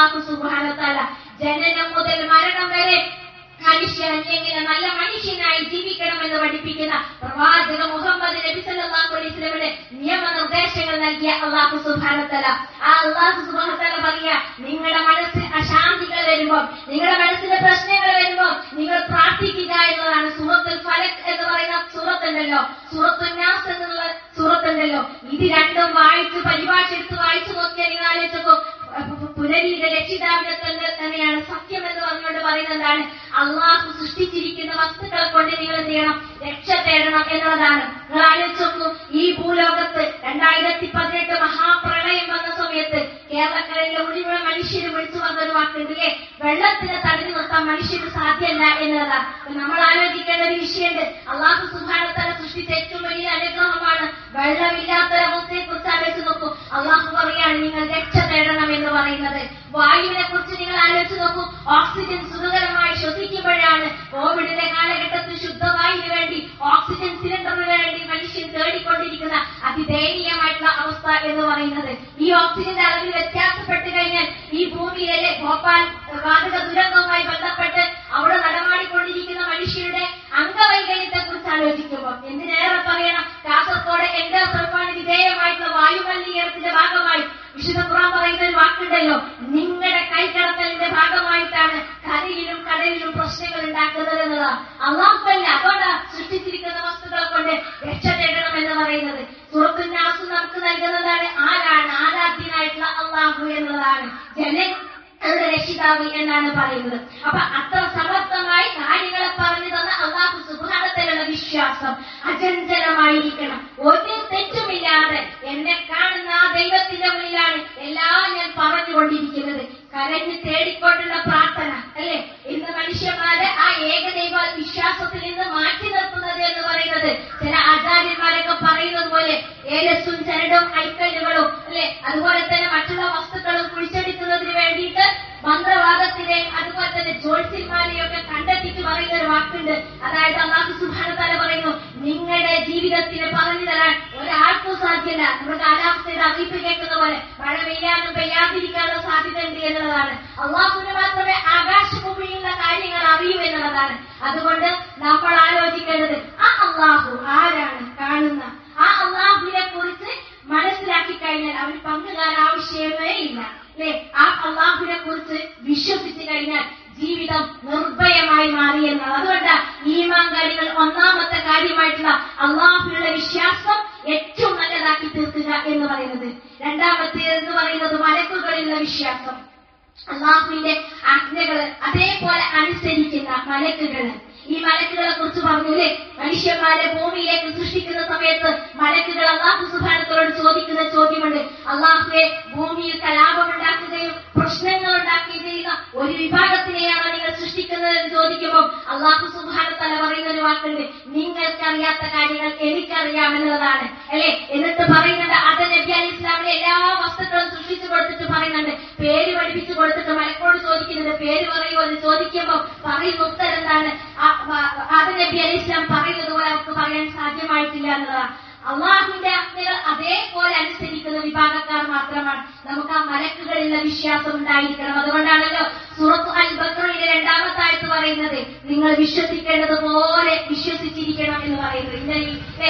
അള്ളാഹു സുബാനത്താല ജനനം മുതൽ മരണം വരെ മനുഷ്യൻ എങ്ങനെ നല്ല മനുഷ്യനായി ജീവിക്കണമെന്ന് പഠിപ്പിക്കുന്ന പ്രവാചക മുഹമ്മദ് നബി സല്ലല്ലാഹു അലൈഹി വസല്ലമയുടെ നിയമനിർദ്ദേശങ്ങൾ നൽകിയ അള്ളാഹു സുബ്ഹാനഹു ആ അള്ളാഹു സുബ്ഹാനഹു പറയുക നിങ്ങളുടെ മനസ്സിൽ അശാന്തികൾ വരുമ്പോൾ നിങ്ങളുടെ മനസ്സിലെ പ്രശ്നങ്ങൾ വരുമ്പോൾ നിങ്ങൾ പ്രാർത്ഥിക്കുക എന്നതാണ് സൂറത്തുൽ ഫലക് എന്ന് പറയുന്ന സൂറത്തുണ്ടല്ലോ സൂറത്തുൽ നാസ് എന്നുള്ള സൂറത്തുണ്ടല്ലോ ഇത് രണ്ടും വായിച്ച് പരിഭാഷ എടുത്ത് വായിച്ചു നോക്കിയാൽ നിങ്ങൾ ആലോചിച്ചോ പുനരീത രക്ഷിതാവിനെ തന്നെ തന്നെയാണ് സത്യം എന്ന് പറഞ്ഞുകൊണ്ട് പറയുന്നത് എന്താണ് അള്ളാഹു സൃഷ്ടിച്ചിരിക്കുന്ന വസ്തുക്കളെ കൊണ്ട് നിങ്ങൾ എന്ത് ചെയ്യണം രക്ഷ തേടണം എന്നുള്ളതാണ് നിങ്ങൾ ആലോചിച്ച് നോക്കൂ ഈ ഭൂലോകത്ത് രണ്ടായിരത്തി പതിനെട്ട് മഹാപ്രളയം വന്ന സമയത്ത് കേരളക്കരയിലെ മുഴുവൻ മനുഷ്യർ വിളിച്ചു വന്നൊരു വാക്കുണ്ട് അല്ലേ വെള്ളത്തിനെ തടഞ്ഞു നിർത്താൻ മനുഷ്യന് സാധ്യമല്ല എന്നതാണ് അപ്പൊ നമ്മൾ ആലോചിക്കേണ്ട ഒരു വിഷയമുണ്ട് അള്ളാഹു സുഹാനത്തല സൃഷ്ടിച്ച ഏറ്റവും വലിയ അനുഗ്രഹമാണ് വെള്ളമില്ലാത്തൊരവസ്ഥയെ കുറിച്ച് ആലോചിച്ച് നോക്കൂ അള്ളാഹു പറയാണ് നിങ്ങൾ രക്ഷ തേടണം എന്ന് പറയുന്നത് വായുവിനെ കുറിച്ച് നിങ്ങൾ ആലോചിച്ച് നോക്കൂ ഓക്സിജൻ സുഖകരമായി ശ്വസിക്കുമ്പോഴാണ് കോവിഡിന്റെ കാലഘട്ടത്തിൽ ശുദ്ധവായുവിന് വേണ്ടി ഓക്സിജൻ സിലിണ്ടറിന് വേണ്ടി മനുഷ്യൻ തേടിക്കൊണ്ടിരിക്കുന്ന അതിദയനീയമായിട്ടുള്ള അവസ്ഥ എന്ന് പറയുന്നത് ഈ ഓക്സിജന്റെ അളവിൽ വ്യത്യാസപ്പെട്ട് കഴിഞ്ഞാൽ ഈ ഭൂമിയിലെ ഭോപ്പാൽ വാതക ദുരന്തവുമായി ബന്ധപ്പെട്ട് അവിടെ നടമാടിക്കൊണ്ടിരിക്കുന്ന മനുഷ്യരുടെ അംഗവൈകല്യത്തെ കുറിച്ച് ആലോചിക്കുമ്പോൾ എന്തിനേറെ പറയണം കാസർഗോഡ് എൻഡോസൾഫാണ് വിധേയമായിട്ടുള്ള വായുമലിനീകരണത്തിന്റെ ഭാഗമായി വിശുദ്ധ ഖുർആൻ പറയുന്ന ഒരു വാക്കുണ്ടല്ലോ നിങ്ങളുടെ കൈകടത്തലിന്റെ ഭാഗമായിട്ടാണ് കരയിലും കടലിലും പ്രശ്നങ്ങൾ ഉണ്ടാക്കുന്നത് എന്നതാണ് അള്ളാഹുവല്ല അതുകൊണ്ടാണ് സൃഷ്ടിച്ചിരിക്കുന്ന വസ്തുക്കളെ കൊണ്ട് രക്ഷ തേടണം എന്ന് പറയുന്നത് സുഹൃത്തുനാസ് നമുക്ക് നൽകുന്നതാണ് ആരാണ് ആരാധ്യനായിട്ടുള്ള അള്ളാഹു എന്നുള്ളതാണ് ജനൻ അവരുടെ രക്ഷിതാവ് എന്നാണ് പറയുന്നത് അപ്പൊ അത്ര സമർത്ഥമായി കാര്യങ്ങളെ പറഞ്ഞു തന്ന അള്ളാഹു സുഖാനത്തിലുള്ള വിശ്വാസം അചഞ്ചലമായിരിക്കണം ഒരു തെറ്റുമില്ലാതെ എന്നെ കാണുന്ന ആ ദൈവത്തിന്റെ മുന്നിലാണ് എല്ലാം ഞാൻ പറഞ്ഞുകൊണ്ടിരിക്കുന്നത് കരഞ്ഞ് തേടിക്കൊണ്ടുള്ള പ്രാർത്ഥന അല്ലെ ഇന്ന് മനുഷ്യന്മാരെ ആ ഏകദൈവ വിശ്വാസത്തിൽ നിന്ന് മാറ്റി നിർത്തുന്നത് എന്ന് പറയുന്നത് ചില ആചാര്യന്മാരൊക്കെ പറയുന്നത് പോലെ ഏലസും ചരടും ഐക്കല്ലുകളും അല്ലെ അതുപോലെ തന്നെ മറ്റുള്ള വസ്തുക്കളും കുഴിച്ചെടുക്കുന്നതിന് വേണ്ടിയിട്ട് മന്ത്രവാദത്തിലെയും അതുപോലെ തന്നെ ജ്യോത്സ്യന്മാരെയും ഒക്കെ കണ്ടെത്തിച്ച് പറയുന്ന ഒരു വാക്കുണ്ട് അതായത് അള്ളാഹു സുബാനത്താല പറയുന്നു നിങ്ങളുടെ ജീവിതത്തിന് പറഞ്ഞു തരാൻ ഒരാൾക്കും സാധ്യമല്ല നമ്മുടെ കാലാവസ്ഥയുടെ അറിയിപ്പ് കേൾക്കുന്ന പോലെ മഴ പെയ്യാനും പെയ്യാതിരിക്കാനുള്ള സാധ്യത ഉണ്ട് എന്നുള്ളതാണ് അള്ളാഹുവിന് മാത്രമേ ആകാശഭൂമിയുള്ള കാര്യങ്ങൾ അറിയൂ എന്നുള്ളതാണ് അതുകൊണ്ട് നമ്മൾ ആലോചിക്കേണ്ടത് ആ അള്ളാഹു ആരാണ് കാണുന്ന ആ അള്ളാഹുവിനെ കുറിച്ച് മനസ്സിലാക്കി കഴിഞ്ഞാൽ അവന് പങ്കുകാർ ആവശ്യമേ ഇല്ല അല്ലെ ആ അള്ളാഹുവിനെ കുറിച്ച് വിശ്വസിച്ചു കഴിഞ്ഞാൽ ജീവിതം നിർഭയമായി മാറി എന്നാണ് അതുകൊണ്ട് ഈമാങ്കാരികൾ ഒന്നാമത്തെ കാര്യമായിട്ടുള്ള അള്ളാഹുവിനുള്ള വിശ്വാസം ഏറ്റവും നല്ലതാക്കി തീർക്കുക എന്ന് പറയുന്നത് രണ്ടാമത്തെ എന്ന് പറയുന്നത് മലക്കുകളിലുള്ള വിശ്വാസം അള്ളാഹുവിന്റെ ആജ്ഞകള് അതേപോലെ അനുസരിക്കുന്ന മലക്കുകള് ഈ മലക്കുകളെ കുറിച്ച് പറഞ്ഞില്ലേ മനുഷ്യന്മാരെ ഭൂമിയിലേക്ക് സൃഷ്ടിക്കുന്ന സമയത്ത് മലക്കുകൾ അള്ളാഹു സുധാനത്തോട് ചോദിക്കുന്ന ചോദ്യമുണ്ട് അള്ളാഹുവെ ഭൂമിയിൽ കലാപമുണ്ടാക്കുകയും പ്രശ്നങ്ങൾ ഉണ്ടാക്കുകയും ചെയ്യുന്ന ഒരു വിഭാഗത്തിനെയാണോ നിങ്ങൾ സൃഷ്ടിക്കുന്നത് എന്ന് ചോദിക്കുമ്പോൾ അള്ളാഹു സുധാനത്തല പറയുന്ന ഒരു വാക്കുണ്ട് നിങ്ങൾക്കറിയാത്ത കാര്യങ്ങൾ എനിക്കറിയാമെന്നുള്ളതാണ് അല്ലെ എന്നിട്ട് പറയുന്നുണ്ട് അത് നബി അലി ഇസ്ലാമിലെ എല്ലാ വസ്തുക്കളും സൃഷ്ടിച്ചു കൊടുത്തിട്ട് പറയുന്നുണ്ട് പേര് പഠിപ്പിച്ചു കൊടുത്തിട്ട് മലക്കോട് ചോദിക്കുന്നുണ്ട് പേര് പറയുമോ എന്ന് ചോദിക്കുമ്പോൾ പറയുന്ന ഉത്തരം എന്താണ് അത് നബി അലി ഇസ്ലാം പറയുന്നത് പോലെ അവർക്ക് പറയാൻ സാധ്യമായിട്ടില്ല എന്നതാണ് അള്ളാഹുവിന്റെ ആജ്ഞകൾ അതേപോലെ അനുസരിക്കുന്ന വിഭാഗക്കാർ മാത്രമാണ് നമുക്ക് ആ മലക്കുകളിലുള്ള വിശ്വാസം ഉണ്ടായിരിക്കണം അതുകൊണ്ടാണല്ലോ സുറത്ത് അൽ ബക്രയിലെ രണ്ടാമത്തെ ആയത്ത് പറയുന്നത് നിങ്ങൾ വിശ്വസിക്കേണ്ടത് പോലെ വിശ്വസിച്ചിരിക്കണം എന്ന് പറയുന്നത് ഇന്നലെ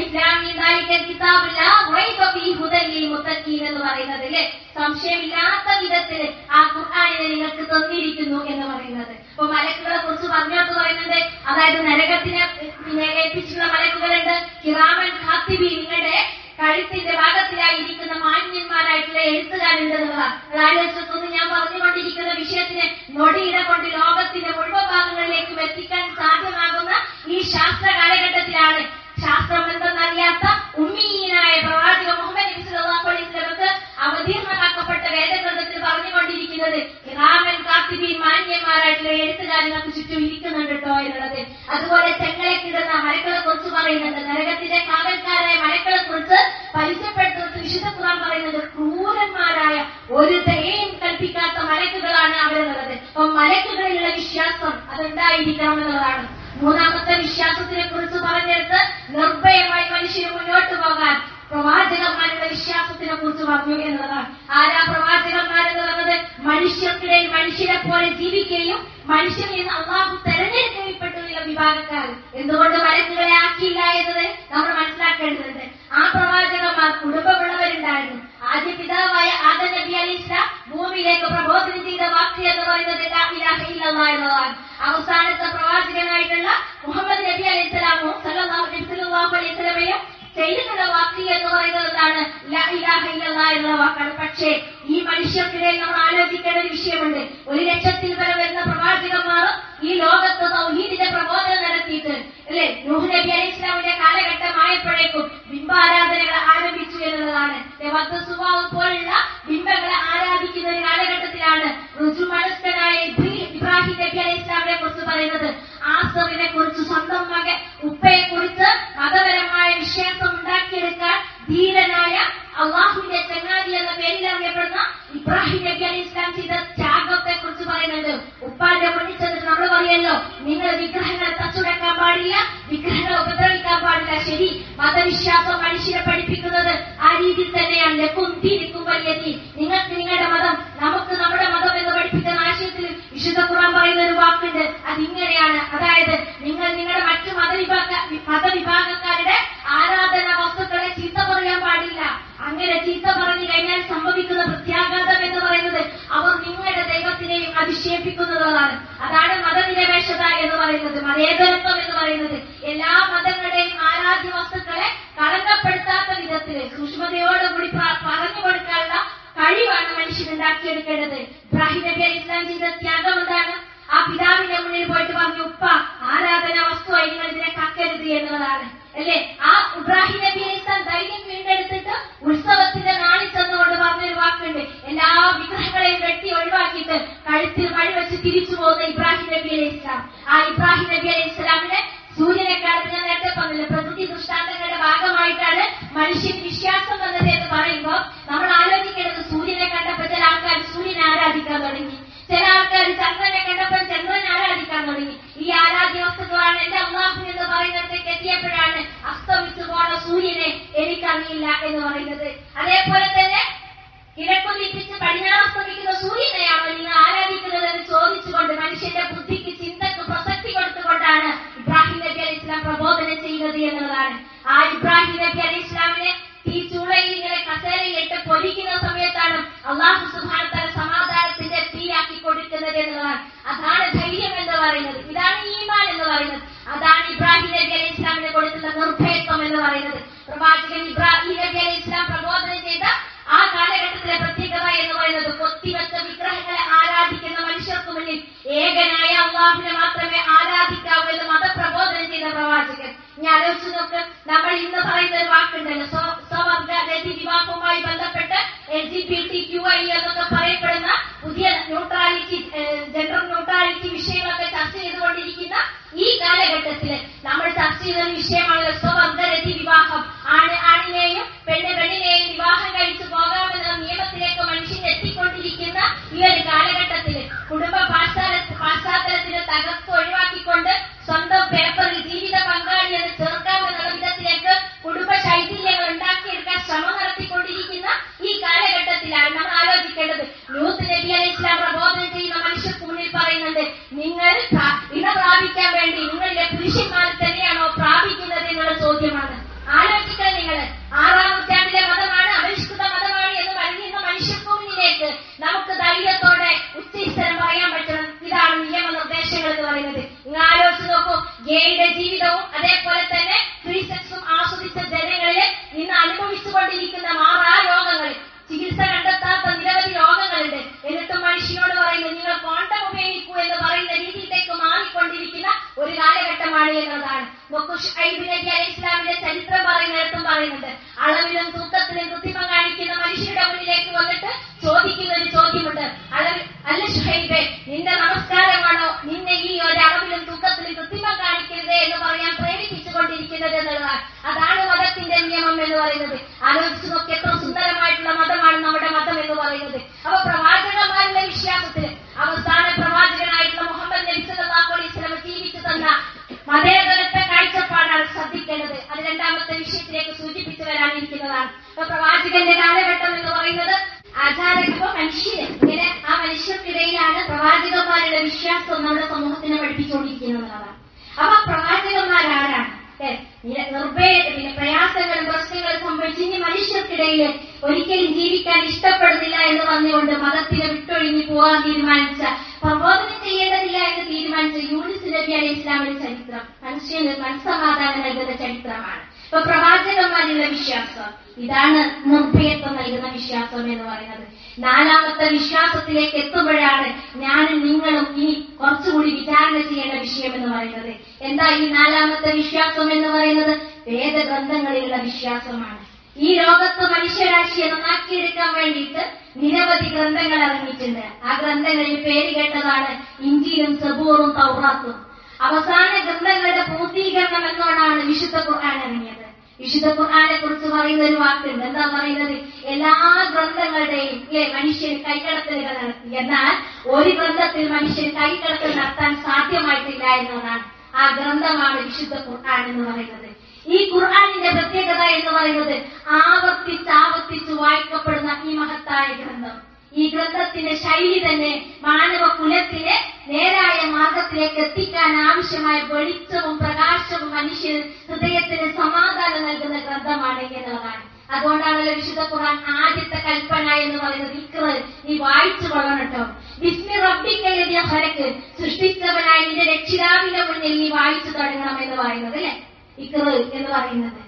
മുത്തക്കീൻ എന്ന് പറയുന്നത് അല്ലെ സംശയമില്ലാത്ത വിധത്തിൽ ആ ഖുർആാനിനെ നിങ്ങൾക്ക് തന്നിരിക്കുന്നു എന്ന് പറയുന്നത് അപ്പൊ മലക്കുകളെ കുറിച്ച് പറഞ്ഞോട്ട് പറയുന്നത് അതായത് നരകത്തിനെ പിന്നെ ഏൽപ്പിച്ചിട്ടുള്ള മലക്കുകളുണ്ട് കിറാമൻ ഖാത്തിബി നിങ്ങളുടെ കഴുത്തിന്റെ ഭാഗത്തിലായി ഇരിക്കുന്ന മാന്യന്മാരായിട്ടുള്ള എഴുത്തുകാരുണ്ടെന്നുള്ളതാണ് ആലോചിച്ചൊന്ന് ഞാൻ പറഞ്ഞുകൊണ്ടിരിക്കുന്ന വിഷയത്തിന് നൊടിയിട കൊണ്ട് ലോകത്തിന്റെ മുഴുവൻ ഭാഗങ്ങളിലേക്കും എത്തിക്കാൻ സാധ്യമാകുന്ന ഈ ശാസ്ത്ര കാലഘട്ടത്തിലാണ് ശാസ്ത്രം എന്തെന്നറിയാത്ത ഉമ്മീനായ പ്രവാചക മുഹമ്മദ് നബി സല്ലല്ലാഹു അലൈഹി വസല്ലമക്ക് അവതീർണമാക്കപ്പെട്ട വേദഗ്രന്ഥത്തിൽ പറഞ്ഞുകൊണ്ടിരിക്കുന്നത് രാമൻ കാത്തിബീൻ മാന്യന്മാരായിട്ടുള്ള എഴുത്തുകാരങ്ങൾക്ക് ചുറ്റും ഇരിക്കുന്നുണ്ട് കേട്ടോ എന്നുള്ളത് അതുപോലെ ചെങ്ങളെക്കിടുന്ന മലക്കളെ കുറിച്ച് പറയുന്നുണ്ട് നരകത്തിന്റെ കാവൽക്കാരായ മലക്കളെ കുറിച്ച് പരിചയപ്പെടുത്തുന്നത് വിശുദ്ധ ഖുർആൻ പറയുന്നത് ക്രൂരന്മാരായ ഒരു ദയയും കൽപ്പിക്കാത്ത മലക്കുകളാണ് അവരെന്നുള്ളത് അപ്പൊ മലക്കുകളിലുള്ള വിശ്വാസം അതുണ്ടായിരിക്കണം എന്നുള്ളതാണ് മൂന്നാമത്തെ വിശ്വാസത്തിനെ കുറിച്ച് പറഞ്ഞെടുത്ത് നിർഭയമായി മനുഷ്യന് മുന്നോട്ട് പോകാൻ പ്രവാചകന്മാരുടെ വിശ്വാസത്തിനെ കുറിച്ച് പറഞ്ഞു എന്നുള്ളതാണ് ആരാ പ്രവാചകന്മാരെന്ന് പറഞ്ഞത് മനുഷ്യർക്കിടയിൽ മനുഷ്യരെ പോലെ ജീവിക്കുകയും മനുഷ്യരിൽ നിന്ന് അള്ളാഹു തെരഞ്ഞെടുക്കപ്പെട്ടതിലുള്ള വിഭാഗക്കാർ എന്തുകൊണ്ട് മലക്കുകളെ ആക്കിയില്ല എന്നത് നമ്മൾ മനസ്സിലാക്കേണ്ടതുണ്ട് ആ പ്രവാചകന്മാർ കുടുംബമുള്ളവരുണ്ടായിരുന്നു ആദ്യ പിതാവായ ആദ നബി അലി ഇസ്ലാം ഭൂമിയിലേക്ക് പ്രബോധനം ചെയ്ത വാക്ക് എന്ന് പറയുന്നത് ലാ ഇലാഹ ഇല്ലല്ലാഹ് എന്നതാണ് അവസാനത്തെ പ്രവാചകനായിട്ടുള്ള മുഹമ്മദ് നബി അലൈഹി സ്വലാമും സല്ലല്ലാഹു അലൈഹി വസല്ലമയും ചെയ്തിട്ടുള്ള വാക്ക് എന്ന് പറയുന്നത് എന്താണ് ലാ ഇലാഹ ഇല്ലല്ലാഹ് എന്നുള്ള വാക്കാണ് പക്ഷേ ഈ മനുഷ്യർക്കിടയിൽ നമ്മൾ ആലോചിക്കേണ്ട ഒരു വിഷയമുണ്ട് ഒരു ലക്ഷത്തിൽ വരെ വരുന്ന പ്രവാചകന്മാർ ഈ ലോകത്ത് തൗഹീദിന്റെ പ്രബോധനം നടത്തിയിട്ട് അല്ലെ നൂഹ് നബി അലൈഹി ഇസ്ലാമിന്റെ കാലഘട്ടമായപ്പോഴേക്കും ബിംബാരാധനകൾ ആരംഭിച്ചു എന്നുള്ളതാണ് വദ്ദ സുബാവ് പോലുള്ള ബിംബങ്ങളെ ആരാധിക്കുന്ന ഒരു കാലഘട്ടത്തിലാണ് ഋജു മനസ്കനായ ഇബ്രീ- ഇബ്രാഹിം നബി അലൈഹി ഇസ്ലാമിനെ കുറിച്ച് പറയുന്നത് ആസറിനെ കുറിച്ച് സ്വന്തം മകൻ ഉപ്പയെ കുറിച്ച് മതപരമായ വിശ്വാസം ഉണ്ടാക്കിയെടുക്കാൻ ധീരനായ അള്ളാഹുവിന്റെ ചങ്ങാതി എന്ന പേരിൽ അറിയപ്പെടുന്ന ഇബ്രാഹിം നബി അലൈഹി ഇസ്ലാം ചെയ്ത ത്യാഗത്തെ കുറിച്ച് പറയുന്നുണ്ട് ഉപ്പാന്റെ മുന്നിൽ ചെന്നിട്ട് നമ്മൾ പറയല്ലോ നിങ്ങൾ വിഗ്രഹങ്ങളെ തച്ചുടക്കാൻ പാടില്ല വിഗ്രഹങ്ങളെ ഉപദ്രവിക്കാൻ പാടില്ല ശരി മതവിശ്വാസം മനുഷ്യരെ പഠിപ്പിക്കുന്നത് ആ രീതിയിൽ തന്നെയാണ് ലക്കും തീരിക്കും വലിയ തീ നിങ്ങൾക്ക് നിങ്ങളുടെ മതം നമുക്ക് നമ്മുടെ മതം എന്ന് പഠിപ്പിക്കുന്ന ആശയത്തിൽ വിശുദ്ധ ഖുർആൻ പറയുന്ന ഒരു വാക്കുണ്ട് അതിങ്ങനെയാണ് അതായത് നിങ്ങൾ നിങ്ങളുടെ മറ്റു മതവിഭാഗ മതവിഭാഗക്കാരുടെ ആരാധന വസ്തുക്കളെ ചീത്ത പറയാൻ പാടില്ല അങ്ങനെ ചീത്ത പറഞ്ഞു കഴിഞ്ഞാൽ സംഭവിക്കുന്ന പ്രത്യാഘാതം എന്ന് പറയുന്നത് അവർ നിങ്ങളുടെ ദൈവത്തിനെയും അധിക്ഷേപിക്കുന്നതാണ് അതാണ് മതനിരപേക്ഷത എന്ന് പറയുന്നത് മതേതരത്വം എന്ന് പറയുന്നത് എല്ലാ മതങ്ങളുടെയും ആരാധ്യ വസ്തുക്കളെ കളങ്കപ്പെടുത്താത്ത വിധത്തില് സൂക്ഷ്മതയോടുകൂടി പ- പറഞ്ഞു കൊടുക്കാനുള്ള കഴിവാണ് മനുഷ്യൻ ഉണ്ടാക്കിയെടുക്കേണ്ടത് ഇബ്രാഹിം നബി അലൈഹി ഇസ്ലാം ചെയ്ത ത്യാഗം എന്താണ് ആ പിതാവിന്റെ മുന്നിൽ പോയിട്ട് പറഞ്ഞു ഉപ്പ ആരാധന വസ്തുവായി നിങ്ങൾ ഇതിനെ കക്കരുത് എന്നുള്ളതാണ് അല്ലേ ആ ഇബ്രാഹിം നബി അലൈഹി ഇസ്ലാം ധൈര്യം വീണ്ടെടുത്തിട്ട് ഉത്സവത്തിന്റെ നാളിൽ ചെന്നുകൊണ്ട് പറഞ്ഞൊരു വാക്കുണ്ട് എല്ലാ വിഗ്രഹങ്ങളെയും വെട്ടി ഒഴിവാക്കിയിട്ട് കഴുത്തിൽ മഴ വെച്ച് തിരിച്ചു പോകുന്ന ഇബ്രാഹിം നബി അലൈഹി ഇസ്ലാം ആ ഇബ്രാഹിം നബി അലൈഹി ഇസ്ലാമിനെ സൂര്യനെ കാണുന്നത് ഞാൻ നേരത്തെ പറഞ്ഞില്ല പ്രകൃതി ദൃഷ്ടാന്തങ്ങളുടെ ഭാഗമായിട്ടാണ് മനുഷ്യന് വിശ്വാസം വന്നത് എന്ന് പറയുമ്പോൾ നമ്മൾ ആലോചിക്കേണ്ടത് സൂര്യനെ കണ്ടപ്പോൾ ചില ആൾക്കാർ സൂര്യനെ ആരാധിക്കാൻ തുടങ്ങി ചില ആൾക്കാർ ചന്ദ്രനെ കണ്ടപ്പോൾ ചന്ദ്രനെ ആരാധിക്കാൻ തുടങ്ങി ഈ ആരാധ്യ വസ്തുക്കളാണ് എന്റെ അള്ളാഹു എന്ന് പറയുന്നിടത്തേക്ക് എത്തിയപ്പോഴാണ് അസ്തമിച്ചു പോണ സൂര്യനെ എനിക്കറിയില്ല എന്ന് പറയുന്നത് അതേപോലെ തന്നെ കിഴക്കുതിപ്പിച്ച് പടിഞ്ഞാറസ്തമിക്കുന്ന സൂര്യനെയാണോ നിങ്ങൾ ആരാധിക്കുന്നത് എന്ന് ചോദിച്ചുകൊണ്ട് മനുഷ്യന്റെ ബുദ്ധിക്ക് ചിന്തക്ക് പ്രസക്തി കൊടുത്തുകൊണ്ടാണ് ഇബ്രാഹിം നബി അലൈഹി ഇസ്ലാം പ്രബോധനം ചെയ്യുന്നത് എന്നുള്ളതാണ് ആ ഇബ്രാഹിം നബി അലൈഹി ഇസ്ലാമിനെ ഈ ചൂളയിൽ ഇങ്ങനെ കസേരയിലിട്ട് പൊരിക്കുന്ന സമയത്താണ് അള്ളാഹു സുബാനത്തല സമാധാനത്തിന്റെ തീയാക്കി കൊടുക്കുന്നത് എന്നുള്ളതാണ് അതാണ് ധൈര്യം എന്ന് പറയുന്നത് ഇതാണ് ഈമാൻ എന്ന് പറയുന്നത് അതാണ് ഇബ്രാഹിം നബി അലൈഹി ഇസ്ലാമിന് കൊടുത്തുള്ള നിർഭയത്വം എന്ന് പറയുന്നത് പ്രവാചകൻ ഇബ്രാഹിം നബി അലൈഹി ഇസ്ലാം പ്രബോധനം ചെയ്ത ആ കാലഘട്ടത്തിലെ പ്രത്യേകത എന്ന് പറയുന്നത് കൊത്തിവെച്ച വിഗ്രഹങ്ങളെ ആരാധിക്കുന്ന മനുഷ്യർക്ക് മുന്നിൽ ഏകനായ അള്ളാഹുവിനെ മാത്രമേ ആരാധിക്കാവൂ എന്ന് മതപ്രബോധനം ചെയ്ത പ്രവാചകൻ ഞാൻ ആലോചിച്ച് നോക്ക് നമ്മൾ ഇന്ന് പറയുന്ന ഒരു വാക്കുണ്ടല്ലോ സ്വ- സ്വവർഗ രതി വിവാഹവുമായി ബന്ധപ്പെട്ട് L G B T Q I എന്നൊക്കെ പറയപ്പെടുന്ന പുതിയ ന്യൂട്രാലിറ്റി ജെൻഡർ ന്യൂട്രാലിറ്റി വിഷയങ്ങളൊക്കെ ചർച്ച ചെയ്തുകൊണ്ടിരിക്കുന്ന ഈ കാലഘട്ടത്തിൽ നമ്മൾ ചർച്ച ചെയ്ത ഒരു വിഷയമാണ് സ്വവർഗരതി വിവാഹം ആണ് ആണിനെയും പെണ്ണ് പെണ്ണിനെയും വിവാഹം കഴിച്ചു പോകാമെന്ന നിയമത്തിലേക്ക് മനുഷ്യൻ എത്തിക്കൊണ്ടിരിക്കുന്ന ഈ ഒരു കാലഘട്ടത്തിൽ കുടുംബ പാശ്ചാത്ത പാശ്ചാത്തലത്തിന് തകർത്ത് ഒഴിവാക്കിക്കൊണ്ട് സ്വന്തം പേപ്പറിൽ ജീവിത പങ്കാളി എന്ന് ചേർക്കാമെന്നുള്ള വിധത്തിലേക്ക് കുടുംബ ശൈഥില്യങ്ങൾ ഉണ്ടാക്കിയെടുക്കാൻ ശ്രമം നടത്തിക്കൊണ്ടിരിക്കുന്ന ഈ കാലഘട്ടത്തിലാണ് നമ്മൾ ആലോചിക്കേണ്ടത് യൂത്ത് നബി അലൈഹി ഇസ്ലാം പ്രബോധനം ചെയ്യുന്ന മനുഷ്യർക്ക് മുന്നിൽ പറയുന്നുണ്ട് നിങ്ങൾ പ്ര- ഇണ പ്രാപിക്കാൻ വേണ്ടി നിങ്ങളിലെ പുരുഷന്മാർ തന്നെയാണോ പ്രാപിക്കുന്നത് എന്നുള്ള ചോദ്യമാണ് ആലോചിക്കണം നിങ്ങൾ ആറാം നൂറ്റാണ്ടിലെ മതമാണ് അപരിഷ്കൃത മതമാണ് എന്ന് പറയുന്ന മനുഷ്യർക്ക് മുന്നിലേക്ക് നമുക്ക് ധൈര്യത്തോടെ ഉച്ചസ്ഥലം പറയാൻ പറ്റണം ഇതാണ് നിയമനിർദ്ദേശങ്ങൾ എന്ന് പറയുന്നത് നിങ്ങൾ ആലോചിച്ച് നോക്കൂ ഗേയുടെ ജീവിതവും അതേപോലെ തന്നെ ഫ്രീ സെക്സും ആസ്വദിച്ച ജനങ്ങളിൽ ഇന്ന് അനുഭവിച്ചുകൊണ്ടിരിക്കുന്ന മാറാ രോഗങ്ങൾ ചികിത്സ കണ്ടെത്താത്ത നിരവധി രോഗങ്ങളുണ്ട് എന്നിട്ടും മനുഷ്യനോട് പറയുന്നത് നിങ്ങൾ കോണ്ടം ഉപയോഗിക്കൂ എന്ന് പറയുന്ന രീതിയിലേക്ക് മാറിക്കൊണ്ടിരിക്കുന്ന ഒരു കാലഘട്ടമാണ് എന്നതാണ് നോക്കൂ ഷൈബ് നബി അലൈഹി ഇസ്ലാമിന്റെ ചരിത്രം പറയുന്നിടത്തും പറയുന്നുണ്ട് അളവിലും തൂക്കത്തിലും കൃത്രിമം കാണിക്കുന്ന മനുഷ്യരുടെ മുന്നിലേക്ക് വന്നിട്ട് ചോദിക്കുന്ന ഒരു ചോദ്യമുണ്ട് അളവ് അല്ല ഷുഹൈബെ നിന്റെ നമസ്കാരമാണോ നിന്നെ ഈ ഒരു അളവിലും തൂക്കത്തിലും കൃത്രിമം കാണിക്കരുത് എന്ന് പറയാൻ പ്രേരിപ്പിച്ചുകൊണ്ടിരിക്കുന്നത് എന്നുള്ളതാണ് അതാണ് മതത്തിന്റെ നിയമം എന്ന് പറയുന്നത് ആലോചിച്ച് നോക്കി എത്ര സുന്ദരമായിട്ടുള്ള മതമാണ് നമ്മുടെ മതം എന്ന് പറയുന്നത് അപ്പൊ പ്രവാചകന്മാരുടെ വിശ്വാസത്തിൽ അവസാന പ്രവാചകനായിട്ടുള്ള മുഹമ്മദ് നബി സല്ലല്ലാഹു അലൈഹി വസല്ലം ജീവിച്ചു തന്ന മതേതരത്തെ കാഴ്ചപ്പാടാണ് ശ്രദ്ധിക്കേണ്ടത് അത് രണ്ടാമത്തെ വിഷയത്തിലേക്ക് സൂചിപ്പിച്ചു വരാനിരിക്കുന്നതാണ് അപ്പൊ പ്രവാചകന്റെ കാലഘട്ടം എന്ന് പറയുന്നത് ആചാരങ്ങൾ മനുഷ്യര് ഇങ്ങനെ ആ മനുഷ്യർക്കിടയിലാണ് പ്രവാചകന്മാരുടെ വിശ്വാസം നമ്മുടെ സമൂഹത്തിനെ പഠിപ്പിച്ചുകൊണ്ടിരിക്കുന്നതാണ് അപ്പൊ പ്രവാചകന്മാരാരാണ് ഏ, നിര- നിർഭയ പിന്നെ പ്രയാസങ്ങളും പ്രശ്നങ്ങളും സംഭവിച്ച് ഇനി മനുഷ്യർക്കിടയിൽ ഒരിക്കലും ജീവിക്കാൻ ഇഷ്ടപ്പെടുന്നില്ല എന്ന് പറഞ്ഞുകൊണ്ട് മതത്തിനെ വിട്ടൊഴിഞ്ഞു പോകാൻ തീരുമാനിച്ച പ്രബോധനം ചെയ്യേണ്ടതില്ല എന്ന് തീരുമാനിച്ച യൂനിസ് നബി അലൈഹി ഇസ്ലാമിന്റെ ചരിത്രം മനുഷ്യന് മനസ്സമാധാനം നൽകുന്ന ചരിത്രമാണ് ഇപ്പൊ പ്രവാചകന്മാരുടെ വിശ്വാസം ഇതാണ് നിർഭയത്വം നൽകുന്ന വിശ്വാസം എന്ന് പറയുന്നത് നാലാമത്തെ വിശ്വാസത്തിലേക്ക് എത്തുമ്പോഴാണ് ഞാനും നിങ്ങളും ഇനി കുറച്ചുകൂടി വിചാരണ ചെയ്യേണ്ട വിഷയം എന്ന് പറയുന്നത് എന്താ ഈ നാലാമത്തെ വിശ്വാസം എന്ന് പറയുന്നത് വേദഗ്രന്ഥങ്ങളിലുള്ള വിശ്വാസമാണ് ഈ ലോകത്ത് മനുഷ്യരാശിയെ നന്നാക്കിയെടുക്കാൻ വേണ്ടിയിട്ട് നിരവധി ഗ്രന്ഥങ്ങൾ ഇറങ്ങിയിട്ടുണ്ട് ആ ഗ്രന്ഥങ്ങളിൽ പേര് കേട്ടതാണ് ഇഞ്ചിയും സബൂറും തൗറാത്തും അവസാന ഗ്രന്ഥങ്ങളുടെ പൂർത്തീകരണം എന്നോടാണ് വിശുദ്ധ ഖുർആൻ ഇറങ്ങിയത് വിശുദ്ധ ഖുർആനെ കുറിച്ച് പറയുന്ന ഒരു വാക്കുണ്ട് എന്താ പറയുന്നത് എല്ലാ ഗ്രന്ഥങ്ങളുടെയും അല്ലെ മനുഷ്യൻ കൈകടത്തലുകൾ നടത്തി എന്നാൽ ഒരു ഗ്രന്ഥത്തിൽ മനുഷ്യൻ കൈകടത്തൽ നടത്താൻ സാധ്യമായിട്ടില്ല എന്നതാണ് ആ ഗ്രന്ഥമാണ് വിശുദ്ധ ഖുർആൻ എന്ന് പറയുന്നത് ഈ ഖുർആനിന്റെ പ്രത്യേകത എന്ന് പറയുന്നത് ആവർത്തിച്ച് ആവർത്തിച്ച് വായിക്കപ്പെടുന്ന ഈ മഹത്തായ ഗ്രന്ഥം ഈ ഗ്രന്ഥത്തിന്റെ ശൈലി തന്നെ മാനവ കുലത്തിനെ നേരായ മാർഗത്തിലേക്ക് എത്തിക്കാൻ ആവശ്യമായ വെളിച്ചവും പ്രകാശവും മനുഷ്യ ഹൃദയത്തിന് സമാധാനം നൽകുന്ന ഗ്രന്ഥമാണ് എന്നുള്ളതാണ് അതുകൊണ്ടാണല്ലോ വിശുദ്ധ ഖുർആൻ ആദ്യത്തെ കൽപ്പന എന്ന് പറയുന്നത് ഇക്റ് നീ വായിച്ചു കൊള്ളണം കേട്ടോ വിസ്മി റബ്ബിക്കെഴുതിയ ഹരക്ക് സൃഷ്ടിച്ചവനായ നിന്റെ രക്ഷിതാവിന്റെ മുന്നിൽ നീ വായിച്ചു തുടങ്ങണം എന്ന് പറയുന്നത് അല്ലെ ഇക്റ് എന്ന് പറയുന്നത്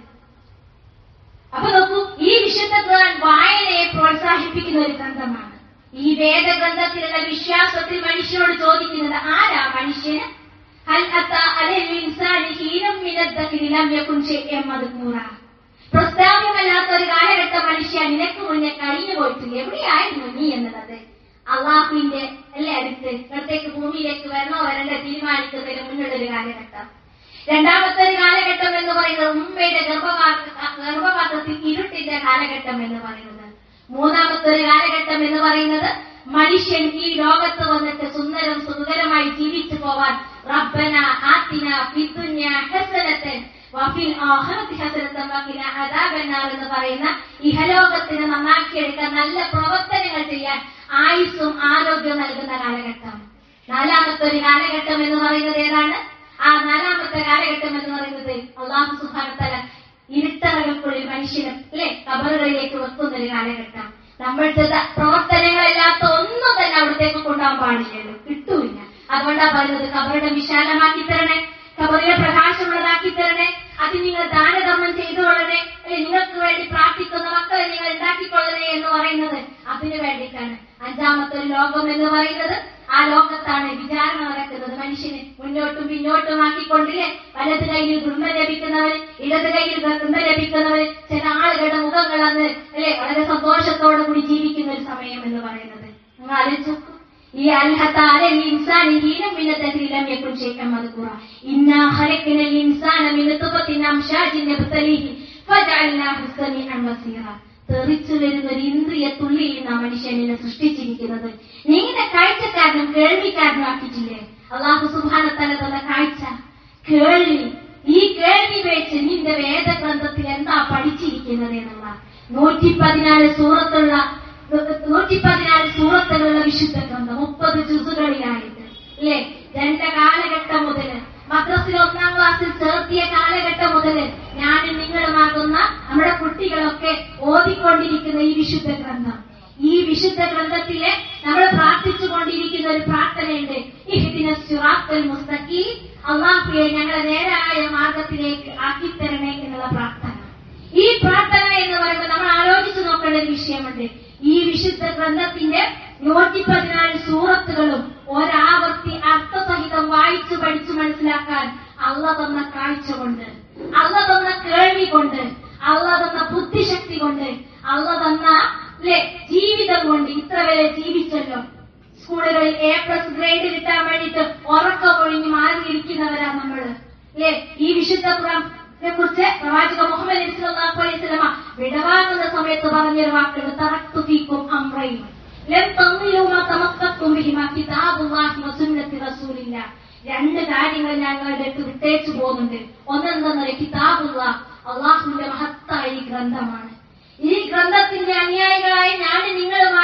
അപ്പൊ നോക്കൂ ഈ വിശുദ്ധ ഖുർആൻ വായനയെ പ്രോത്സാഹിപ്പിക്കുന്ന ഒരു ഗ്രന്ഥമാണ് ഈ വേദഗ്രന്ഥത്തിലുള്ള വിശ്വാസത്തിൽ മനുഷ്യനോട് ചോദിക്കുന്നത് ആരാ മനുഷ്യന് ഹൽ അത്ത അലൽ ഇൻസാനി ഹീനം മിനദ്ദഖിരി ലം യകുൻ ശൈഅൻ മദ്കൂറാ പ്രസ്താവ്യമല്ലാത്ത ഒരു കാലഘട്ട മനുഷ്യ നിനക്ക് മുന്നേ കഴിഞ്ഞു പോയിട്ടില്ല എവിടെയായിരുന്നു നീ എന്നുള്ളത് അള്ളാഹുവിന്റെ അല്ലേ അടുത്ത് ഇടത്തേക്ക് ഭൂമിയിലേക്ക് വരണോ വരണ്ട തീരുമാനിക്കുന്നതിന് മുന്നുള്ള ഒരു കാലഘട്ടം രണ്ടാമത്തെ ഒരു കാലഘട്ടം എന്ന് പറയുന്നത് ഉമ്മയുടെ ഗർഭപാത്ര ഗർഭപാത്രത്തിൽ ഇരുട്ടിന്റെ കാലഘട്ടം എന്ന് പറയുന്നത് മൂന്നാമത്തെ ഒരു കാലഘട്ടം എന്ന് പറയുന്നത് മനുഷ്യൻ ഈ ലോകത്ത് വന്നിട്ട് സുന്ദരം സുന്ദരമായി ജീവിച്ചു പോവാൻ റബ്ബന ആത്തിന ഫിദ്ദുന്യ ഹസനത്തൻ വഫിൽ ആഖിറതി ഹസനത്തൻ വഖിന അദാബന്നാർ എന്ന് പറയുന്ന ഇഹലോകത്തിന് നന്നാക്കിയെടുക്കാൻ നല്ല പ്രവർത്തനങ്ങൾ ചെയ്യാൻ ആയുസ്സും ആരോഗ്യവും നൽകുന്ന കാലഘട്ടം നാലാമത്തെ ഒരു കാലഘട്ടം എന്ന് പറയുന്നത് ഏതാണ് ആ നാലാമത്തെ കാലഘട്ടം എന്ന് പറയുന്നത് അള്ളാഹു സുബാനത്തല ഇരുട്ടറകൾക്കുള്ളിൽ മനുഷ്യനെ അല്ലെ കബറുകളിലേക്ക് വെക്കുന്ന ഒരു കാലഘട്ടം നമ്മളുടെ ദ- പ്രവർത്തനങ്ങളില്ലാത്ത ഒന്നും തന്നെ അവിടത്തേക്ക് കൊണ്ടുപോകാൻ പാടില്ലല്ലോ കിട്ടൂല അതുകൊണ്ടാ പറയുന്നത് കബറുടെ വിശാലമാക്കി തരണേ കബറിനെ പ്രകാശമുള്ളതാക്കി തരണേ അത് നിങ്ങൾ ദാനധർമ്മം ചെയ്തുകൊള്ളണേ അല്ലെ നിങ്ങൾക്ക് വേണ്ടി പ്രാർത്ഥിക്കുന്ന മക്കളെ നിങ്ങൾ ഉണ്ടാക്കിക്കൊള്ളണേ എന്ന് പറയുന്നത് അതിനു വേണ്ടിയിട്ടാണ് അഞ്ചാമത്തെ ഒരു ലോകം എന്ന് പറയുന്നത് ആ ലോകത്താണ് വിചാരണ നടക്കുന്നത് മനുഷ്യന് മുന്നോട്ടും പിന്നോട്ടും ആക്കിക്കൊണ്ടില്ലേ വലത് കയ്യിൽ ഗൃഹ ലഭിക്കുന്നവര് ഇടത് കയ്യിൽ ഗൃഹ ലഭിക്കുന്നവര് ചില ആളുകളുടെ മുഖങ്ങൾ അന്ന് അല്ലെ വളരെ സന്തോഷത്തോടു കൂടി ജീവിക്കുന്ന ഒരു സമയം എന്ന് പറയുന്നത് നിങ്ങൾ ആലോചിച്ചു നോക്കൂ. ഈ അൽഹത്താല ഇൻസാൻ ഹീനം മിനത്തഹീലം യകുൻ ശൈഅൻ മദ്കൂറ ഇന്നാ ഖലഖനൽ ഇൻസാന മിൻ തുബത്തിൻ അംശാജിൻ നബ്തലീഹി ഫജഅൽനാഹു സമീഅൻ ബസീറ തെറിച്ചു വരുന്ന ഒരു ഇന്ദ്രിയ തുള്ളിയിൽ നാം മനുഷ്യനെ സൃഷ്ടിച്ചിരിക്കുന്നത് നീ ഇങ്ങനെ കാഴ്ചക്കാരനും കേൾവിക്കാരനും ആക്കിയിട്ടില്ലേ അള്ളാഹു സുബാനത്തല തന്ന കാഴ്ച കേൾവി ഈ കേൾവി വെച്ച് നിന്റെ വേദഗ്രന്ഥത്തിൽ എന്താ പഠിച്ചിരിക്കുന്നത് എന്നുള്ള നൂറ്റി പതിനാല് സൂറത്തുള്ള നൂറ്റി പതിനാല് സൂറത്തുകളുള്ള വിശുദ്ധ ഗ്രന്ഥം മുപ്പത് ജുസുകളിലായിട്ട് അല്ലേ രണ്ട് കാലഘട്ടം മുതല് മദ്രസിൽ ഒന്നാം ക്ലാസ്സിൽ ചേർത്തിയ കാലഘട്ടം മുതല് ഞാനും നിങ്ങളുമാകുന്ന നമ്മുടെ കുട്ടികളൊക്കെ ഓതിക്കൊണ്ടിരിക്കുന്ന ഈ വിശുദ്ധ ഗ്രന്ഥം ഈ വിശുദ്ധ ഗ്രന്ഥത്തിലെ നമ്മൾ പ്രാർത്ഥിച്ചുകൊണ്ടിരിക്കുന്ന ഒരു പ്രാർത്ഥനയുണ്ട് ഇഹ്ദിന സിറാത്തൽ മുസ്തഖീം അള്ളാഹുയെ ഞങ്ങളെ നേരായ മാർഗത്തിലേക്ക് ആക്കിത്തരണേ എന്നുള്ള പ്രാർത്ഥന ഈ പ്രാർത്ഥന എന്ന് പറയുമ്പോൾ നമ്മൾ ആലോചിച്ചു നോക്കേണ്ട ഒരു വിഷയമുണ്ട് ഈ വിശുദ്ധ ഗ്രന്ഥത്തിന്റെ നൂറ്റി പതിനാല് സൂറത്തുകളും ഒരാവർത്തി അർത്ഥസഹിതം വായിച്ചു പഠിച്ചു മനസ്സിലാക്കാൻ അള്ള തന്ന കാഴ്ച കൊണ്ട് അള്ള തന്ന കേൾവി കൊണ്ട് അള്ള തന്ന ബുദ്ധിശക്തി കൊണ്ട് അള്ള തന്ന അല്ലെ ജീവിതം കൊണ്ട് ഇത്ര വരെ ജീവിച്ചല്ലോ സ്കൂളുകളിൽ എ പ്ലസ് ഗ്രേഡ് കിട്ടാൻ വേണ്ടിയിട്ട് ഉറക്കം ഒഴിഞ്ഞ് മാറിയിരിക്കുന്നവരാ നമ്മള് അല്ലെ ഈ വിശുദ്ധ ഖുർആനെ കുറിച്ച് പ്രവാചക മുഹമ്മദ് നബി സല്ലല്ലാഹു അലൈഹി വസല്ലമ വിടവാങ്ങുന്ന സമയത്ത് പറഞ്ഞൊരു വാക്കുണ്ട് തറക്തു ഫീക്കും അംറൈൻ ലം തന്നിലു മാ തമസ്സക്തും ബിഹിമാ കിതാബുല്ലാഹി വസുന്നത്തി റസൂലില്ല രണ്ട് കാര്യങ്ങൾ ഞങ്ങളുടെ അടുത്ത് വിട്ടേച്ചു പോകുന്നുണ്ട് ഒന്നെന്തെന്നൊരു കിതാബുള്ള അള്ളാഹുവിന്റെ മഹത്തായ ഈ ഗ്രന്ഥമാണ് ഈ ഗ്രന്ഥത്തിന്റെ അനുയായികളായ ഞാനും നിങ്ങളുമാണ്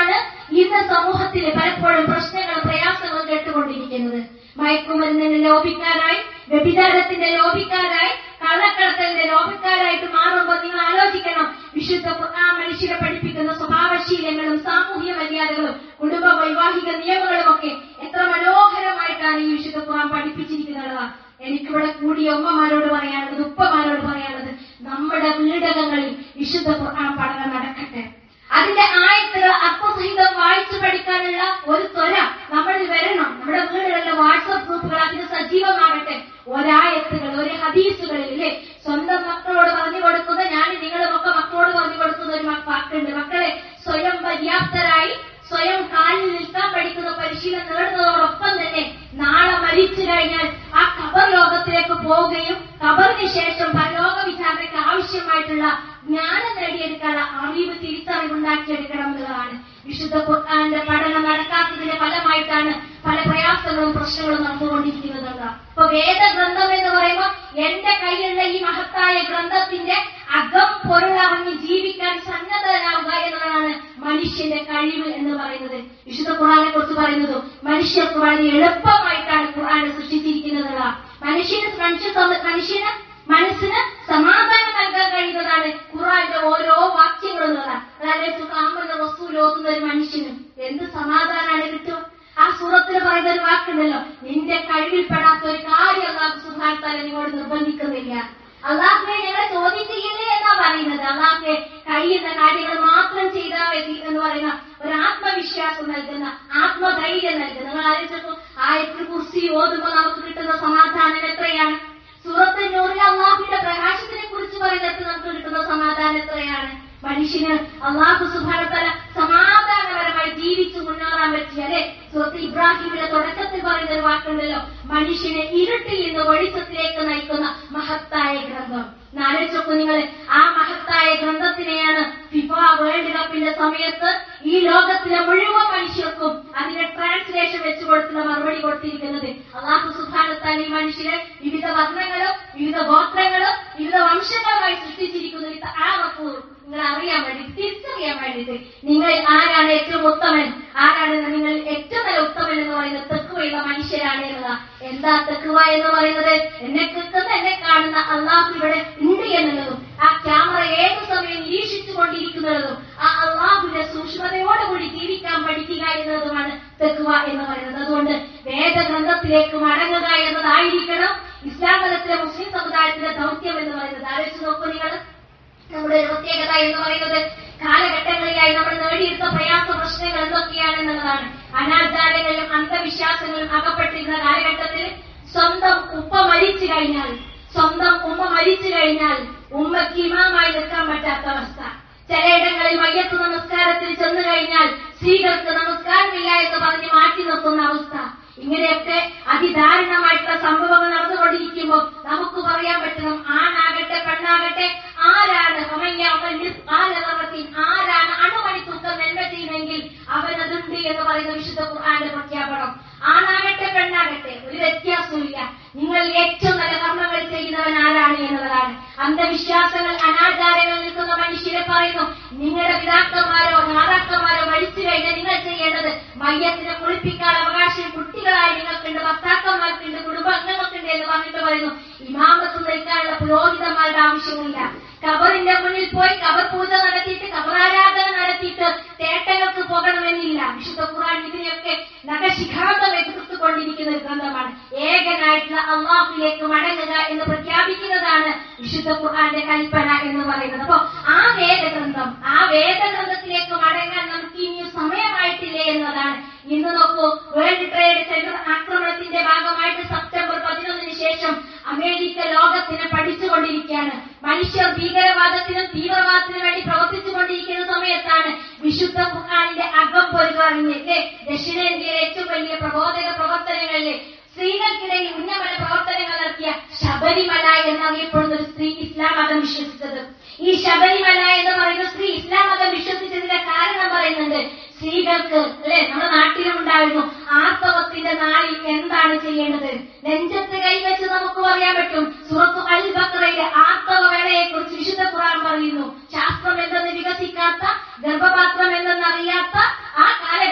ഇന്ന് സമൂഹത്തിൽ പലപ്പോഴും പ്രശ്നങ്ങളും പ്രയാസങ്ങളും കേട്ടുകൊണ്ടിരിക്കുന്നത് മയക്കുമരുന്നിന്റെ ലോപിക്കാരായി വ്യഭിചാരത്തിന്റെ ലോപിക്കാരായി കള്ളക്കടത്തലിന്റെ ലോപിക്കാരായിട്ട് മാറുമ്പോൾ നിങ്ങൾ ആലോചിക്കണം വിശുദ്ധ ഖുർആൻ മനുഷ്യരെ പഠിപ്പിക്കുന്ന സ്വഭാവശീലങ്ങളും സാമൂഹ്യ മര്യാദകളും കുടുംബ വൈവാഹിക നിയമങ്ങളും ഒക്കെ എത്ര മനോഹരമായിട്ടാണ് ഈ വിശുദ്ധ ഖുർആൻ പഠിപ്പിച്ചിരിക്കുന്നത് എനിക്കിവിടെ കൂടിയ ഉമ്മമാരോട് പറയാനുള്ളത് ഉപ്പമാരോട് പറയാനുള്ളത് നമ്മുടെ വീടകങ്ങളിൽ വിശുദ്ധ ഖുർആൻ പഠനം നടക്കട്ടെ അതിന്റെ ആയത്തുകൾ അർത്ഥസഹിതം വായിച്ചു പഠിക്കാനുള്ള ഒരു ത്വര നമ്മളിൽ വരണം നമ്മുടെ വീടുകളിലെ വാട്സപ്പ് ഗ്രൂപ്പുകൾ അതിന് സജീവമാകട്ടെ ഒരായത്തുകൾ ഒരു ഹദീസുകളിൽ ഇല്ലേ സ്വന്തം മക്കളോട് പറഞ്ഞു കൊടുക്കുന്ന ഞാൻ നിങ്ങളുമൊക്കെ മക്കളോട് പറഞ്ഞു കൊടുക്കുന്ന ഒരു മക്ക- വാക്കുണ്ട് മക്കളെ സ്വയം പര്യാപ്തരായി സ്വയം കാലിൽ നിൽക്കാൻ പഠിക്കുന്ന പരിശീലനം നേടുന്നതോടൊപ്പം തന്നെ നാളെ മരിച്ചു കഴിഞ്ഞാൽ ആ ഖബർ ലോകത്തിലേക്ക് പോവുകയും ഖബറിന് ശേഷം പരലോക വിചാരണയ്ക്ക് ആവശ്യമായിട്ടുള്ള ജ്ഞാനം നേടിയെടുക്കാനുള്ള അറിവ് തിരിച്ചറിവുണ്ടാക്കിയെടുക്കണം എന്നുള്ളതാണ് വിശുദ്ധ ഖുർആന്റെ പഠനം നടക്കാത്തതിന്റെ ഫലമായിട്ടാണ് പല പ്രയാസങ്ങളും പ്രശ്നങ്ങളും നടന്നുകൊണ്ടിരിക്കുന്നത് അപ്പൊ വേദഗ്രന്ഥം എന്ന് പറയുമ്പോൾ എന്റെ കയ്യിലുള്ള ഈ മഹത്തായ ഗ്രന്ഥത്തിന്റെ അകം പൊരുളറിഞ്ഞ് ജീവിക്കാൻ സന്നദ്ധനാവുക എന്നതാണ് മനുഷ്യന്റെ കഴിവ് എന്ന് പറയുന്നത് വിശുദ്ധ ഖുർആനെ കുറിച്ച് പറയുന്നത് മനുഷ്യർക്ക് വളരെ എളുപ്പമായിട്ടാണ് ഖുർആനെ സൃഷ്ടിച്ചിരിക്കുന്നത് മനുഷ്യന് മനുഷ്യ സമ- മനുഷ്യന് മനസ്സിന് സമാധാനം നൽകാൻ കഴിയുന്നതാണ് ഖുർആന്റെ ഓരോ വാക്യങ്ങളും എന്നുള്ളതാണ് അതായത് കാമന റസൂൽ ഓതുന്ന ഒരു മനുഷ്യനും എന്ത് സമാധാനമാണ് കിട്ടുക ആ സൂറത്തിൽ പറയുന്ന ഒരു വാക്കുണ്ടല്ലോ നിന്റെ കഴിവിൽപ്പെടാത്ത ഒരു കാര്യം അള്ളാഹു സുഹാർത്താല നിങ്ങളോട് നിർബന്ധിക്കുന്നില്ല അള്ളാഹുവെ ഞങ്ങളെ ചോദ്യം ചെയ്യല്ലേ എന്നാ പറയുന്നത് അള്ളാഹുവെ കഴിയുന്ന കാര്യങ്ങൾ മാത്രം ചെയ്താൽ മതി എന്ന് പറയുന്ന ഒരു ആത്മവിശ്വാസം നൽകുന്ന ആത്മധൈര്യം നൽകുന്ന നിങ്ങൾ ആലോചിച്ചപ്പോ ആയത്തിൽ കുർസി ഓതുമ്പോൾ നമുക്ക് കിട്ടുന്ന സമാധാനം എത്രയാണ് സൂറത്ത് നൂറിൽ അള്ളാഹുവിന്റെ പ്രകാശത്തിനെ കുറിച്ച് പറയുന്നിടത്ത് നമുക്ക് കിട്ടുന്ന സമാധാനം എത്രയാണ് മനുഷ്യന് അള്ളാഹു സുഭാനത്തല സമാധാനപരമായി ജീവിച്ചു മുന്നേറാൻ പറ്റിയ അല്ലെ സുഹൃത്ത് ഇബ്രാഹിമിന്റെ തുടക്കത്തിൽ പറയുന്ന ഒരു വാക്കുണ്ടല്ലോ മനുഷ്യനെ ഇരുട്ടിൽ നിന്ന് വെളിച്ചത്തിലേക്ക് നയിക്കുന്ന മഹത്തായ ഗ്രന്ഥം നാലോചിച്ച കുഞ്ഞുങ്ങളെ ആ മഹത്തായ ഗ്രന്ഥത്തിനെയാണ് ഫിഫ വേൾഡ് കപ്പിന്റെ സമയത്ത് ഈ ലോകത്തിലെ മുഴുവൻ മനുഷ്യർക്കും അതിന്റെ ട്രാൻസ്ലേഷൻ വെച്ച് കൊടുത്തുള്ള മറുപടി കൊടുത്തിരിക്കുന്നത് അള്ളാഹു സുധാനത്താൽ ഈ മനുഷ്യരെ വിവിധ വർണ്ണങ്ങളും വിവിധ ഗോത്രങ്ങളും വിവിധ വംശങ്ങളുമായി സൃഷ്ടിച്ചിരിക്കുന്നു ഇത് ആ റഫൂർ നിങ്ങൾ അറിയാൻ വേണ്ടി തിരിച്ചറിയാൻ വേണ്ടിയിട്ട് നിങ്ങൾ ആരാണ് ഏറ്റവും ഉത്തമൻ ആരാണ് നിങ്ങൾ ഏറ്റവും നല്ല ഉത്തമൻ എന്ന് പറയുന്നത് തെക്കുവയുള്ള മനുഷ്യരാണ് എന്നതാ എന്താ തെക്കുവ എന്ന് പറയുന്നത് എന്നെ കേൾക്കുന്ന എന്നെ കാണുന്ന അള്ളാഹു ഇവിടെ ഉണ്ട് എന്നുള്ളതും ആ ക്യാമറ ഏത് സമയം നിരീക്ഷിച്ചു കൊണ്ടിരിക്കുന്നതും ആ അള്ളാഹുവിന്റെ സൂക്ഷ്മതയോടുകൂടി ജീവിക്കാൻ പഠിക്കുക എന്നതുമാണ് തെക്കുവ എന്ന് പറയുന്നത് അതുകൊണ്ട് വേദഗ്രന്ഥത്തിലേക്ക് മടങ്ങുക എന്നതായിരിക്കണം ഇസ്ലാം മതത്തിലെ മുസ്ലിം സമുദായത്തിന്റെ ദൗത്യം എന്ന് പറയുന്നത് ആലോചിച്ച് നോക്കൂ നിങ്ങൾ നമ്മുടെ ഒരു പ്രത്യേകത എന്ന് പറയുന്നത് കാലഘട്ടങ്ങളിലായി നമ്മൾ നേടിയെടുത്ത പ്രയാസ പ്രശ്നങ്ങൾ എന്തൊക്കെയാണെന്നുള്ളതാണ് അനാചാരങ്ങളിലും അന്ധവിശ്വാസങ്ങളിലും അകപ്പെട്ടിരുന്ന കാലഘട്ടത്തിൽ സ്വന്തം ഉപ്പ മരിച്ചു കഴിഞ്ഞാൽ സ്വന്തം ഉമ്മ മരിച്ചു കഴിഞ്ഞാൽ ഉമ്മയ്ക്ക് ഇമാമായി നിൽക്കാൻ പറ്റാത്ത അവസ്ഥ ചിലയിടങ്ങളിൽ മയ്യത്ത് നമസ്കാരത്തിൽ ചെന്നു കഴിഞ്ഞാൽ സ്ത്രീകൾക്ക് നമസ്കാരമില്ല എന്ന് പറഞ്ഞ് മാറ്റി നിർത്തുന്ന അവസ്ഥ ഇങ്ങനെയൊക്കെ അതിദാരുണമായിട്ടുള്ള സംഭവങ്ങൾ നടന്നുകൊണ്ടിരിക്കുമ്പോൾ നമുക്ക് പറയാൻ പറ്റണം ആണാകട്ടെ പെണ്ണാകട്ടെ ആരാണ് ഹമയ്യാവൻ ആലറവത്തിൽ ആരാണ് അണുമണി തൂക്കം നന്മ ചെയ്യുന്നെങ്കിൽ അവനതുണ്ട് എന്ന് പറയുന്ന വിശുദ്ധ ഖുർആന്റെ പ്രഖ്യാപനം ആണാകട്ടെ പെണ്ണാകട്ടെ ഒരു വ്യത്യാസമില്ല നിങ്ങൾ ഏറ്റവും നല്ല കർമ്മങ്ങൾ ചെയ്യുന്നവൻ ആരാണ് എന്നതാണ് അന്ധവിശ്വാസങ്ങൾ അനാചാരങ്ങൾ നിൽക്കുന്ന മനുഷ്യരെ പറയുന്നു നിങ്ങളുടെ പിതാക്കന്മാരോ മാതാക്കന്മാരോ മരിച്ചു കഴിഞ്ഞാൽ നിങ്ങൾ ചെയ്യേണ്ടത് മയ്യത്തിനെ കുളിപ്പിക്കാൻ അവകാശം കുട്ടികളായി നിങ്ങൾക്കുണ്ട് ഭർത്താക്കന്മാർക്കുണ്ട് കുടുംബാംഗങ്ങൾക്കുണ്ട് എന്ന് പറഞ്ഞിട്ട് പറയുന്നു ഇമാമത്ത് നിൽക്കാനുള്ള പുരോഹിതന്മാരുടെ ആവശ്യമില്ല കബറിന്റെ മുന്നിൽ പോയി കബർ പൂജ നടത്തിയിട്ട് കബറാരാധന നടത്തിയിട്ട് തേട്ടങ്ങൾക്ക് പോകണമെന്നില്ല വിശുദ്ധ ഖുർആൻ ഇതിനെയൊക്കെ നഖശിഖാന്തം എതിർത്തുകൊണ്ടിരിക്കുന്ന ഒരു ഗ്രന്ഥമാണ് ഏകനായിട്ടുള്ള അള്ളാഹുലേക്ക് മടങ്ങുക എന്ന് പ്രഖ്യാപിക്കുന്നതാണ് വിശുദ്ധ ഖുർആന്റെ കൽപ്പന എന്ന് പറയുന്നത് അപ്പോ ആ വേദഗ്രന്ഥം ആ വേദഗ്രന്ഥത്തിലേക്ക് മടങ്ങാൻ നമുക്ക് ഇനിയും സമയമായിട്ടില്ലേ എന്നതാണ് ഇന്ന് നോക്കൂ വേൾഡ് ട്രേഡ് സെന്റർ ആക്രമണത്തിന്റെ ഭാഗമായിട്ട് സെപ്റ്റംബർ പതിനൊന്നിന് ശേഷം അമേരിക്ക ലോകത്തിനെ പഠിച്ചുകൊണ്ടിരിക്കുകയാണ് മനുഷ്യർ ഭീകരവാദത്തിനും തീവ്രവാദത്തിനും വേണ്ടി പ്രവർത്തിച്ചുകൊണ്ടിരിക്കുന്ന സമയത്താണ് വിശുദ്ധ ഖുർആാനിന്റെ അകം പൊരുകറിഞ്ഞ് അല്ലേ ദക്ഷിണേന്ത്യയിലെ ഏറ്റവും വലിയ പ്രബോധക പ്രവർത്തനങ്ങളിലെ സ്ത്രീകൾക്കിടയിൽ ഉന്നമന പ്രവർത്തനങ്ങൾ നടത്തിയ ശബരിമല എന്നറിയപ്പെടുന്ന ഒരു സ്ത്രീ ഇസ്ലാം മതം വിശ്വസിച്ചത് ഈ ശബരിമല എന്ന് പറയുന്ന സ്ത്രീ ഇസ്ലാം മതം വിശ്വസിച്ചതിന്റെ കാരണം പറയുന്നുണ്ട് സ്ത്രീകൾക്ക് അല്ലെ നമ്മുടെ നാട്ടിലും ഉണ്ടായിരുന്നു ആർത്തവത്തിന്റെ നാളിൽ എന്താണ് ചെയ്യേണ്ടത് നെഞ്ചത്ത് കൈവച്ച് നമുക്ക് പറയാൻ പറ്റും സുറത്തു അൽ ബക്രയിലെ ആർത്തവ വേളയെ കുറിച്ച് വിശുദ്ധ ഖുർആൻ പറയുന്നു ശാസ്ത്രം എന്തെന്ന് വികസിക്കാത്ത ഗർഭപാത്രം എന്തെന്നറിയാത്ത ആ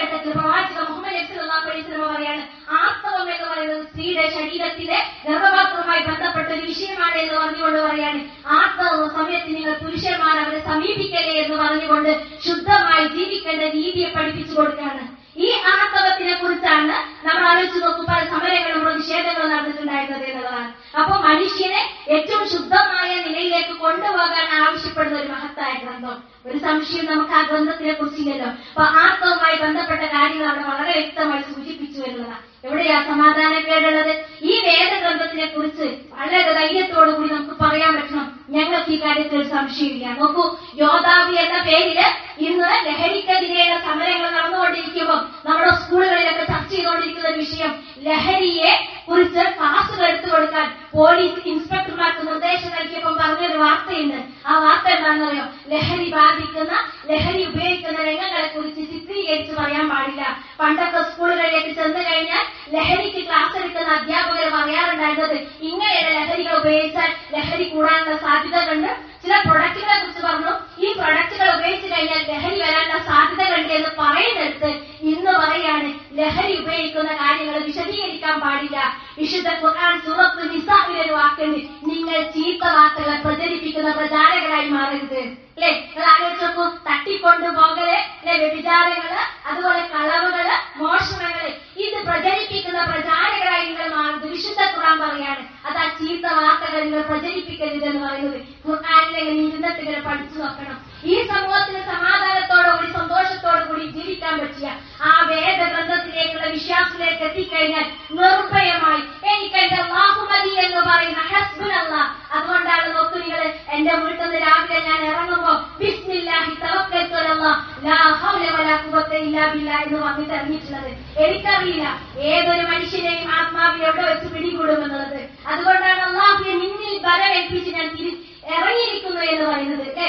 എന്ന് പറഞ്ഞുകൊണ്ട് ശുദ്ധമായി ജീവിക്കേണ്ട രീതിയെ പഠിപ്പിച്ചു കൊടുക്കുകയാണ് ഈ ആർത്തവത്തിനെ കുറിച്ചാണ് നമ്മൾ ആലോചിച്ച് നോക്കും പല സമരങ്ങളും പ്രതിഷേധങ്ങളും നടന്നിട്ടുണ്ടായിരുന്നത് എന്നുള്ളതാണ് അപ്പൊ മനുഷ്യനെ ഏറ്റവും ശുദ്ധമായ നിലയിലേക്ക് കൊണ്ടുപോകാൻ ആവശ്യപ്പെടുന്ന ഒരു മഹത്തായ ഗ്രന്ഥം ഒരു സംശയം നമുക്ക് ആ ഗ്രന്ഥത്തിനെ കുറിച്ചില്ലല്ലോ അപ്പൊ ആർത്തവുമായി ബന്ധപ്പെട്ട കാര്യങ്ങൾ അവിടെ വളരെ വ്യക്തമായി സൂചിപ്പിച്ചു എന്നുള്ളതാണ് എവിടെയാ സമാധാനക്കേടുള്ളത് ഈ വേദഗ്രന്ഥത്തിനെ കുറിച്ച് വളരെ ധൈര്യത്തോടു കൂടി നമുക്ക് പറയാൻ പറ്റണം ഞങ്ങൾക്ക് ഈ കാര്യത്തിൽ ഒരു സംശയമില്ല നോക്കൂ യോദ്ധാവി എന്ന പേരില് ഇന്ന് ലഹരിക്കെതിരെയുള്ള സമരങ്ങൾ നടന്നുകൊണ്ടിരിക്കുമ്പോൾ നമ്മുടെ സ്കൂളുകളിലൊക്കെ ചർച്ച ചെയ്തുകൊണ്ടിരിക്കുന്ന ഒരു വിഷയം ലഹരിയെ കുറിച്ച് ക്ലാസുകൾ എടുത്തു കൊടുക്കാൻ പോലീസ് ഇൻസ്പെക്ടർമാർക്ക് നിർദ്ദേശം നൽകിയപ്പോൾ പറഞ്ഞൊരു വാർത്തയുണ്ട് ആ വാർത്ത എന്താണെന്നറിയോ ലഹരി ബാധിക്കുന്ന ലഹരി ഉപയോഗിക്കുന്ന രംഗങ്ങളെ കുറിച്ച് ചിത്രീകരിച്ച് പറയാൻ പാടില്ല പണ്ടൊക്കെ സ്കൂളുകളിലേക്ക് ചെന്ന് കഴിഞ്ഞാൽ ലഹരിക്ക് ക്ലാസ് എടുക്കുന്ന അധ്യാപകർ പറയാറുണ്ടായിരുന്നത് ഇങ്ങനെയുള്ള ലഹരികൾ ഉപയോഗിച്ചാൽ ലഹരി കൂടാനുള്ള സാധ്യതകളുണ്ട് ചില പ്രൊഡക്റ്റുകളെ കുറിച്ച് പറഞ്ഞു ഈ പ്രൊഡക്റ്റുകൾ ഉപയോഗിച്ച് കഴിഞ്ഞാൽ ലഹരി വരാനുള്ള സാധ്യതകളുണ്ട് എന്ന് പറയുന്നിടത്ത് ഇന്ന് പറയാണ് ലഹരി ഉപയോഗിക്കുന്ന കാര്യങ്ങൾ വിശദീകരിക്കാൻ പാടില്ല വിശുദ്ധ ഖുർആൻ സൂറത്ത് നിസാവിൽ ഒരു വാക്കുണ്ട് നിങ്ങൾ ചീത്ത വാർത്തകളെ പ്രചരിപ്പിക്കുന്ന പ്രചാരകരായി മാറരുത് അല്ലെ നിങ്ങൾ ആലോചിച്ച് നോക്കൂ തട്ടിക്കൊണ്ടു പോകല് അല്ലെ വ്യഭിചാരങ്ങള് അതുപോലെ കളവുകള് മോഷണങ്ങള് ഇത് പ്രചരിപ്പിക്കുന്ന പ്രചാരകരായി നിങ്ങൾ മാറുന്നത് വിശുദ്ധ ഖുർആൻ പറയാണ് അത് ആ ചീത്ത വാർത്തകൾ നിങ്ങൾ പ്രചരിപ്പിക്കരുത് എന്ന് പറയുന്നത് ഖുർആാനിലെ ഇരുന്നിട്ട് ഇങ്ങനെ പഠിച്ചു നോക്കണം ഈ സമൂഹത്തിന് സമാധാനത്തോടു കൂടി സന്തോഷത്തോടു കൂടി ജീവിക്കാൻ പറ്റിയ ആ വേദഗ്രന്ഥത്തിലേക്കുള്ള വിശ്വാസത്തിലേക്ക് എത്തിക്കഴിഞ്ഞാൽ നിർഭയമായി എനിക്ക് എന്റെ അള്ളാഹുമതി എന്ന് പറയുന്ന ഹസ്ബുനല്ല അതുകൊണ്ടാണ് നോക്കൂ നിങ്ങൾ എന്റെ വീട്ടിൽ നിന്ന് രാവിലെ ഞാൻ ഇറങ്ങുമ്പോ ബിസ്മില്ലാഹി തവക്കൽതു അലല്ലാഹ് ലാ ഹൗല വലാ ഖുവത ഇല്ലാ ബില്ലാ എന്ന് പറഞ്ഞിട്ട് ഇറങ്ങിയിട്ടുള്ളത് എനിക്കറിയില്ല ഏതൊരു മനുഷ്യനെയും ആത്മാവിൽ എവിടെ വെച്ച് പിടികൂടുമെന്നുള്ളത് അതുകൊണ്ടാണ് അള്ളാഹുയെ നിന്നിൽ ബലമേൽപ്പിച്ച് ഞാൻ തിരി ഇറങ്ങിയിരിക്കുന്നു എന്ന് പറയുന്നത് അല്ലേ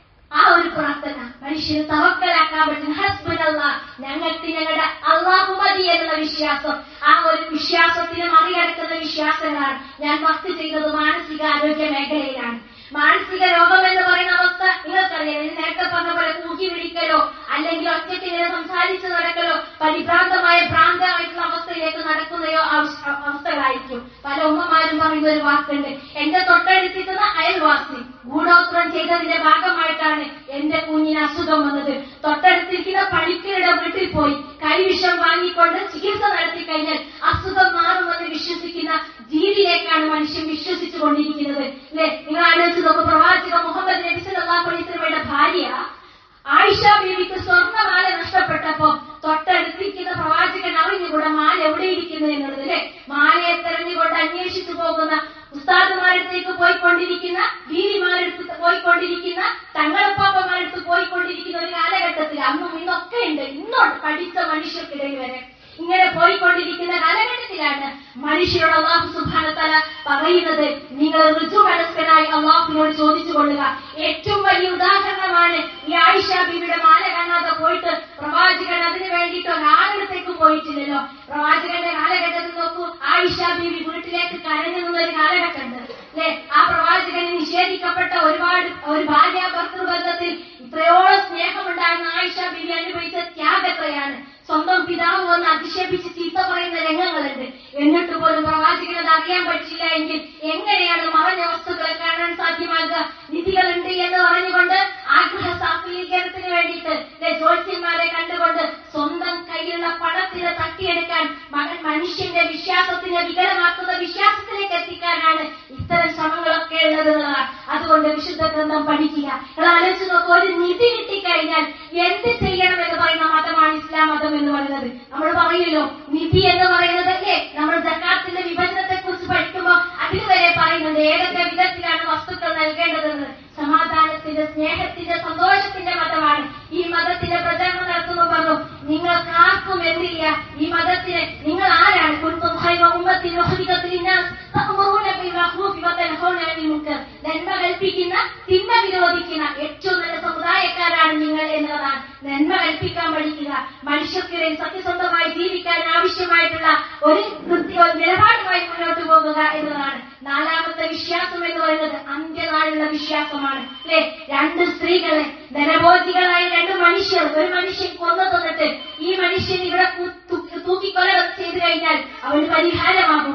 ആ ഒരു പ്രാർത്ഥന മനുഷ്യന് തവക്കലാക്കാൻ പറ്റുന്ന ഹസ്ബൻഡല്ല ഞങ്ങൾക്ക് ഞങ്ങളുടെ അള്ളാഹു മതി എന്നുള്ള വിശ്വാസം ആ ഒരു വിശ്വാസത്തിന് മറികടക്കുന്ന വിശ്വാസങ്ങളാണ് ഞാൻ വർക്ക് ചെയ്തത് മാനസിക ആരോഗ്യ മേഖലയിലാണ് മാനസിക രോഗം എന്ന് പറയുന്ന അവസ്ഥ നിങ്ങൾക്കറിയാം ഇത് നേരത്തെ പറഞ്ഞ പോലെ കൂക്കി വിളിക്കലോ അല്ലെങ്കിൽ ഒറ്റയ്ക്ക് ഇങ്ങനെ സംസാരിച്ച് നടക്കലോ പരിഭ്രാന്തമായ ഭ്രാന്തമായിട്ടുള്ള അവസ്ഥയിലേക്ക് നടക്കുന്നയോ അവസ്ഥ- അവസ്ഥകളായിരിക്കും പല ഉമ്മമാരും പറയുന്ന ഒരു വാക്കുണ്ട് എന്റെ തൊട്ടടുത്തിരിക്കുന്ന അയൽവാസി ഗൂഢോത്രം ചെയ്തതിന്റെ ഭാഗമായിട്ടാണ് എന്റെ കുഞ്ഞിന് അസുഖം വന്നത് തൊട്ടടുത്തിരിക്കുന്ന പണിക്കരുടെ വീട്ടിൽ പോയി കൈവിഷം വാങ്ങിക്കൊണ്ട് ചികിത്സ നടത്തി കഴിഞ്ഞാൽ അസുഖം മാറുമെന്ന് വിശ്വസിക്കുന്ന ജീവിയിലേക്കാണ് മനുഷ്യൻ വിശ്വസിച്ചു കൊണ്ടിരിക്കുന്നത് അല്ലെ നിങ്ങൾ ആലോചിച്ച് നോക്കൂ പ്രവാചക മുഹമ്മദ് നബി സല്ലല്ലാഹു അലൈഹി വസല്ലമയുടെ ഭാര്യ ആയിഷ ബീവിക്ക് സ്വർണ്ണമാല നഷ്ടപ്പെട്ടപ്പോ തൊട്ടടുത്തിരിക്കുന്ന പ്രവാചകൻ അറിഞ്ഞുകൂടെ മാല എവിടെ ഇരിക്കുന്നു എന്നുള്ളത് അല്ലെ മാലയെ തെരഞ്ഞുകൊണ്ട് അന്വേഷിച്ചു പോകുന്ന ഉസ്താദുമാരടുത്തേക്ക് പോയിക്കൊണ്ടിരിക്കുന്ന ബീവിമാരെടുത്ത് പോയിക്കൊണ്ടിരിക്കുന്ന തങ്ങളുപ്പാപ്പമാരെടുത്ത് പോയിക്കൊണ്ടിരിക്കുന്ന ഒരു കാലഘട്ടത്തിൽ അന്നും ഇന്നൊക്കെ ഉണ്ട് ഇന്നോട്ട് പഠിച്ച മനുഷ്യർക്കിടയിൽ വരെ ഇങ്ങനെ പോയിക്കൊണ്ടിരിക്കുന്ന കാലഘട്ടത്തിലാണ് മനുഷ്യരോട് അള്ളാഹു സുബാനത്തല പറയുന്നത് നിങ്ങൾ ഋതു മനസ്കനായി അള്ളാഹുവിനോട് ചോദിച്ചു കൊള്ളുക ഏറ്റവും വലിയ ഉദാഹരണമാണ് ഈ ആയിഷ ബീവിയുടെ മാല കാണാതെ പോയിട്ട് പ്രവാചകൻ അതിനു വേണ്ടിയിട്ട് ഒരാളടുത്തേക്ക് പോയിട്ടില്ലല്ലോ പ്രവാചകന്റെ കാലഘട്ടത്തിൽ നോക്കൂ ആയിഷ ബീവി വീട്ടിലേക്ക് കരഞ്ഞു നിന്നൊരു കാലഘട്ടമുണ്ട് അല്ലെ ആ പ്രവാചകന് നിഷേധിക്കപ്പെട്ട ഒരുപാട് ഒരു ഭാര്യ ഭർത്തൃബന്ധത്തിൽ ഇത്രയോളം സ്നേഹമുണ്ടായിരുന്ന ആയിഷ ബീവി അനുഭവിച്ച ത്യാഗത്രയാണ് സ്വന്തം പിതാവ് വന്ന് അധിക്ഷേപിച്ച് ചീത്ത പറയുന്ന രംഗങ്ങളുണ്ട് എന്നിട്ട് പോലും പ്രവാചകന് അത് അറിയാൻ പറ്റില്ല എങ്കിൽ എങ്ങനെയാണ് മറഞ്ഞ വസ്തുക്കളെ കാണാൻ സാധ്യമാകുക നിധികളുണ്ട് എന്ന് പറഞ്ഞുകൊണ്ട് ആഗ്രഹ സാഫലീകരണത്തിന് വേണ്ടിയിട്ട് ദേ ജ്യോത്സ്യന്മാരെ കണ്ടുകൊണ്ട് സ്വന്തം കയ്യിലുള്ള പണത്തിന് തട്ടിയെടുക്കാൻ മകൻ മനുഷ്യന്റെ വിശ്വാസത്തിനെ വികലമാക്കുന്ന വിശ്വാസത്തിലേക്ക് എത്തിക്കാനാണ് ഇത്തരം ശ്രമങ്ങളൊക്കെ ഉള്ളത് എന്നുള്ളതാണ് അതുകൊണ്ട് വിശുദ്ധ ഗ്രന്ഥം പഠിക്കുക നിങ്ങൾ ആലോചിച്ച് നോക്കൂ ഒരു നിധി കിട്ടിക്കഴിഞ്ഞാൽ എന്ത് ചെയ്യണം എന്ന് പറയുന്ന മതമാണ് ഇസ്ലാം മതം എന്ന് പറയുന്നത് നമ്മൾ പറയില്ലോ നിധി എന്ന് പറയുന്നത് അല്ലേ നമ്മൾ ജക്കാത്തിന്റെ വിഭജനത്തെ കുറിച്ച് പഠിക്കുമ്പോൾ അതിൽ വരെ പറയുന്നുണ്ട് ഏതൊക്കെ വിധത്തിലാണ് വസ്തുക്കൾ നൽകേണ്ടതെന്ന് സമാധാനത്തിന്റെ സ്നേഹത്തിന്റെ സന്തോഷത്തിന്റെ മതമാണ് ഈ മതത്തിന്റെ പ്രചരണം നടത്തുമ്പോൾ പറഞ്ഞു നിങ്ങൾക്ക് ആർക്കും എന്തില്ല ഈ മതത്തിന് നിങ്ങൾ ആരാണ് കുൻതും ഖൈറ ഉമ്മത്തിൻ ഉഖ്രിജത് ലിന്നാസ് തഅ്മുറൂന ബിൽ മഅ്റൂഫി വതൻഹൗന അനിൽ മുൻകർ നന്മ കൽപ്പിക്കുന്ന തിന്മ വിരോധിക്കുന്ന ഏറ്റവും നല്ല സമുദായക്കാരാണ് നിങ്ങൾ എന്നതാണ് നന്മ കൽപ്പിക്കാൻ പഠിക്കുക മനുഷ്യർക്കിടയിൽ സത്യസന്ധമായി ജീവിക്കാൻ ആവശ്യമായിട്ടുള്ള ഒരു കൃത്യ ഒരു നിലപാടുമായി മുന്നോട്ട് പോകുക എന്നതാണ് നാലാമത്തെ വിശ്വാസം എന്ന് പറയുന്നത് അന്ത്യനാളുള്ള വിശ്വാസമാണ് അല്ലെ രണ്ട് സ്ത്രീകളെ ധനഭോജികളായ രണ്ട് മനുഷ്യർ ഒരു മനുഷ്യൻ കൊന്നു തന്നിട്ട് ഈ മനുഷ്യൻ ഇവിടെ കു- തു- തൂക്കിക്കൊല ചെയ്തു കഴിഞ്ഞാൽ അവന് പരിഹാരമാകുമോ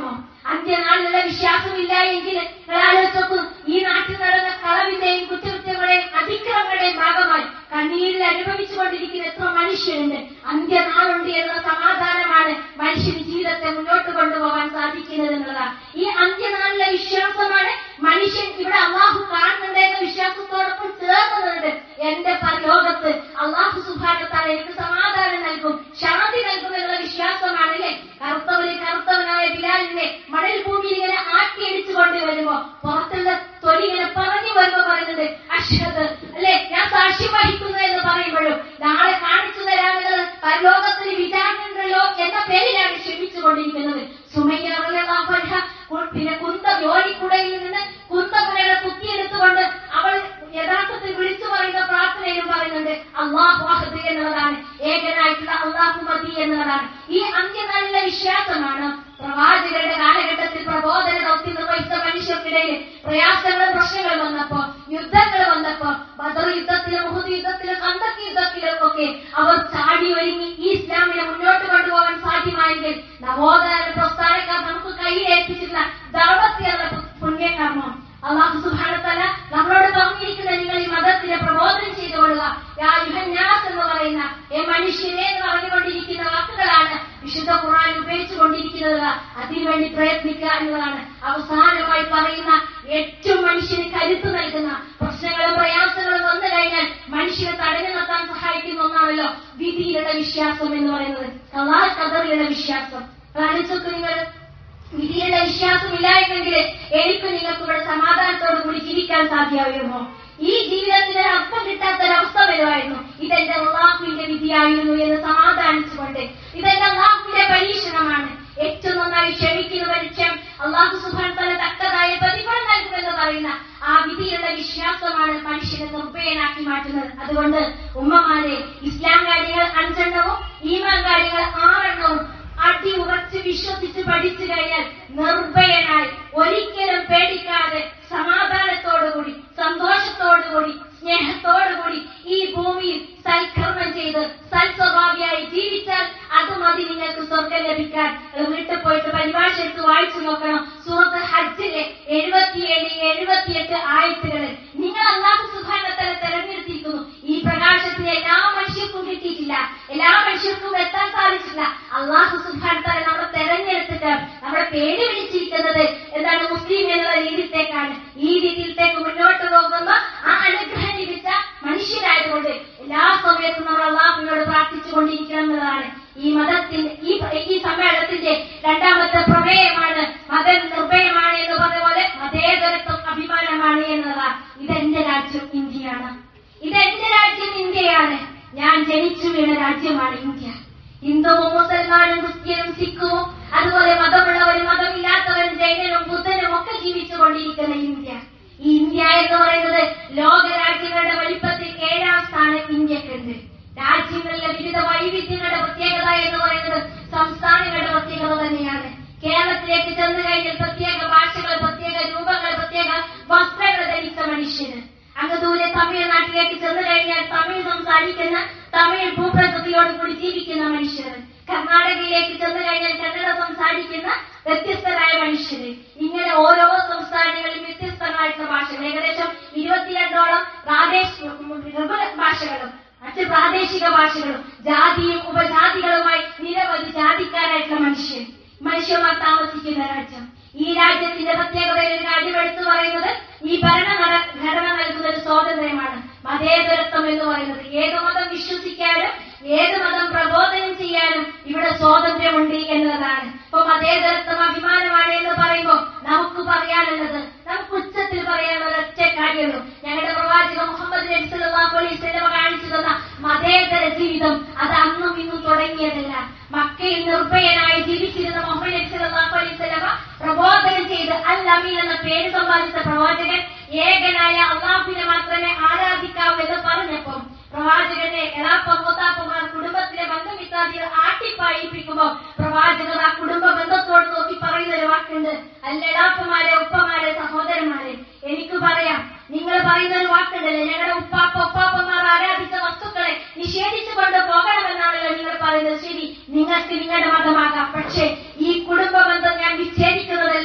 അന്ത്യനാളിലുള്ള വിശ്വാസമില്ല എങ്കിൽ നിങ്ങൾ ആലോചിച്ച് നോക്കൂ ഈ നാട്ടിൽ നടന്ന കളവിന്റെയും കുറ്റകൃത്യങ്ങളുടെയും അതിക്രമങ്ങളുടെയും ഭാഗമായി കണ്ണീരിൽ അനുഭവിച്ചുകൊണ്ടിരിക്കുന്ന എത്ര മനുഷ്യരുണ്ട് അന്ത്യനാളുണ്ട് എന്ന സമാധാനമാണ് മനുഷ്യന് ജീവിതത്തെ മുന്നോട്ട് കൊണ്ടുപോകാൻ സാധിക്കുന്നത് എന്നുള്ളതാണ് ഈ അന്ത്യനാളിലെ വിശ്വാസമാണ് മനുഷ്യൻ ഇവിടെ അള്ളാഹു കാണുന്നുണ്ട് എന്ന വിശ്വാസത്തോടൊപ്പം ചേർന്നുണ്ട് എന്റെ ലോകത്ത് അള്ളാഹു സുഭാനത്താൽ എനിക്ക് സമാധാനം നൽകും ശാന്തി നൽകും എന്നുള്ള വിശ്വാസമാണ് അല്ലേ കറുത്തവന് കറുത്തവനായ ബിലാലിനെ മണൽ ഭൂമിയിൽ ഇങ്ങനെ ആട്ടിയടിച്ചു കൊണ്ടുവരുമ്പോ പുറത്തുള്ള തൊലി ഇങ്ങനെ പറഞ്ഞു വരുമ്പോ പറയുന്നത് അശ്വത് അല്ലെ ഞാൻ സാക്ഷ്യം വഹിക്കുന്നു എന്ന് പറയുമ്പോഴും നാളെ കാണിച്ചു തരാമെന്നത് പരലോകത്തിന് വിചാരണയുണ്ടല്ലോ എന്ന പേരിലാണ് ക്ഷമിച്ചുകൊണ്ടിരിക്കുന്നത് സുമയ്യ റളിയല്ലാഹു അൻഹ കു- പിന്നെ കുന്ത ജോലിക്കുടയിൽ നിന്ന് കുന്തമുനകളെ കുത്തിയെടുത്തുകൊണ്ട് അവൾ യഥാർത്ഥത്തിൽ വിളിച്ചു പറയുന്ന പ്രാർത്ഥനയിലും പറയുന്നുണ്ട് അള്ളാഹു അഹദ് എന്നുള്ളതാണ് ഏകനായിട്ടുള്ള അള്ളാഹു മതി എന്നുള്ളതാണ് ഈ അന്ത്യനാളിലെ വിശ്വാസമാണ് പ്രവാചകരുടെ കാലഘട്ടത്തിൽ പ്രബോധന ദൗത്യം നിർവഹിച്ച മനുഷ്യർക്കിടയിൽ പ്രയാസങ്ങളും പ്രശ്നങ്ങളും വന്നപ്പോ യുദ്ധങ്ങൾ വന്നപ്പോ ബദർ യുദ്ധത്തിലും മുഹദ് യുദ്ധത്തിലും കന്തക്ക് യുദ്ധത്തിലും ഒക്കെ അവർ ചാടി ഒരുങ്ങി ഈ ഇസ്ലാമിനെ മുന്നോട്ട് കൊണ്ടുപോകാൻ സാധ്യമായെങ്കിൽ നവോദന പ്രസ്ഥാനക്കാർ നമുക്ക് കയ്യിലേൽപ്പിച്ചിട്ടുള്ള ദൗവത്തി എന്ന പു- പുണ്യകർമ്മം അള്ളാഹു സുബാനത്തല നമ്മളോട് പറഞ്ഞിരിക്കുന്ന നിങ്ങൾ ഈ മതത്തിനെ പ്രബോധനം ചെയ്തു കൊള്ളുക യാ യുഹന്നാസ് എന്ന് പറയുന്ന ഏ മനുഷ്യരെ എന്ന് പറഞ്ഞുകൊണ്ടിരിക്കുന്ന വാക്കുകളാണ് വിശുദ്ധ ഖുർആൻ ഉപയോഗിച്ചു കൊണ്ടിരിക്കുന്നത് അതിനുവേണ്ടി പ്രയത്നിക്കുക എന്നുള്ളതാണ് അവസാനമായി പറയുന്ന ഏറ്റവും മനുഷ്യന് കരുത്ത് നൽകുന്ന പ്രശ്നങ്ങളും പ്രയാസങ്ങളും വന്നു കഴിഞ്ഞാൽ മനുഷ്യനെ തടഞ്ഞു നിർത്താൻ സഹായിക്കുന്ന ഒന്നാണല്ലോ വിധിയിലുള്ള വിശ്വാസം എന്ന് പറയുന്നത് അള്ളാഹ് കദറിലുള്ള വിശ്വാസം കാണിച്ചൊക്കെ നിങ്ങൾ വിധിയുടെ വിശ്വാസമില്ലായിരുന്നെങ്കിൽ എനിക്ക് നിങ്ങൾക്ക് ഇവിടെ സമാധാനത്തോടു കൂടി ജീവിക്കാൻ സാധ്യമാകുമോ ഈ ജീവിതത്തിന് അർത്ഥം കിട്ടാത്ത ഒരവസ്ഥ വരുമായിരുന്നു ഇതെന്റെ അള്ളാഹുവിന്റെ വിധിയായിരുന്നു എന്ന് സമാധാനിച്ചുകൊണ്ട് ഇതെന്റെ അള്ളാഹുവിന്റെ പരീക്ഷണമാണ് ഏറ്റവും നന്നായി ക്ഷമിക്കുന്ന പരീക്ഷം അള്ളാഹു സുബാൻ തല തക്കതായ പ്രതിഫലം നൽകുമെന്ന് പറയുന്ന ആ വിധിയുടെ വിശ്വാസമാണ് മനുഷ്യനെ നിർഭയനാക്കി മാറ്റുന്നത് അതുകൊണ്ട് ഉമ്മമാരെ ഇസ്ലാം കാര്യങ്ങൾ അഞ്ചെണ്ണവും ഈമാൻ കാര്യങ്ങൾ ആറെണ്ണവും അടി ഉറച്ച് വിശ്വസിച്ച് പഠിച്ചു കഴിഞ്ഞാൽ നിർഭയനായി ഒരിക്കലും പേടിക്കാതെ സമാധാനത്തോടുകൂടി സന്തോഷത്തോടുകൂടി സ്നേഹത്തോടുകൂടി ഈ ഭൂമിയിൽ സൽക്കർമ്മം ചെയ്ത് സൽസ്വഭാവിയായി ജീവിച്ചാൽ അത് മതി നിങ്ങൾക്ക് സ്വർഗം ലഭിക്കാൻ അത് വീട്ടിൽ പോയിട്ട് പരിഭാഷ എടുത്ത് വായിച്ചു നോക്കണം സൂറത്ത് ഹജ്ജിലെ എഴുപത്തിയേഴ് എഴുപത്തിയെട്ട് ആയത്തുകളിൽ നിങ്ങൾ അള്ളാഹു സുഖാനത്തല തെരഞ്ഞെടുത്തിരിക്കുന്നു ഈ പ്രകാശത്തിന് എല്ലാ മനുഷ്യർക്കും കിട്ടിയിട്ടില്ല എല്ലാ മനുഷ്യർക്കും എത്താൻ സാധിച്ചില്ല അള്ളാഹു സുഖാനത്തല നമ്മളെ തെരഞ്ഞെടുത്തിട്ട് നമ്മുടെ പേര് വിളിച്ചിരിക്കുന്നത് എന്താണ് മുസ്ലിം എന്നുള്ള രീതിയിലേക്കാണ് ഈ രീതിയിലേക്ക് മുന്നോട്ട് പോകുന്ന ആ അനുഗ്രഹം ലഭിച്ച മനുഷ്യരായതുകൊണ്ട് എല്ലാ സമയത്തും നമ്മൾ അള്ളാഹുവിനോട് പ്രാർത്ഥിച്ചുകൊണ്ടിരിക്കണം എന്നതാണ് ഈ മതത്തിന്റെ ഈ ഈ സമ്മേളനത്തിന്റെ രണ്ടാമത്തെ പ്രമേയമാണ് മതം നിർഭയമാണ് എന്ന് പറഞ്ഞ പോലെ മതേതരത്വം അഭിമാനമാണ് എന്നതാണ് ഇതെന്റെ രാജ്യം ഇന്ത്യയാണ് ഇതെന്റെ രാജ്യം ഇന്ത്യയാണ് ഞാൻ ജനിച്ചു വീണ രാജ്യമാണ് ഇന്ത്യ ഹിന്ദുവും മുസൽമാനും ക്രിസ്ത്യനും സിഖും അതുപോലെ മതമുള്ളവരും മതമില്ലാത്തവരും ജൈനനും ബുദ്ധനും ഒക്കെ ജീവിച്ചുകൊണ്ടിരിക്കുന്ന ഇന്ത്യ ഈ ഇന്ത്യ എന്ന് പറയുന്നത് ലോക രാജ്യങ്ങളുടെ വലിപ്പത്തിൽ ഏഴാം സ്ഥാനം ഇന്ത്യക്കുണ്ട് രാജ്യങ്ങളിലെ വിവിധ വൈവിധ്യങ്ങളുടെ പ്രത്യേകത എന്ന് പറയുന്നത് സംസ്ഥാനങ്ങളുടെ പ്രത്യേകത തന്നെയാണ് കേരളത്തിലേക്ക് ചെന്നു കഴിഞ്ഞാൽ പ്രത്യേക ഭാഷകൾ പ്രത്യേക രൂപങ്ങൾ പ്രത്യേക വസ്ത്രങ്ങൾ ധരിച്ച മനുഷ്യന് അങ്ങ് ദൂരെ തമിഴ്നാട്ടിലേക്ക് ചെന്നു കഴിഞ്ഞാൽ തമിഴ് സംസാരിക്കുന്ന തമിഴ് ഭൂപ്രകൃതിയോട് കൂടി ജീവിക്കുന്ന മനുഷ്യർ കർണാടകയിലേക്ക് ചെന്നു കഴിഞ്ഞാൽ കന്നഡ സംസാരിക്കുന്ന വ്യത്യസ്തരായ മനുഷ്യര് ഇങ്ങനെ ഓരോ സംസ്ഥാനങ്ങളിലും വ്യത്യസ്തമായിട്ടുള്ള ഭാഷകൾ ഏകദേശം ഇരുപത്തിരണ്ടോളം പ്രാദേശിക ഭാഷകളും മറ്റ് പ്രാദേശിക ഭാഷകളും ജാതിയും ഉപജാതികളുമായി നിരവധി ജാതിക്കാരായിട്ടുള്ള മനുഷ്യൻ മനുഷ്യന്മാർ താമസിക്കുന്ന രാജ്യം ഈ രാജ്യത്തിന്റെ പ്രത്യേകതയിൽ ഒരു കാര്യം എടുത്തു പറയുന്നത് ഈ ഭരണഘടന ഘടന നൽകുന്ന ഒരു സ്വാതന്ത്ര്യമാണ് മതേതരത്വം എന്ന് പറയുന്നത് ഏത് മതം വിശ്വസിക്കാനും ഏത് മതം പ്രബോധനം ചെയ്യാനും ഇവിടെ സ്വാതന്ത്ര്യമുണ്ട് എന്നതാണ് ഇപ്പൊ മതേതരത്വം അഭിമാനമാണ് എന്ന് പറയുമ്പോൾ നമുക്ക് പറയാനുള്ളത് നമുക്ക് ഉച്ചത്തിൽ പറയാനുള്ള ഒറ്റ കാര്യമുള്ളൂ ഞങ്ങളുടെ പ്രവാചക മുഹമ്മദ് നബി സല്ലല്ലാഹു അലൈഹി വസല്ലം കാണിച്ചു തന്ന മതേതര ജീവിതം അത് അന്നും ഇന്നും തുടങ്ങിയതല്ല മക്കയിൽ നിർഭയനായി ജീവിച്ചിരുന്ന മുഹമ്മദ് നബി സല്ലല്ലാഹു അലൈഹി വസല്ലം പ്രബോധനം ചെയ്ത് അൽ അമീൻ എന്ന പേര് സമ്പാദിച്ച പ്രവാചകൻ ഏകനായ അള്ളാഹുവിനെ മാത്രമേ ആരാധിക്കാവൂ എന്ന് പറഞ്ഞപ്പം പ്രവാചകന്റെ എളാപ്പ മൂത്താപ്പമാർ കുടുംബത്തിലെ ബന്ധമിത്താദികൾ ആട്ടിപ്പായിപ്പിക്കുമ്പോൾ പ്രവാചകർ ആ കുടുംബ ബന്ധത്തോട് നോക്കി പറയുന്ന ഒരു വാക്കുണ്ട് അല്ല എളാപ്പമാരെ ഉപ്പമാരെ സഹോദരന്മാരെ എനിക്ക് പറയാം നിങ്ങൾ പറയുന്ന ഒരു വാക്കുണ്ടല്ലേ ഞങ്ങളുടെ ഉപ്പാപ്പ ഉപ്പാപ്പമാർ ആരാധിച്ച വസ്തുക്കളെ നിഷേധിച്ചു കൊണ്ട് പോകണമെന്നാണല്ലോ നിങ്ങൾ പറയുന്നത് ശരി നിങ്ങൾക്ക് നിങ്ങളുടെ മതമാകാം പക്ഷേ ഈ കുടുംബ ബന്ധം ഞാൻ വിച്ഛേദിക്കുന്നതല്ല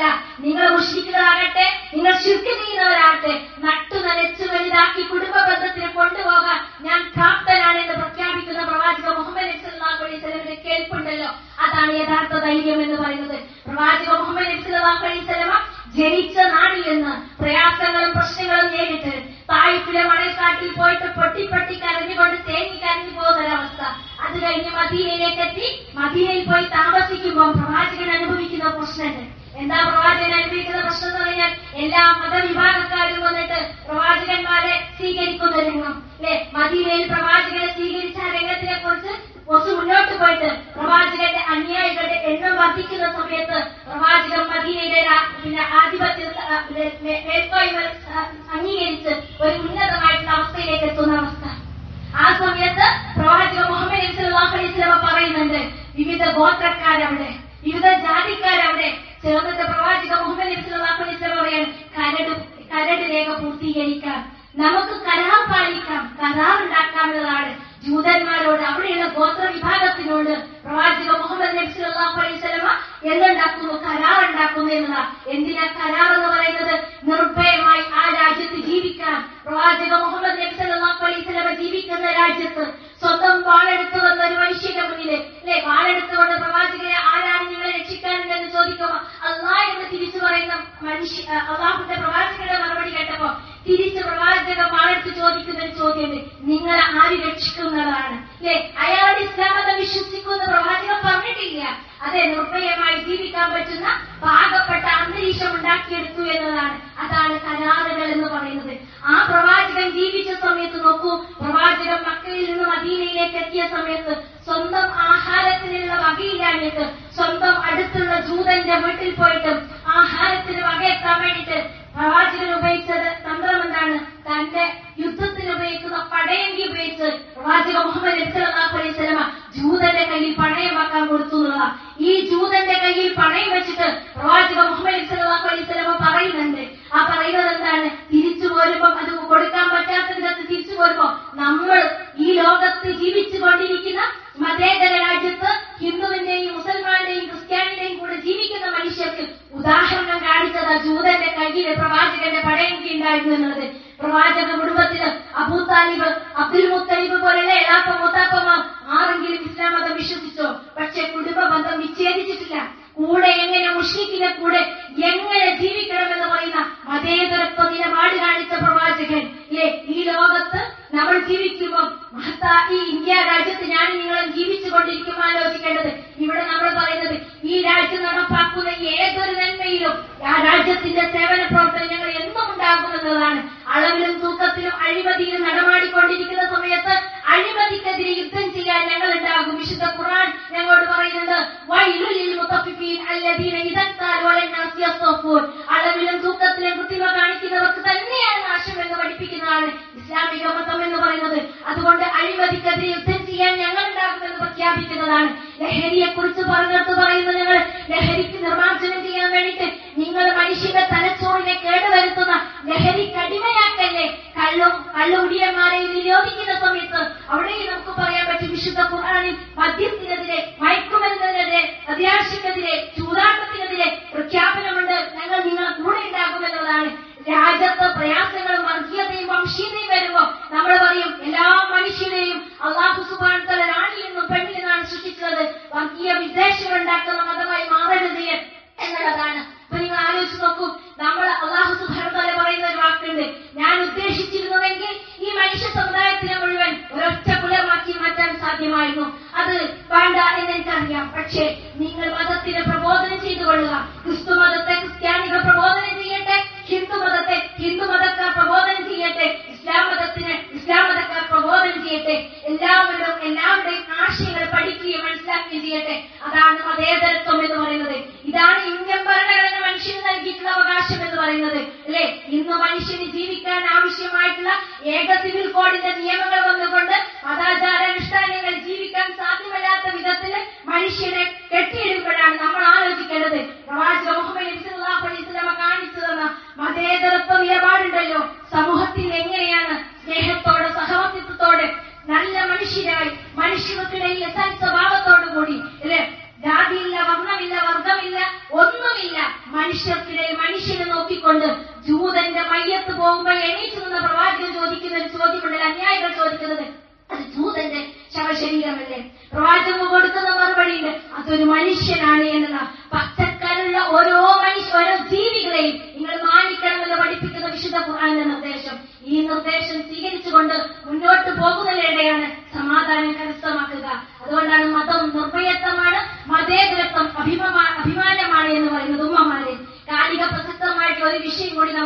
എല്ലാ മതവിഭാഗക്കാരും വന്നിട്ട് പ്രവാചകന്മാരെ സ്വീകരിക്കുന്ന രംഗം അല്ലെ മദീനയിൽ പ്രവാചകനെ സ്വീകരിച്ച ആ രംഗത്തിനെ കുറിച്ച് കുറച്ച് മുന്നോട്ട് പോയിട്ട് പ്രവാചകന്റെ അനുയായികളുടെ എണ്ണം വർദ്ധിക്കുന്ന സമയത്ത് പ്രവാചകൻ മദീനയുടെ രാ- പിന്നെ ആധിപത്യ ആ, മേ- മേ- മേൽക്കോയ്മ ആ, അംഗീകരിച്ച് ഒരു ഉന്നതമായിട്ടുള്ള അവസ്ഥയിലേക്ക് എത്തുന്ന അവസ്ഥ ആ സമയത്ത് പ്രവാചക മുഹമ്മദ് നബി സല്ലല്ലാഹു അലൈഹി വസല്ലം പറയുന്നുണ്ട് വിവിധ ഗോത്രക്കാരവിടെ വിവിധ ജാതിക്കാരവിടെ ചേർന്നിട്ട് പ്രവാചക മുഹമ്മദ് നബി സല്ലല്ലാഹു അലൈഹി വസല്ലം പറയാൻ കരട് കരട് രേഖ പൂർത്തീകരിക്കാം നമുക്ക് കരാർ പാലിക്കാം കരാർ ഉണ്ടാക്കാവുന്നതാണ് ജൂതന്മാരോട് അവിടെയുള്ള ഗോത്ര വിഭാഗത്തിനോട് പ്രവാചക മുഹമ്മദ് നബി സല്ലല്ലാഹു അലൈഹി വസല്ലമ എന്തുണ്ടാക്കുന്നു കരാർ ഉണ്ടാക്കുന്നു എന്നതാ എന്തിനാ കരാർ എന്ന് പറയുന്നത് നിർഭയമായി ആ രാജ്യത്ത് ജീവിക്കാൻ പ്രവാചക മുഹമ്മദ് നബി സല്ലല്ലാഹു അലൈഹി വസല്ലമ ജീവിക്കുന്ന രാജ്യത്ത് സ്വന്തം വാളെടുത്തു വന്ന ഒരു മനുഷ്യന്റെ മുന്നിൽ അല്ലെ വാളെടുത്തുകൊണ്ട് പ്രവാചകനെ ആരാണ് നിങ്ങളെ രക്ഷിക്കാനുണ്ടെന്ന് ചോദിക്കുമ്പോ അള്ളാ എന്ന് തിരിച്ചു പറയുന്ന മനുഷ്യ ആ, അള്ളാഹുന്റെ പ്രവാചകന്റെ മറുപടി കേട്ടപ്പോ തിരിച്ച് പ്രവാചക വാളെടുത്ത് ചോദിക്കുന്ന ഒരു ചോദ്യം നിങ്ങളെ ആര് രക്ഷിക്കുന്നതാണ് അല്ലെ അയാൾ ഇസ്ലാം മതം വിശ്വസിക്കുന്ന പ്രവാചകൻ പറഞ്ഞിട്ടില്ല അതെ നിർഭയമായി ജീവിക്കാൻ പറ്റുന്ന പാകപ്പെട്ട അന്തരീക്ഷം ഉണ്ടാക്കിയെടുത്തു എന്നതാണ് അതാണ് കരാറുകൾ എന്ന് പറയുന്നത് ആ പ്രവാചകൻ ജീവിച്ച സമയത്ത് നോക്കൂ പ്രവാചകൻ മക്കയിൽ നിന്ന് മദീനയിലേക്ക് എത്തിയ സമയത്ത് സ്വന്തം ആഹാരത്തിനുള്ള വകയില്ലാഞ്ഞിട്ട് സ്വന്തം അടുത്തുള്ള ജൂതന്റെ വീട്ടിൽ പോയിട്ട് ആഹാരത്തിന് വകയെത്താൻ വേണ്ടിയിട്ട് പ്രവാചകൻ ഉപയോഗിച്ചത് തന്ത്രം എന്താണ് തന്റെ യുദ്ധത്തിന് ഉപയോഗിക്കുന്ന പടയങ്കി ഉപയോഗിച്ച് പ്രവാചക മുഹമ്മദ് നബി സല്ലല്ലാഹു അലൈഹി വസല്ലമ ജൂതന്റെ കയ്യിൽ പണയം വെക്കാൻ കൊടുത്തു എന്നുള്ളതാ ഈ ജൂതന്റെ കയ്യിൽ പണയം വെച്ചിട്ട് പ്രവാചക മുഹമ്മദ് നബി സല്ലല്ലാഹു അലൈഹി വസല്ലമ പറയുന്നുണ്ട് ആ പറയുന്നത് എന്താണ് തിരിച്ചു പോരുമ്പോ അത് കൊടുക്കാൻ പറ്റാത്ത വിധത്തിൽ തിരിച്ചു പോരുമ്പോ നമ്മൾ ഈ ലോകത്ത് ജീവിച്ചു കൊണ്ടിരിക്കുന്ന മതേതര രാജ്യത്ത് ഹിന്ദുവിന്റെയും മുസൽമാന്റെയും ക്രിസ്ത്യാനിന്റെയും കൂടെ ജീവിക്കുന്ന മനുഷ്യർക്ക് ഉദാഹരണം കാണിച്ചത് ആ ജൂതന്റെ കയ്യിൽ പ്രവാചകന്റെ പടയങ്കി ഉണ്ടായിരുന്നു എന്നുള്ളത് പ്രവാചക കുടുംബത്തിന് അബൂ താലിബ് അബ്ദുൽ മുത്തലിബ് പോലുള്ള എളാപ്പ മുത്താപ്പമാർ ആരെങ്കിലും ഇസ്ലാം മതം വിശ്വസിച്ചോ പക്ഷെ കുടുംബ ബന്ധം വിച്ഛേദിച്ചിട്ടില്ല കൂടെ എങ്ങനെ മുഷ്രിഖിന്റെ കൂടെ എങ്ങനെ ജീവിക്കണമെന്ന് പറയുന്ന മതേതരത്വ നിലപാട് കാണിച്ച പ്രവാചകൻ അല്ലെ ഈ ലോകത്ത് നമ്മൾ ജീവിക്കുമ്പോൾ മഹത്താ ഈ ഇന്ത്യ രാജ്യത്ത് ഞാൻ നിങ്ങളും ജീവിച്ചു കൊണ്ടിരിക്കുമ്പോൾ ആലോചിക്കേണ്ടത് ഇവിടെ നമ്മൾ പറയുന്നത് ഈ രാജ്യം നടപ്പാക്കുന്ന ഏതൊരു നന്മയിലും ആ രാജ്യത്തിന്റെ സേവന പ്രവർത്തനങ്ങൾ എന്നും ഉണ്ടാകുമെന്നതാണ് അളവിലും തൂക്കത്തിലും അഴിമതിയിലും നടമാടിക്കൊണ്ടിരിക്കുന്ന സമയത്ത് അഴിമതിക്കെതിരെ യുദ്ധം ചെയ്യാൻ ഞങ്ങൾ ഉണ്ടാകും വിശുദ്ധ ഖുർആൻ ഞങ്ങളോട് പറയുന്നത് വൈലുൽ ലിൽ മുത്തഫിഫീൻ അല്ലദീന ഇദത്താൽ വലന്നാസ് യസ്തഫൂൻ അളവിലും തൂക്കത്തിലും കൃത്രിമ കാണിക്കുന്നവർക്ക് തന്നെയാണ് നാശം എന്ന് പഠിപ്പിക്കുന്നതാണ് ഇസ്ലാമിക മതം എന്ന് പറയുന്നത് അതുകൊണ്ട് അഴിമതിക്കെതിരെ യുദ്ധം ചെയ്യാൻ ഞങ്ങൾ ഉണ്ടാകുമെന്ന് പ്രഖ്യാപിക്കുന്നതാണ് ലഹരിയെ കുറിച്ച് പറഞ്ഞിടത്ത് പറയുന്നത് ഞങ്ങൾ ലഹരിക്ക് നിർമ്മാർജ്ജനം ചെയ്യാൻ വേണ്ടിയിട്ട് നിങ്ങൾ മനുഷ്യന്റെ തലച്ചോറിനെ കേടുവരുത്തുന്ന ലഹരിക്ക് അടിമയാക്കല്ലേ കള്ളും കള്ളുകുടിയന്മാരെ നിരോധിക്കുന്ന സമയത്ത് അവിടെയും നമുക്ക് പറയാൻ പറ്റും വിശുദ്ധ ഖുർആനിൽ മദ്യത്തിനെതിരെ മയക്കുമരുന്നതിനെതിരെ അത്യാവശ്യത്തിനെതിരെ ചൂതാട്ടത്തിനെതിരെ പ്രഖ്യാപനമുണ്ട് ഞങ്ങൾ നിങ്ങളെ കൂടെ ഉണ്ടാകുമെന്നുള്ളതാണ് രാജ്യത്ത് പ്രയാസങ്ങളും വർഗീയതയും വംശീയതയും വരുമ്പോ നമ്മൾ പറയും എല്ലാ മനുഷ്യരെയും അള്ളാഹു സുബാൻ തല രാണിയിൽ നിന്നും പെണ്ണിൽ നിന്നാണ് സൃഷ്ടിച്ചത് വർഗീയ വിദ്വേഷങ്ങൾ ഉണ്ടാക്കുന്ന മതമായി മാറരുത് എന്നുള്ളതാണ് അപ്പൊ നിങ്ങൾ ആലോചിച്ച് നോക്കൂ നമ്മൾ അള്ളാഹു സുബാൻ തല പറയുന്ന ഒരു വാക്കുണ്ട് ഞാൻ ഉദ്ദേശിച്ചിരുന്നുവെങ്കിൽ ഈ മനുഷ്യ സമുദായത്തിനെ മുഴുവൻ ഒരൊറ്റ കുലമാക്കി മാറ്റാൻ സാധ്യമായിരുന്നു അത് വേണ്ട എന്ന് എനിക്കറിയാം പക്ഷേ നിങ്ങൾ മതത്തിന് പ്രബോധനം ചെയ്തു കൊള്ളുക ക്രിസ്തു മതത്തെ ക്രിസ്ത്യാനികൾ പ്രബോധനം ചെയ്യട്ടെ ഹിന്ദു മതത്തെ ഹിന്ദു മതക്കാർ പ്രബോധനം ചെയ്യട്ടെ ഇസ്ലാം മതത്തിന് ഇസ്ലാം മതക്കാർ പ്രബോധനം ചെയ്യട്ടെ എല്ലാവരും എല്ലാവരുടെയും ആശയങ്ങൾ പഠിക്കുകയും മനസ്സിലാക്കുകയും ചെയ്യട്ടെ അതാണ് മതേതരത്വം എന്ന് പറയുന്നത് ഇതാണ് ഇന്ത്യൻ ഭരണഘടന മനുഷ്യന് നൽകിയിട്ടുള്ള അവകാശം എന്ന് പറയുന്നത് അല്ലെ ഇന്ന് മനുഷ്യന് ജീവിക്കാൻ ആവശ്യമായിട്ടുള്ള ഏക സിവിൽ കോഡിന്റെ നിയമങ്ങൾ വന്നുകൊണ്ട് മതാചാരാനുഷ്ഠാനങ്ങൾ ജീവിക്കാൻ സാധ്യമല്ലാത്ത വിധത്തിൽ മനുഷ്യനെ കെട്ടിയെടുക്കുമ്പോഴാണ് നമ്മൾ ആലോചിക്കേണ്ടത് പ്രവാചക മുഹമ്മദ് നബി സല്ലല്ലാഹു അലൈഹി വസല്ലമ കാണിച്ചു തന്ന മതേതരത്വ നിലപാടുണ്ടല്ലോ സമൂഹത്തിൽ എങ്ങനെയാണ് സ്നേഹത്തോടെ സഹവർത്തിത്വത്തോടെ നല്ല മനുഷ്യരായി മനുഷ്യർക്കിടയിൽ സൽ സ്വഭാവത്തോടു കൂടി അല്ലെ ജാതിയില്ല വർണ്ണമില്ല വർഗമില്ല ഒന്നുമില്ല മനുഷ്യർക്കിടയിൽ മനുഷ്യനെ നോക്കിക്കൊണ്ട് ജൂതന്റെ മയ്യത്ത് പോകുമ്പോൾ എണീച്ചു നിന്ന പ്രവാചകൻ ചോദിക്കുന്ന ഒരു ചോദ്യമുണ്ടല്ലോ അന്യായികൾ ചോദിക്കുന്നത് അത് ജൂതന്റെ ശവശരീരമല്ലേ പ്രവാചകൻ കൊടുക്കുന്ന മറുപടിയുണ്ട് അതൊരു മനുഷ്യനാണ് എന്നുള്ള പച്ചക്കരുള്ള ഓരോ മനുഷ്യ ഓരോ ജീവികളെയും നിങ്ങൾ മാനിക്കണമെന്ന് പഠിപ്പിക്കുന്ന വിശുദ്ധ ഖുർആന്റെ നിർദ്ദേശം ഈ നിർദ്ദേശം സ്വീകരിച്ചുകൊണ്ട് മുന്നോട്ട് പോകുന്നതിനിടെയാണ് സമാധാനം കരസ്ഥമാക്കുക അതുകൊണ്ടാണ് മതം നിർഭയത്വമാണ് മതേതരത്വം അഭിമ അഭിമാനമാണ് എന്ന് പറയുന്നത് ഉമ്മമാരെ കാലിക പ്രസക്തമായിട്ടുള്ള ഒരു വിഷയം കൂടി നമുക്ക്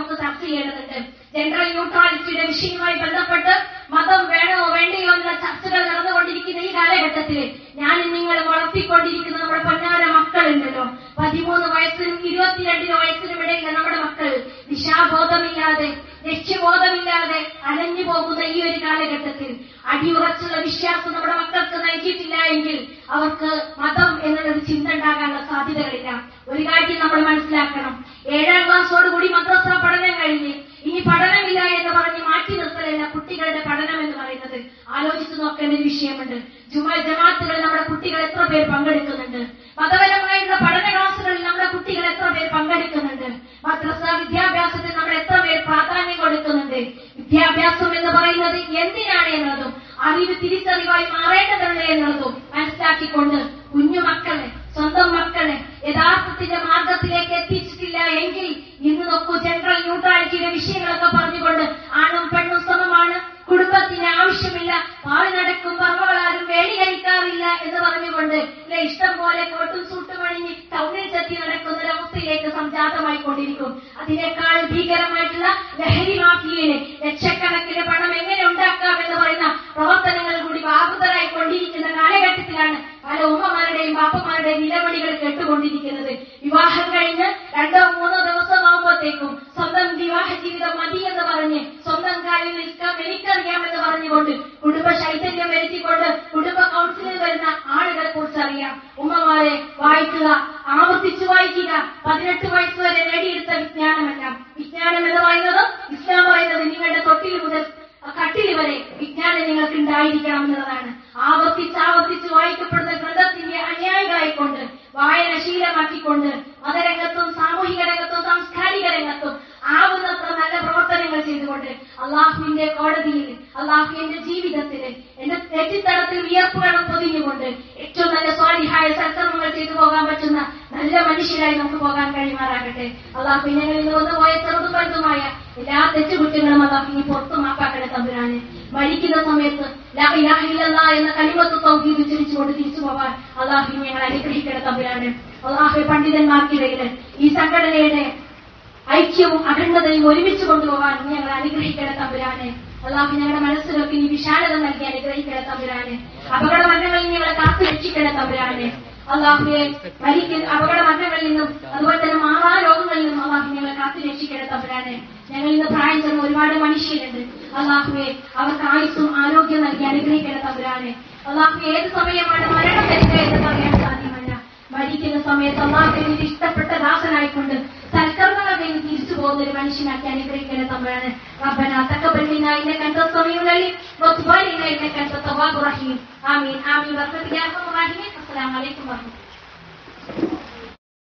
ചെയ്യേണ്ടതുണ്ട് ജനറൽ ന്യൂട്രാലിറ്റിയുടെ വിഷയവുമായി ബന്ധപ്പെട്ട് മതം വേണോ വേണ്ടയോ എന്ന ചർച്ചകൾ നടന്നുകൊണ്ടിരിക്കുന്ന ഈ കാലഘട്ടത്തിൽ ഞാനും നിങ്ങൾ വളർത്തിക്കൊണ്ടിരിക്കുന്ന നമ്മുടെ പൊന്നാര മക്കളുണ്ടല്ലോ പതിമൂന്ന് വയസ്സിനും ഇരുപത്തിരണ്ടിന് വയസ്സിനും ഇടയിലെ നമ്മുടെ മക്കൾ ദിശാബോധമില്ലാതെ ലക്ഷ്യബോധമില്ലാതെ അലഞ്ഞു പോകുന്ന ഈ ഒരു കാലഘട്ടത്തിൽ അടിയുറച്ചുള്ള വിശ്വാസം നമ്മുടെ മക്കൾക്ക് നൽകിയിട്ടില്ല എങ്കിൽ അവർക്ക് മതം എന്നുള്ളൊരു ചിന്ത ഉണ്ടാകാനുള്ള സാധ്യതകളില്ല ഒരു കാര്യം നമ്മൾ മനസ്സിലാക്കണം ഏഴാം ക്ലാസ്സോടുകൂടി മദ്രസ പഠനം കഴിഞ്ഞ് ഇനി പഠനമില്ല എന്ന് പറഞ്ഞ് മാറ്റി നിർത്തലല്ല കുട്ടികളുടെ പഠനം എന്ന് പറയുന്നത് ആലോചിച്ച് നോക്കേണ്ട ഒരു വിഷയമുണ്ട് ജുമാ ജമാത്തുകളിൽ നമ്മുടെ കുട്ടികൾ എത്ര പേർ പങ്കെടുക്കുന്നുണ്ട് മതപരമായുള്ള പഠന ക്ലാസ്സുകളിൽ നമ്മുടെ കുട്ടികൾ എത്ര പേർ പങ്കെടുക്കുന്നുണ്ട് മദ്രസ വിദ്യാഭ്യാസത്തിൽ നമ്മൾ എത്ര പേർ പ്രാധാന്യം കൊടുക്കുന്നുണ്ട് വിദ്യാഭ്യാസം എന്ന് പറയുന്നത് എന്തിനാണ് എന്നതും അറിവ് തിരിച്ചറിവായി മാറേണ്ടതുണ്ട് എന്നുള്ളതും മനസ്സിലാക്കിക്കൊണ്ട് കുഞ്ഞു മക്കളെ സ്വന്തം മക്കളെ യഥാർത്ഥത്തിന്റെ മാർഗത്തിലേക്ക് എത്തിച്ചിട്ടില്ല എങ്കിൽ ഇന്ന് നോക്കൂ ജനറൽ ന്യൂട്രാലിറ്റിയുടെ വിഷയങ്ങളൊക്കെ പറഞ്ഞുകൊണ്ട് ആണും പെണ്ണും സമമാണ് കുടുംബത്തിന് ആവശ്യമില്ല പാടി നടക്കും പറവകളാരും വേടികരിക്കാറില്ല എന്ന് പറഞ്ഞുകൊണ്ട് ഇല്ലേ, ഇഷ്ടം പോലെ കോട്ടും സൂട്ടും അണിഞ്ഞ് ടൗണിൽ ചെത്തി നടക്കുന്ന ഒരവസ്ഥയിലേക്ക് സംജാതമായി കൊണ്ടിരിക്കും അതിനേക്കാൾ ഭീകരമായിട്ടുള്ള ലഹരി മാഫിയയിലെ ലക്ഷക്കണക്കിന് പണം എങ്ങനെ ഉണ്ടാക്കാം എന്ന് പറയുന്ന പ്രവർത്തനങ്ങൾ കൂടി ബാധിതരായി കൊണ്ടിരിക്കുന്ന കാലഘട്ടത്തിലാണ് പല ഉമ്മമാരുടെയും ബാപ്പമാരുടെയും നിലവിളികൾ കേട്ടുകൊണ്ടിരിക്കുന്നത് വിവാഹം കഴിഞ്ഞ് രണ്ടോ മൂന്നോ ദിവസമാകുമ്പോഴത്തേക്കും സ്വന്തം വിവാഹ ജീവിതം മതി എന്ന് പറഞ്ഞ് സ്വന്തം കാലിൽ നിൽക്കാം എനിക്കറിയാമെന്ന് പറഞ്ഞുകൊണ്ട് കുടുംബ ശൈതന്യം വരുത്തിക്കൊണ്ട് കുടുംബ കൗൺസിലിൽ വരുന്ന ആളുകളെ കുറിച്ച് അറിയാം ഉമ്മമാരെ വായിക്കുക ആവർത്തിച്ചു വായിക്കുക പതിനെട്ട് വയസ്സ് വരെ നേടിയെടുത്ത വിജ്ഞാനമല്ല വിജ്ഞാനം എന്ന് പറയുന്നത് ഇസ്ലാം പറയുന്നത് നിങ്ങളുടെ തൊട്ടിൽ മുതൽ കട്ടിൽ വരെ വിജ്ഞാനം നിങ്ങൾക്ക് ഉണ്ടായിരിക്കണം എന്നുള്ളതാണ് ആവർത്തിച്ച് ആവർത്തിച്ച് വായിക്കപ്പെടുന്ന ഗ്രന്ഥത്തിന്റെ അനുയായികളായിക്കൊണ്ട് വായന ശീലമാക്കിക്കൊണ്ട് മതരംഗത്തും സാമൂഹിക രംഗത്തും സാംസ്കാരിക രംഗത്തും ആവുന്നത്ര നല്ല പ്രവർത്തനങ്ങൾ ചെയ്തുകൊണ്ട് അള്ളാഹുവിന്റെ കോടതിയിൽ അള്ളാഹുവിന്റെ ജീവിതത്തിൽ എന്റെ നെറ്റിത്തടത്തിൽ വിയർപ്പുകളും പൊതിഞ്ഞുകൊണ്ട് ഏറ്റവും നല്ല സ്വാലിഹായ സൽക്കർമ്മങ്ങൾ ചെയ്തു പോകാൻ പറ്റുന്ന നല്ല മനുഷ്യരായി നമുക്ക് പോകാൻ കഴിയുമാറാകട്ടെ അള്ളാഹു ഞങ്ങളിൽ നിന്ന് വന്നു പോയ ചെറുതും വലുതുമായ എല്ലാ തെറ്റുകുറ്റങ്ങളും അള്ളാഹു ഇനി പുറത്തു മാപ്പാക്കട്ടെ തമ്പുരാന് മരിക്കുന്ന സമയത്ത് ലാ ഇലാഹ ഇല്ലല്ലാ എന്ന കലിമത്ത് തൗഹീദ് ഉച്ചരിച്ചുകൊണ്ട് തിരിച്ചു പോകാൻ അള്ളാഹു ഞങ്ങൾ അനുഗ്രഹിക്കട്ടെ തമ്പുരാന് അള്ളാഹു പണ്ഡിതന്മാർക്കിടയിൽ ഈ സംഘടനയുടെ ഐക്യവും അഖണ്ഡതയും ഒരുമിച്ച് കൊണ്ടുപോകാൻ നീ ഞങ്ങൾ അനുഗ്രഹിക്കണ തമ്പുരാനെ അള്ളാഹു ഞങ്ങളുടെ മനസ്സിലൊക്കെ ഈ വിശാലത നൽകി അനുഗ്രഹിക്കണ തമ്പുരാനെ അപകട മരണങ്ങളിൽ ഞങ്ങളെ കാത്തു രക്ഷിക്കണ തമ്പുരാനെ അള്ളാഹുയെ മരിക്കുന്ന അപകട മരണങ്ങളിൽ നിന്നും അതുപോലെ തന്നെ മാറാ രോഗങ്ങളിൽ നിന്നും അള്ളാഹു ഞങ്ങളെ കാത്തു രക്ഷിക്കണ തമ്പുരാനെ ഞങ്ങൾ ഇന്ന് പ്രായം ചെന്ന ഒരുപാട് മനുഷ്യരുണ്ട് അള്ളാഹുവെ അവർക്ക് ആയുസ്സും ആരോഗ്യം നൽകി അനുഗ്രഹിക്കണ തമ്പുരാനെ അള്ളാഹു ഏത് സമയമാണ് മരണം വരിക എന്ന് പറയാൻ സാധ്യമല്ല മരിക്കുന്ന സമയത്ത് അള്ളാഹുവിന് ഇഷ്ടപ്പെട്ട ദാസനായിക്കൊണ്ട് സൽക്കർമ്മങ്ങൾ കഴിഞ്ഞ് തിരിച്ചു പോകുന്ന ഒരു മനുഷ്യനാക്കി അനുഗ്രഹിക്കുന്ന തമ്മിലാണ് റബ്ബന തക്കബൽ മിന്ന ഇന്നക അൻത സമീഉൽ അലീം വതുബ് അലൈനാ ഇന്നക അൻത തവ്വാബുർ റഹീം ആമീൻ ആമീൻ ബർക്കത്ത് യാ അർഹമർ റഹീമീൻ അസ്സലാമു അലൈക്കും വറഹ്മത്തുള്ളാഹി